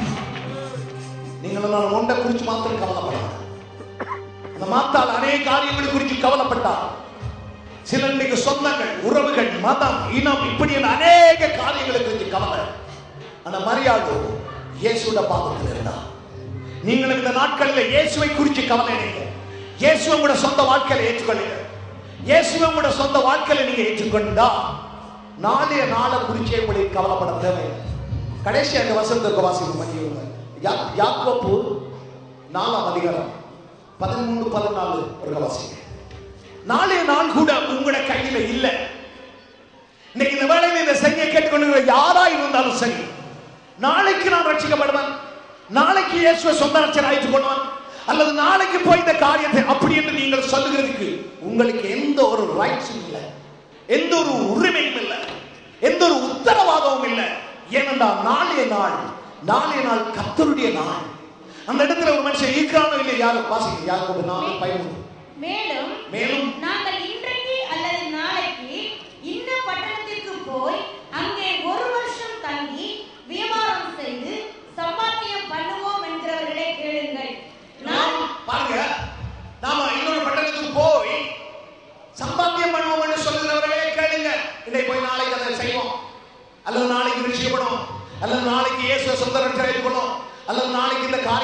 B: நீங்கள் நான் ஒன்றை குறித்து மாத்திரம் கவலைப்படாது அந்த மாத்தால் அநேக காரியங்களை குறித்து கவலைப்பட்டார் சிலர் இன்னைக்கு சொந்தங்கள் உறவுகள் மதம் இனம் இப்படி என அநேக காரியங்களை குறித்து கவலை ஆனா மரியாதை இயேசுட பாதத்தில் இருந்தா நீங்கள் இந்த நாட்களில் இயேசுவை குறித்து கவலை நீங்க இயேசுவை உங்களோட சொந்த வாழ்க்கையில ஏற்றுக்கொள்ளுங்க இயேசுவை உங்களோட சொந்த வாழ்க்கையில நீங்க ஏற்றுக்கொண்டா நாளைய நாளை குறிச்சே உங்களுக்கு கவலைப்பட தேவையில்லை கடைசி அந்த வசனத்துக்கு வாசிக்கும் மதியம் யாக்கோப்பு நாலாம் அதிகாரம் பதிமூணு பதினாலு ஒரு வாசிங்க நாளைய நாள் கூட உங்களோட கையில இல்ல இன்னைக்கு இந்த வேளையில இந்த செய்தியை கேட்டுக்கொண்டு யாரா இருந்தாலும் சரி நாளைக்கு நான் ரட்சிக்கப்படுவேன் நாளைக்கு இயேசுவை சொந்த ரட்சர் ஆயிட்டு கொள்வான் அல்லது நாளைக்கு போய் இந்த காரியத்தை அப்படி என்று நீங்கள் சொல்லுகிறதுக்கு உங்களுக்கு எந்த ஒரு ரைட்ஸும் இல்லை எந்த ஒரு உரிமையும் இல்லை எந்த ஒரு உத்தரவாதமும் இல்லை ஏனென்றால் நாளைய நாள் நாளைய நாள் கர்த்தருடைய நாள் அந்த இடத்துல ஒரு மனுஷன் இருக்கிறானோ இல்லை யாரும் வாசிக்க யாருக்கு ஒரு நாலு பயன்
F: மேலும்
B: மேலும்
F: நாங்கள் இன்றைக்கு அல்லது நாளைக்கு இந்த பட்டணத்திற்கு போய் அங்கே ஒரு வருஷம் தங்கி வியாபாரம் செய்து சம்பாத்தியம் பண்ணுவோம் என்கிறவர்களே கேளுங்கள் நான்
B: நாம் பாருங்க நாம இன்னொரு பட்டணத்துக்கு போய் சம்பாத்தியம் பண்ணுவோம் என்று சொல்லுகிறவர்களே கேளுங்க இதை போய் நாளைக்கு அதை செய்வோம் அல்லது நாளைக்கு நிச்சயப்படும் அல்லது நாளைக்கு இயேசு சொந்த ரட்சரை கொள்ளும் அல்லது நாளைக்கு இந்த காரியம் எல்லாம் செய்வோம்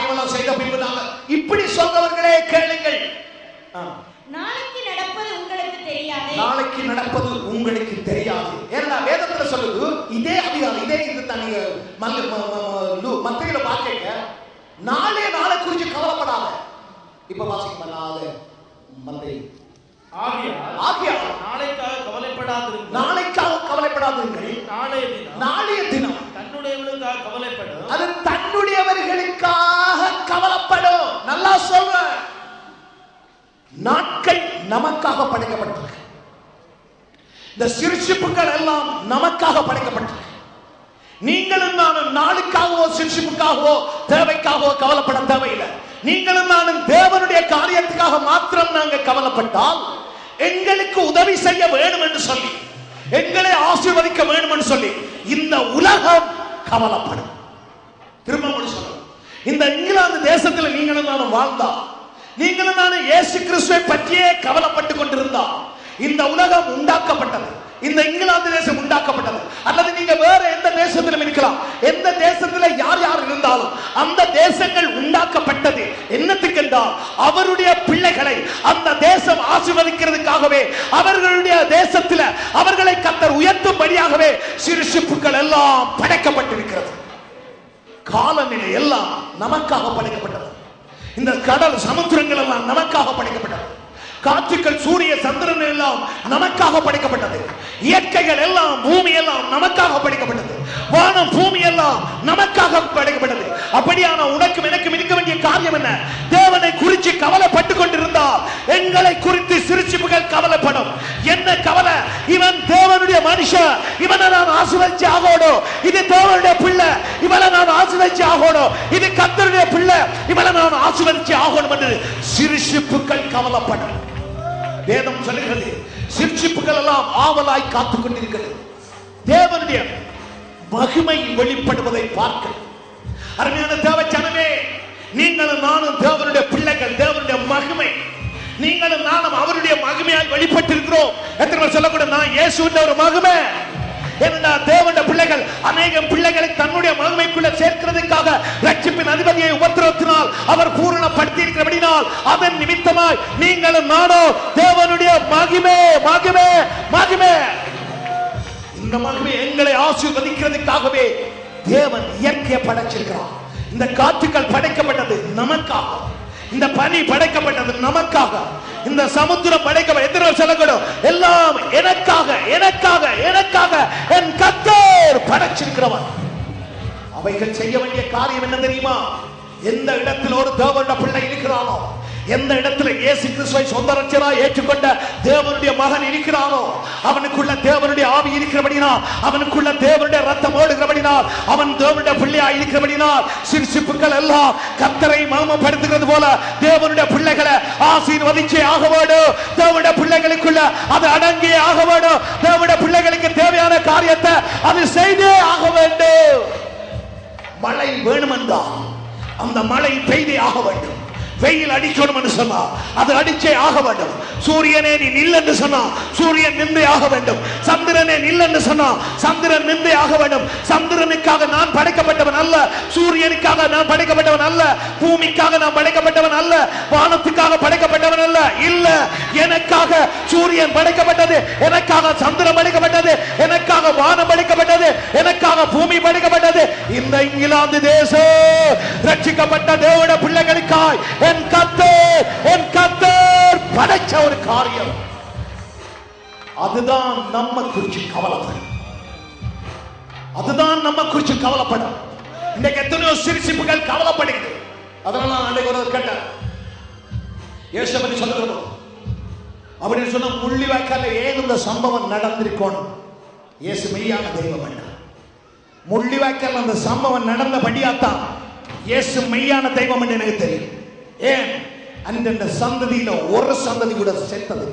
E: செய்த பின்புதாக இப்படி சொல்றவர்களே கேளுங்கள் ஆ.
F: நாளைக்கு நடப்பது உங்களுக்கு தெரியாதே
E: நாளைக்கு நடப்பது உங்களுக்கு தெரியாது ஏன்னா வேதத்துல சொல்லுது இதே அதிகாரம் இதே இது தனி மல்ல ம- ம- லு- மத்தையில பாக்கீங்க நாளே நாளை குறிச்சு கவலைப்படாத இப்ப வாசிக்க நாளை மத்தை
G: ஆகையால்
E: ஆகியால்
G: நாளைக்காக கவலைப்படாதிருங்கள்
E: நாளைக்காக கவலைப்படாதீர்கள்
G: நாளைய தினம்
E: நாளைய தினம்
G: தன்னுடையவனுக்காக கவலைப்படும்
E: அது தன்னுடையவர்களுக்காக கவலைப்படும் நல்லா சொல்ற நாட்கள் நமக்காக படைக்கப்பட்டிருக்கு இந்த சிறுசிப்புகள் எல்லாம் நமக்காக படைக்கப்பட்டிருக்கு நீங்களும் நானும் நாளுக்காகவோ சிறுசிப்புக்காகவோ தேவைக்காகவோ கவலைப்பட தேவையில்லை நீங்களும் நானும் தேவனுடைய காரியத்துக்காக மாத்திரம் நாங்கள் கவலைப்பட்டால் எங்களுக்கு உதவி செய்ய வேண்டும் என்று சொல்லி எங்களை ஆசீர்வதிக்க வேண்டும் என்று சொல்லி இந்த உலகம் கவலைப்படும் திரும்ப ஒன்று சொல்றேன் இந்த இங்கிலாந்து தேசத்துல நீங்களும் நானும் வாழ்ந்தா நீங்களும் நானும் இயேசு கிறிஸ்துவை பற்றியே கவலைப்பட்டு கொண்டிருந்தா இந்த உலகம் உண்டாக்கப்பட்டது இந்த இங்கிலாந்து தேசம் உண்டாக்கப்பட்டது அல்லது நீங்க வேற எந்த தேசத்திலும் இருக்கலாம் எந்த தேசத்துல யார் யார் இருந்தாலும் அந்த தேசங்கள் உண்டாக்கப்பட்டது என்னத்துக்கு என்றால் அவருடைய பிள்ளைகளை அந்த தேசம் ஆசீர்வதிக்கிறதுக்காகவே அவர்களுடைய தேசத்துல அவர்களை கத்தர் உயர்த்தும்படியாகவே சிறு சிப்புக்கள் எல்லாம் படைக்கப்பட்டிருக்கிறது காலநிலை எல்லாம் நமக்காக படைக்கப்பட்டது இந்த கடல் சமுத்திரங்கள் எல்லாம் நமக்காக படைக்கப்பட்டது காற்றுக்கள் சூரிய சந்திரன் எல்லாம் நமக்காக படைக்கப்பட்டது இயற்கைகள் எல்லாம் பூமி எல்லாம் நமக்காக படைக்கப்பட்டது வானம் பூமி எல்லாம் நமக்காக படைக்கப்பட்டது அப்படியான உனக்கும் எனக்கும் இருக்க வேண்டிய காரியம் என்ன தேவனை குறித்து கவலைப்பட்டு கொண்டிருந்தால் எங்களை குறித்து சிறுச்சிப்புகள் கவலைப்படும் என்ன கவலை இவன் தேவனுடைய மனுஷன் இவனை நான் ஆசிர்வதிச்சு ஆகணும் இது தேவனுடைய பிள்ளை இவளை நான் ஆசிர்வதிச்சு ஆகணும் இது கத்தருடைய பிள்ளை இவளை நான் ஆசிர்வதிச்சு ஆகணும் என்று சிறுசிப்புகள் கவலைப்படும் வேதம் சொல்லுகிறது சிற்சிப்புகள் எல்லாம் ஆவலாய் காத்துக் கொண்டிருக்கிறது தேவனுடைய மகிமை வெளிப்படுவதை பார்க்க அருமையான தேவச்சனமே நீங்களும் நானும் தேவனுடைய பிள்ளைகள் தேவனுடைய மகிமை நீங்களும் நானும் அவருடைய மகிமையால் வெளிப்பட்டிருக்கிறோம் எத்தனை பேர் சொல்லக்கூட நான் இயேசுவின் ஒரு மகிமை ஏனென்றா தேவனுடைய பிள்ளைகள் அநேகம் பிள்ளைகளை தன்னுடைய மகிமைக்குள்ள சேர்க்கிறதுக்காக ரட்சிப்பின் அதிபதியை உபத்திரத்தினால் அவர் பூரணப்படுத்தி இருக்கிறபடினால் அதன் நிமித்தமாய் நீங்களும் நானோ தேவனுடைய மகிமே மகிமே மகிமே இந்த மகிமை எங்களை ஆசீர்வதிக்கிறதுக்காகவே தேவன் இயற்கையை படைச்சிருக்கிறார் இந்த காற்றுக்கள் படைக்கப்பட்டது நமக்காக இந்த பனி படைக்கப்பட்டது நமக்காக இந்த சமுத்திரம் படைக்கப்பட்ட எத்தனை பேர் சொல்லக்கூடும் எல்லாம் எனக்காக எனக்காக எனக்காக என் கத்தர் படைச்சிருக்கிறவன் அவைகள் செய்ய வேண்டிய காரியம் என்ன தெரியுமா எந்த இடத்தில் ஒரு தேவனுடைய பிள்ளை இருக்கிறானோ எந்த இடத்துல இயேசு கிறிஸ்துவை சொந்த ரட்சரா ஏற்றுக்கொண்ட தேவனுடைய மகன் இருக்கிறானோ அவனுக்குள்ள தேவனுடைய ஆவி இருக்கிறபடினால் அவனுக்குள்ள தேவனுடைய ரத்தம் ஓடுகிறபடினால் அவன் தேவனுடைய பிள்ளையா இருக்கிறபடினால் சிறுசிப்புகள் எல்லாம் கத்தரை மகமப்படுத்துகிறது போல தேவனுடைய பிள்ளைகளை ஆசீர்வதிச்சே ஆக வேண்டும் தேவனுடைய பிள்ளைகளுக்குள்ள அது அடங்கியே ஆக வேண்டும் தேவனுடைய பிள்ளைகளுக்கு தேவையான காரியத்தை அது செய்தே ஆக வேண்டும் மழை வேணுமென்றால் அந்த மழை பெய்தே ஆக வேண்டும் வெயில் அடிக்கணும் என்று சொன்னா அது அடிச்சே ஆக வேண்டும் சூரியனே நீ நில் என்று சொன்னா சூரியன் நின்றே ஆக வேண்டும் சந்திரனே நில் என்று சொன்னா சந்திரன் நின்றே ஆக வேண்டும் சந்திரனுக்காக நான் படைக்கப்பட்டவன் அல்ல சூரியனுக்காக நான் படைக்கப்பட்டவன் அல்ல பூமிக்காக நான் படைக்கப்பட்டவன் அல்ல வானத்துக்காக படைக்கப்பட்டவன் அல்ல இல்ல எனக்காக சூரியன் படைக்கப்பட்டது எனக்காக சந்திரன் படைக்கப்பட்டது எனக்காக வானம் படைக்கப்பட்டது எனக்காக பூமி படைக்கப்பட்டது இந்த இங்கிலாந்து தேசம் ரட்சிக்கப்பட்ட தேவட பிள்ளைகளுக்காய் என் கத்தர் என் கத்தர் படைச்ச ஒரு காரியம் அதுதான் நம்ம குறிச்சு கவலைப்படும் அதுதான் நம்ம குறிச்சு கவலைப்படும் இன்னைக்கு எத்தனையோ சிரிசிப்புகள் கவலைப்படுகிறது அதனால நான் அன்றைக்கு ஒரு கேட்டேன் இயேசு பத்தி சொல்லுகிறோம் அப்படின்னு சொன்ன முள்ளிவாய்க்கால ஏன் இந்த சம்பவம் நடந்திருக்கணும் இயேசு மெய்யான தெய்வம் என்ன முள்ளிவாய்க்கால் அந்த சம்பவம் நடந்தபடியாத்தான் இயேசு மெய்யான தெய்வம் என்று எனக்கு தெரியும் ஏன் அந்தந்த சந்ததியில ஒரு சந்ததி கூட சேர்த்தது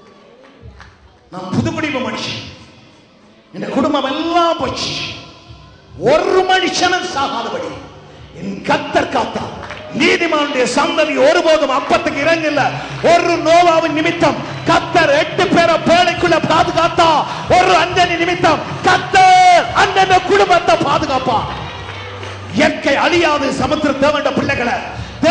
E: நான் புதுக்குடிம மனுஷன் இந்த குடும்பம் எல்லாம் போச்சு ஒரு மனுஷனும் சாகாதபடி என் கத்தர் காத்தார் நீதிமானுடைய சந்ததி ஒருபோதும் அப்பத்துக்கு இறங்கல ஒரு நோவாவின் நிமித்தம் கத்தர் எட்டு பேரை பேழைக்குள்ள பாதுகாத்தா ஒரு அஞ்சனி நிமித்தம் கத்தர் அந்தந்த குடும்பத்தை பாதுகாப்பா இயற்கை அழியாது சமுத்திர தேவண்ட பிள்ளைகளை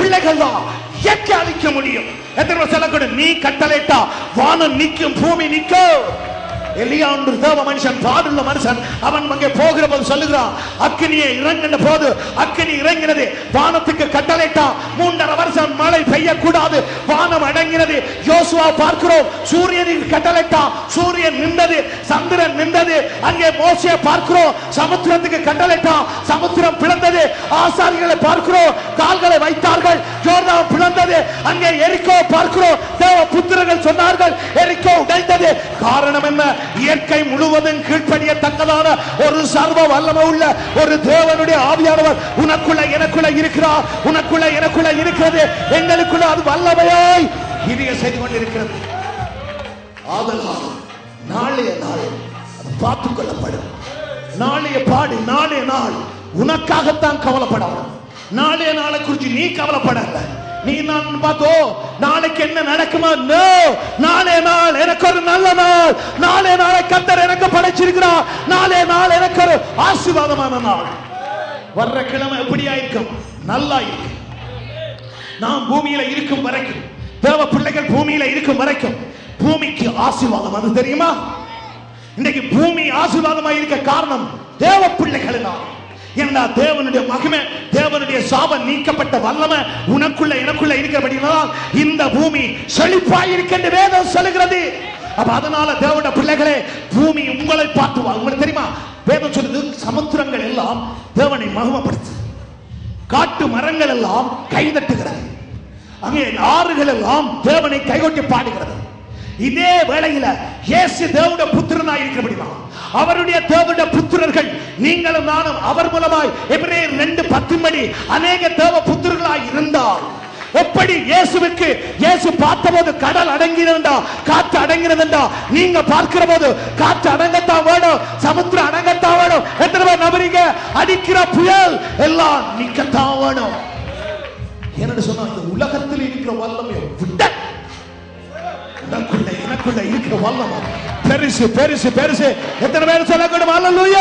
B: பிள்ளைகள் தான் இயற்கை அழிக்க முடியும் எத்தனை பேர் சொல்லக்கூடும் நீ கட்டளைட்டா வானம் நிற்கும் பூமி நிற்கும் எலியா என்று தேவ மனுஷன் பாடுள்ள மனுஷன் அவன் அங்கே போகிற போது சொல்லுகிறான் அக்கினியை இறங்கின போது அக்கினி இறங்கினது வானத்துக்கு கட்டளைட்டான் மூன்றரை வருஷம் மழை பெய்யக்கூடாது வானம் அடங்கினது யோசுவா பார்க்கிறோம் சூரியனுக்கு கட்டளைட்டான் சூரியன் நின்றது சந்திரன் நின்றது அங்கே மோசையை பார்க்கிறோம் சமுத்திரத்துக்கு கட்டளைட்டான் சமுத்திரம் பிளந்தது ஆசாரிகளை பார்க்கிறோம் கால்களை வைத்தார்கள் ஜோர்தான் பிளந்தது அங்கே எரிக்கோ பார்க்கிறோம் தேவ புத்திரர்கள் சொன்னார்கள் எரிக்கோ உடைந்தது காரணம் என்ன இயற்கை முழுவதும் கீழ்ப்படியத்தக்கதான ஒரு சர்வ வல்லமை உள்ள ஒரு தேவனுடைய ஆவியானவர் உனக்குள்ள எனக்குள்ள இருக்கிறார் உனக்குள்ள எனக்குள்ள இருக்கிறது எங்களுக்குள்ள அது வல்லமையாய் கிரிய செய்து கொண்டிருக்கிறது ஆதலால் நாளைய நாள் அது பார்த்துக் கொள்ளப்படும் நாளைய பாடு நாளைய நாள் உனக்காகத்தான் கவலைப்படணும் நாளைய நாளை குறித்து நீ கவலைப்படல நீ நான் பார்த்தோ நாளைக்கு என்ன நடக்குமா நோ நாளைய நாள் எனக்கு ஒரு நல்ல நாள் நாளைய நாளை கத்தர் எனக்கு படைச்சிருக்கிறார் நாளைய நாள் எனக்கு ஒரு ஆசீர்வாதமான நாள் வர்ற கிழமை எப்படியா இருக்கும் நல்லா இருக்கும் நாம் பூமியில இருக்கும் வரைக்கும் தேவ பிள்ளைகள் பூமியில இருக்கும் வரைக்கும் பூமிக்கு ஆசீர்வாதம் அது தெரியுமா இன்னைக்கு பூமி ஆசீர்வாதமா இருக்க காரணம் தேவ பிள்ளைகளினால் ஏன்னா தேவனுடைய மகிமை தேவனுடைய சாபம் நீக்கப்பட்ட வல்லமை உனக்குள்ள எனக்குள்ள இருக்கிறபடியால் இந்த பூமி செழிப்பாய் இருக்கின்ற வேதம் சொல்லுகிறது அப்ப அதனால தேவனுடைய பிள்ளைகளே பூமி உங்களை பார்த்து வா- உங்களுக்கு தெரியுமா வேதம் சொல்லுது சமுத்திரங்கள் எல்லாம் தேவனை மகிமைப்படுத்து காட்டு மரங்கள் எல்லாம் கைதட்டுகிறது அங்கே ஆறுகள் எல்லாம் தேவனை கைகொட்டி பாடுகிறது இதே வேளையில இயேசு தேவனுடைய புத்திரனாய் இருக்கிறபடிதான் அவருடைய தேவனுடைய புத்திரர்கள் நீங்களும் நானும் அவர் மூலமாய் எபிரேயர் ரெண்டு பத்தும்படி அநேக தேவ புத்திரர்களாய் இருந்தால் எப்படி இயேசுவுக்கு இயேசு பார்த்தபோது கடல் அடங்கினதா காற்று அடங்கினதா நீங்க பார்க்கிற போது காற்று அடங்கத்தான் வேணும் சமுத்திரம் அடங்கத்தான் வேணும் எத்தனை பேர் நம்புறீங்க அடிக்கிற புயல் எல்லாம் நிக்கத்தான் வேணும் என்னன்னு சொன்னா இந்த உலகத்தில் இருக்கிற வல்லமை விட உனக்குள்ள எனக்குள்ள இருக்கிற வல்லமை பெருசு பெருசு பெருசு எத்தனை பேர் சொல்லக்கூடும் அல்லூயா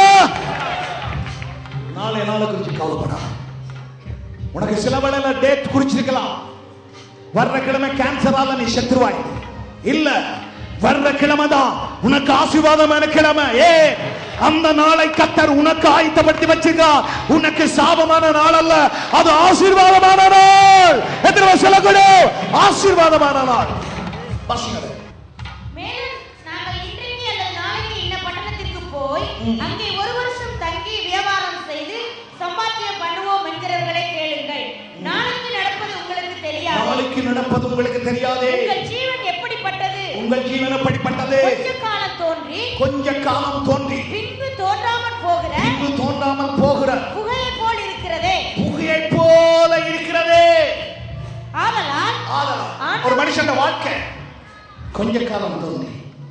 B: நாளை நாளை குறிச்சு கவலைப்படாம உனக்கு சில வேளையில டேட் குறிச்சிருக்கலாம் வர்ற கிழமை கேன்சரால நீ செத்துருவாய் இல்ல வர்ற கிழமை தான் உனக்கு ஆசீர்வாதமான கிழமை ஏ அந்த நாளை கத்தர் உனக்கு ஆயத்தப்படுத்தி வச்சிருக்கார் உனக்கு சாபமான நாள் அல்ல அது ஆசீர்வாதமான நாள் எத்தனை பேர் சொல்லக்கூடும் ஆசீர்வாதமான நாள் வாசிங்களே.
F: மேலும் நாங்கள் இன்றைக்கு அல்லது நாளைக்கு இன்ன பட்டணத்திற்கு போய் அங்கே ஒரு வருஷம் தங்கி வியாபாரம் செய்து சம்பாத்தியம் பண்ணுவோம் என்கிறவர்களே கேளுங்கள் நாளைக்கு நடப்பது உங்களுக்கு தெரியாது
B: நாளைக்கு நடப்பது உங்களுக்கு தெரியாதே
F: உங்கள் ஜீவன் எப்படிப்பட்டது
B: உங்கள் ஜீவன் எப்படிப்பட்டது
F: கொஞ்ச காலம் தோன்றி
B: கொஞ்ச காலம் தோன்றி
F: பின்பு தோன்றாமல் போகிற
B: பின்பு தோன்றாமல் போகிற
F: புகையை போல் இருக்கிறதே
B: புகையை போல இருக்கிறதே
F: ஆதலால்
B: ஆதலால் ஒரு மனுஷன் வாழ்க்கை கொஞ்ச காலம் தோன்றி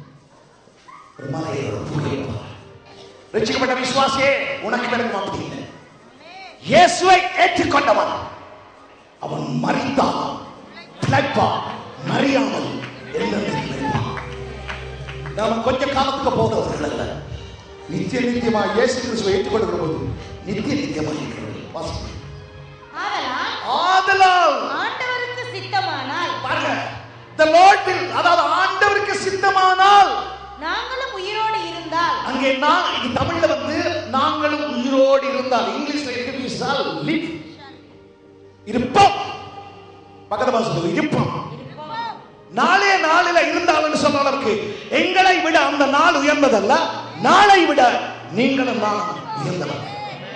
B: ஒரு மலையை ஒரு புகையை போல ரட்சிக்கப்பட்ட விசுவாசியே உனக்கு விளக்கம் அப்படி இல்லை இயேசுவை ஏற்றுக்கொண்டவன் அவன் மறித்தான் பிழைப்பான் மறியாமல் என்னென்னைக்கும் இருப்பான் நாம கொஞ்ச காலத்துக்கு போகிறவர்கள் அல்ல நித்திய நித்தியமா இயேசு கிறிஸ்துவை ஏற்றுக்கொள்கிற போது நித்திய நித்தியமா இருக்கிறது வாசிங்க.
F: ஆதலால்
B: ஆதலால்
F: ஆண்டவருக்கு சித்தமானால்
B: பாருங்க the lord will அதாவது ஆண்டவருக்கு சித்தமானால்
F: நாங்களும் உயிரோடு இருந்தால்
B: அங்கே நான் இது தமிழ்ல வந்து நாங்களும் உயிரோடு இருந்தால் இங்கிலீஷ்ல இருக்கு we shall live இருப்போம் பக்கத்து பாசத்துல இருப்போம் நாளைய நாளில இருந்தாலும் சொன்ன அளவுக்கு எங்களை விட அந்த நாள் உயர்ந்ததல்ல நாளை விட நீங்களும் நான் உயர்ந்தவர்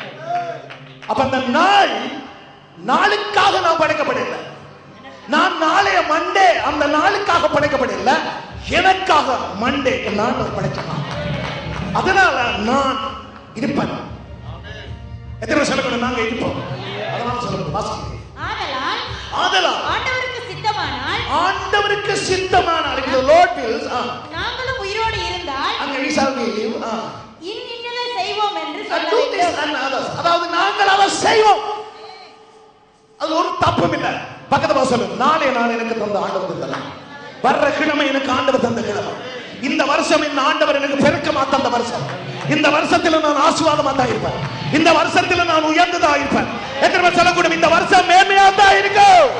B: அப்ப அந்த நாள் நாளுக்காக நான் படைக்கப்படவில்லை நான் நாளைய மண்டே அந்த நாளுக்காக படைக்கப்படவில்லை எனக்காக மண்டே நான் படைச்சேன் அதனால நான் இருப்பேன் எத்தனை பேர் சொல்லக்கூடாது நாங்க இருப்போம் அதனால சொல்லக்கூடாது வாசிங்க.
F: ஆதலால்
B: ஆதலால்
F: ஆண்டவருக்கு சித்தமானால்
B: ஆண்டவருக்கு சித்தமான லோட் வில்ஸ்
F: நாங்களும் உயிரோடு இருந்தால்
B: அங்க we shall be live ஆ.
F: இன்னின்னதை செய்வோம் என்று
B: And do this
F: சொல்ல
B: and others. அதாவது நாங்கள் அதை செய்வோம் அது ஒரு தப்பும் இல்லை பக்கத்து பாச சொல்லு நாளே நாள் எனக்கு தந்த ஆண்டவர் தந்தலாம் வர்ற கிழமை எனக்கு ஆண்டவர் தந்த கிழமை இந்த வருஷம் இந்த ஆண்டவர் எனக்கு பெருக்கமா தந்த வருஷம் இந்த வருஷத்துல நான் ஆசீர்வாதமா தான் இருப்பேன் இந்த வருஷத்துல நான் உயர்ந்ததா இருப்பேன் எத்தனை பேர் சொல்லக்கூடும் இந்த வருஷம் மேன்மையா தான் இருக்கும்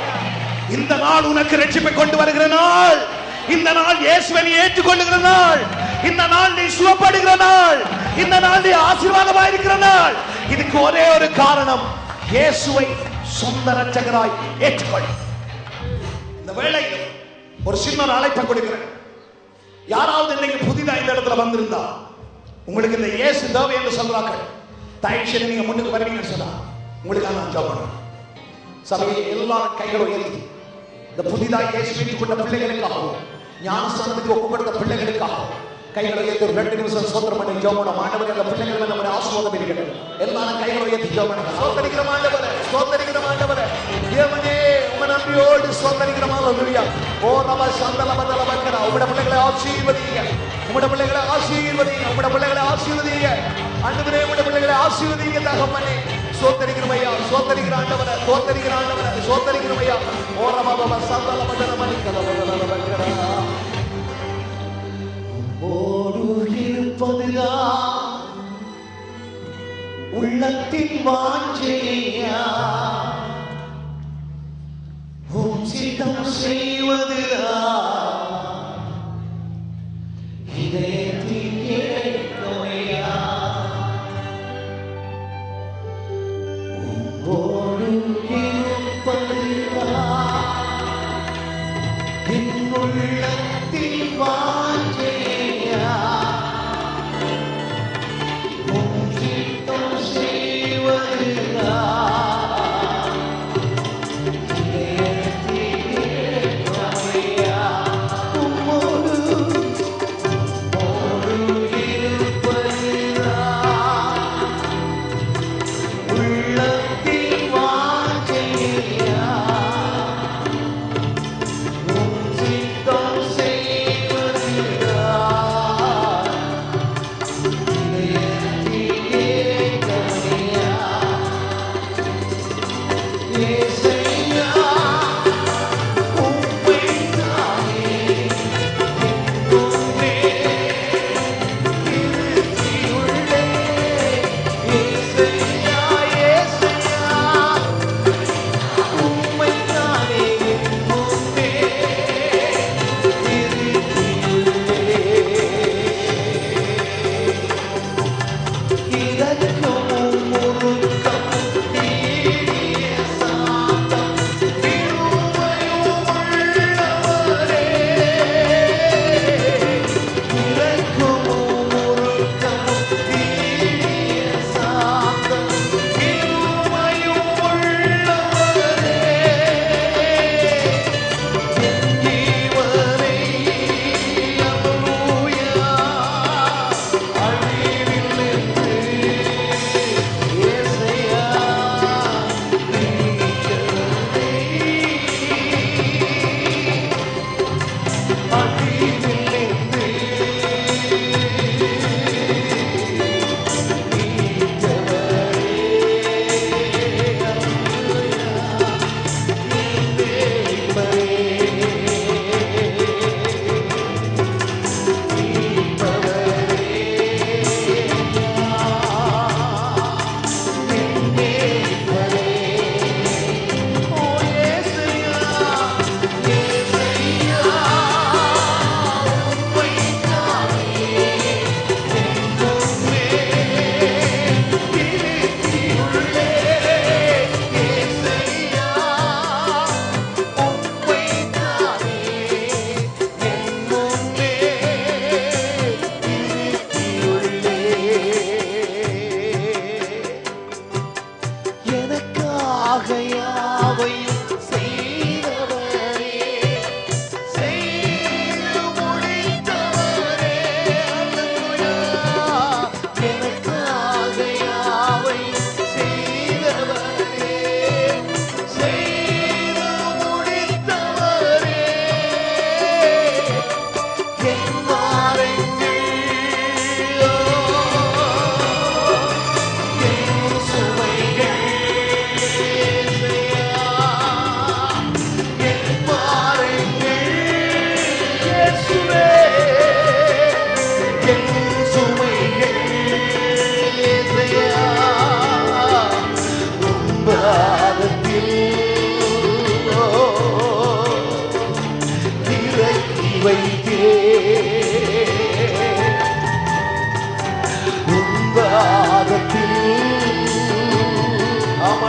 B: இந்த நாள் உனக்கு ரட்சிப்பை கொண்டு வருகிற நாள் இந்த நாள் இயேசுவை நீ ஏற்றுக்கொள்ளுகிற நாள் இந்த நாள் நீ சுகப்படுகிற நாள் இந்த நாள் நீ ஆசீர்வாதமாக இருக்கிற நாள் இதுக்கு ஒரே ஒரு காரணம் இயேசுவை சொந்த ரட்சகராய் ஏற்றுக்கொள் இந்த வேளை ஒரு சின்ன ஒரு அழைப்பை கொடுக்கிறேன் யாராவது இன்னைக்கு புதிதா இந்த இடத்துல வந்திருந்தா உங்களுக்கு இந்த இயேசு தேவை என்று சொல்றாங்க தயவு செய்து நீங்க முன்னுக்கு வருவீங்கன்னு சொன்னா உங்களுக்கு நான் ஜெபம் பண்ணுவேன் சபையை எல்லாரும் கைகளை உயர்த்தி இந்த புதிதாக இயேசு வீட்டுக் கொண்ட பிள்ளைகளுக்காகவும் ஞானஸ்தானத்துக்கு ஒப்பு கொடுத்த பிள்ளைகளுக்காகவும் கைகளை உயர்த்தி ஒரு ரெண்டு நிமிஷம் சோத்திரம் பண்ணி ஜோமனம் ஆண்டவர் அந்த பிள்ளைகள் மேல நம்முடைய ஆசீர்வாதம் இருக்கிறது எல்லாரும் கைகளை உயர்த்தி ஜோமனம் சோத்தரிக்கிற ஆண்டவரே சோத்தரிக்கிற ஆண்டவரே தேவனே உங்க நன்றியோடு சோத்தரிக்கிற ஹalleluya ஓ ரப சந்தல பதல பக்கரா உங்களுடைய பிள்ளைகளை ஆசீர்வதிங்க உங்களுடைய பிள்ளைகளை ஆசீர்வதிங்க உங்களுடைய பிள்ளைகளை ஆசீர்வதிங்க ஆண்டவரே உங்களுடைய பிள்ளைகளை ஆசீர்வதிங்க தகப்பனே சோத்தரிக்கிற ஐயா சோத்தரிக்கிற ஆண்டவரே சோத்தரிக்கிற ஆண்டவரே சோத்தரிக்கிற ஐயா ஓ ரப பப சந்தல பதல மணிக்கல பதல பக்கரா ஓடு இருப்பதுதான் உள்ளத்தின் வாஞ்சையா உம் சித்தம் செய்வதுதான் இதயத்தில் கேட்கையா உம்மோடு இருப்பதுதான் என் உள்ளத்தில் வாஞ்சையா உம் சித்தம் செய்வதுதான் இதயத்தில் கேட்கையா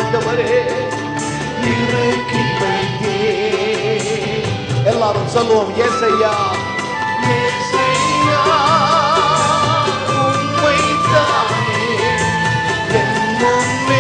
E: ஆண்டவரே இறக்கி வைத்தே எல்லாரும் சொல்லுவோம் ஏசையா ஏசையா உம்மைத்தானே என் முன்னே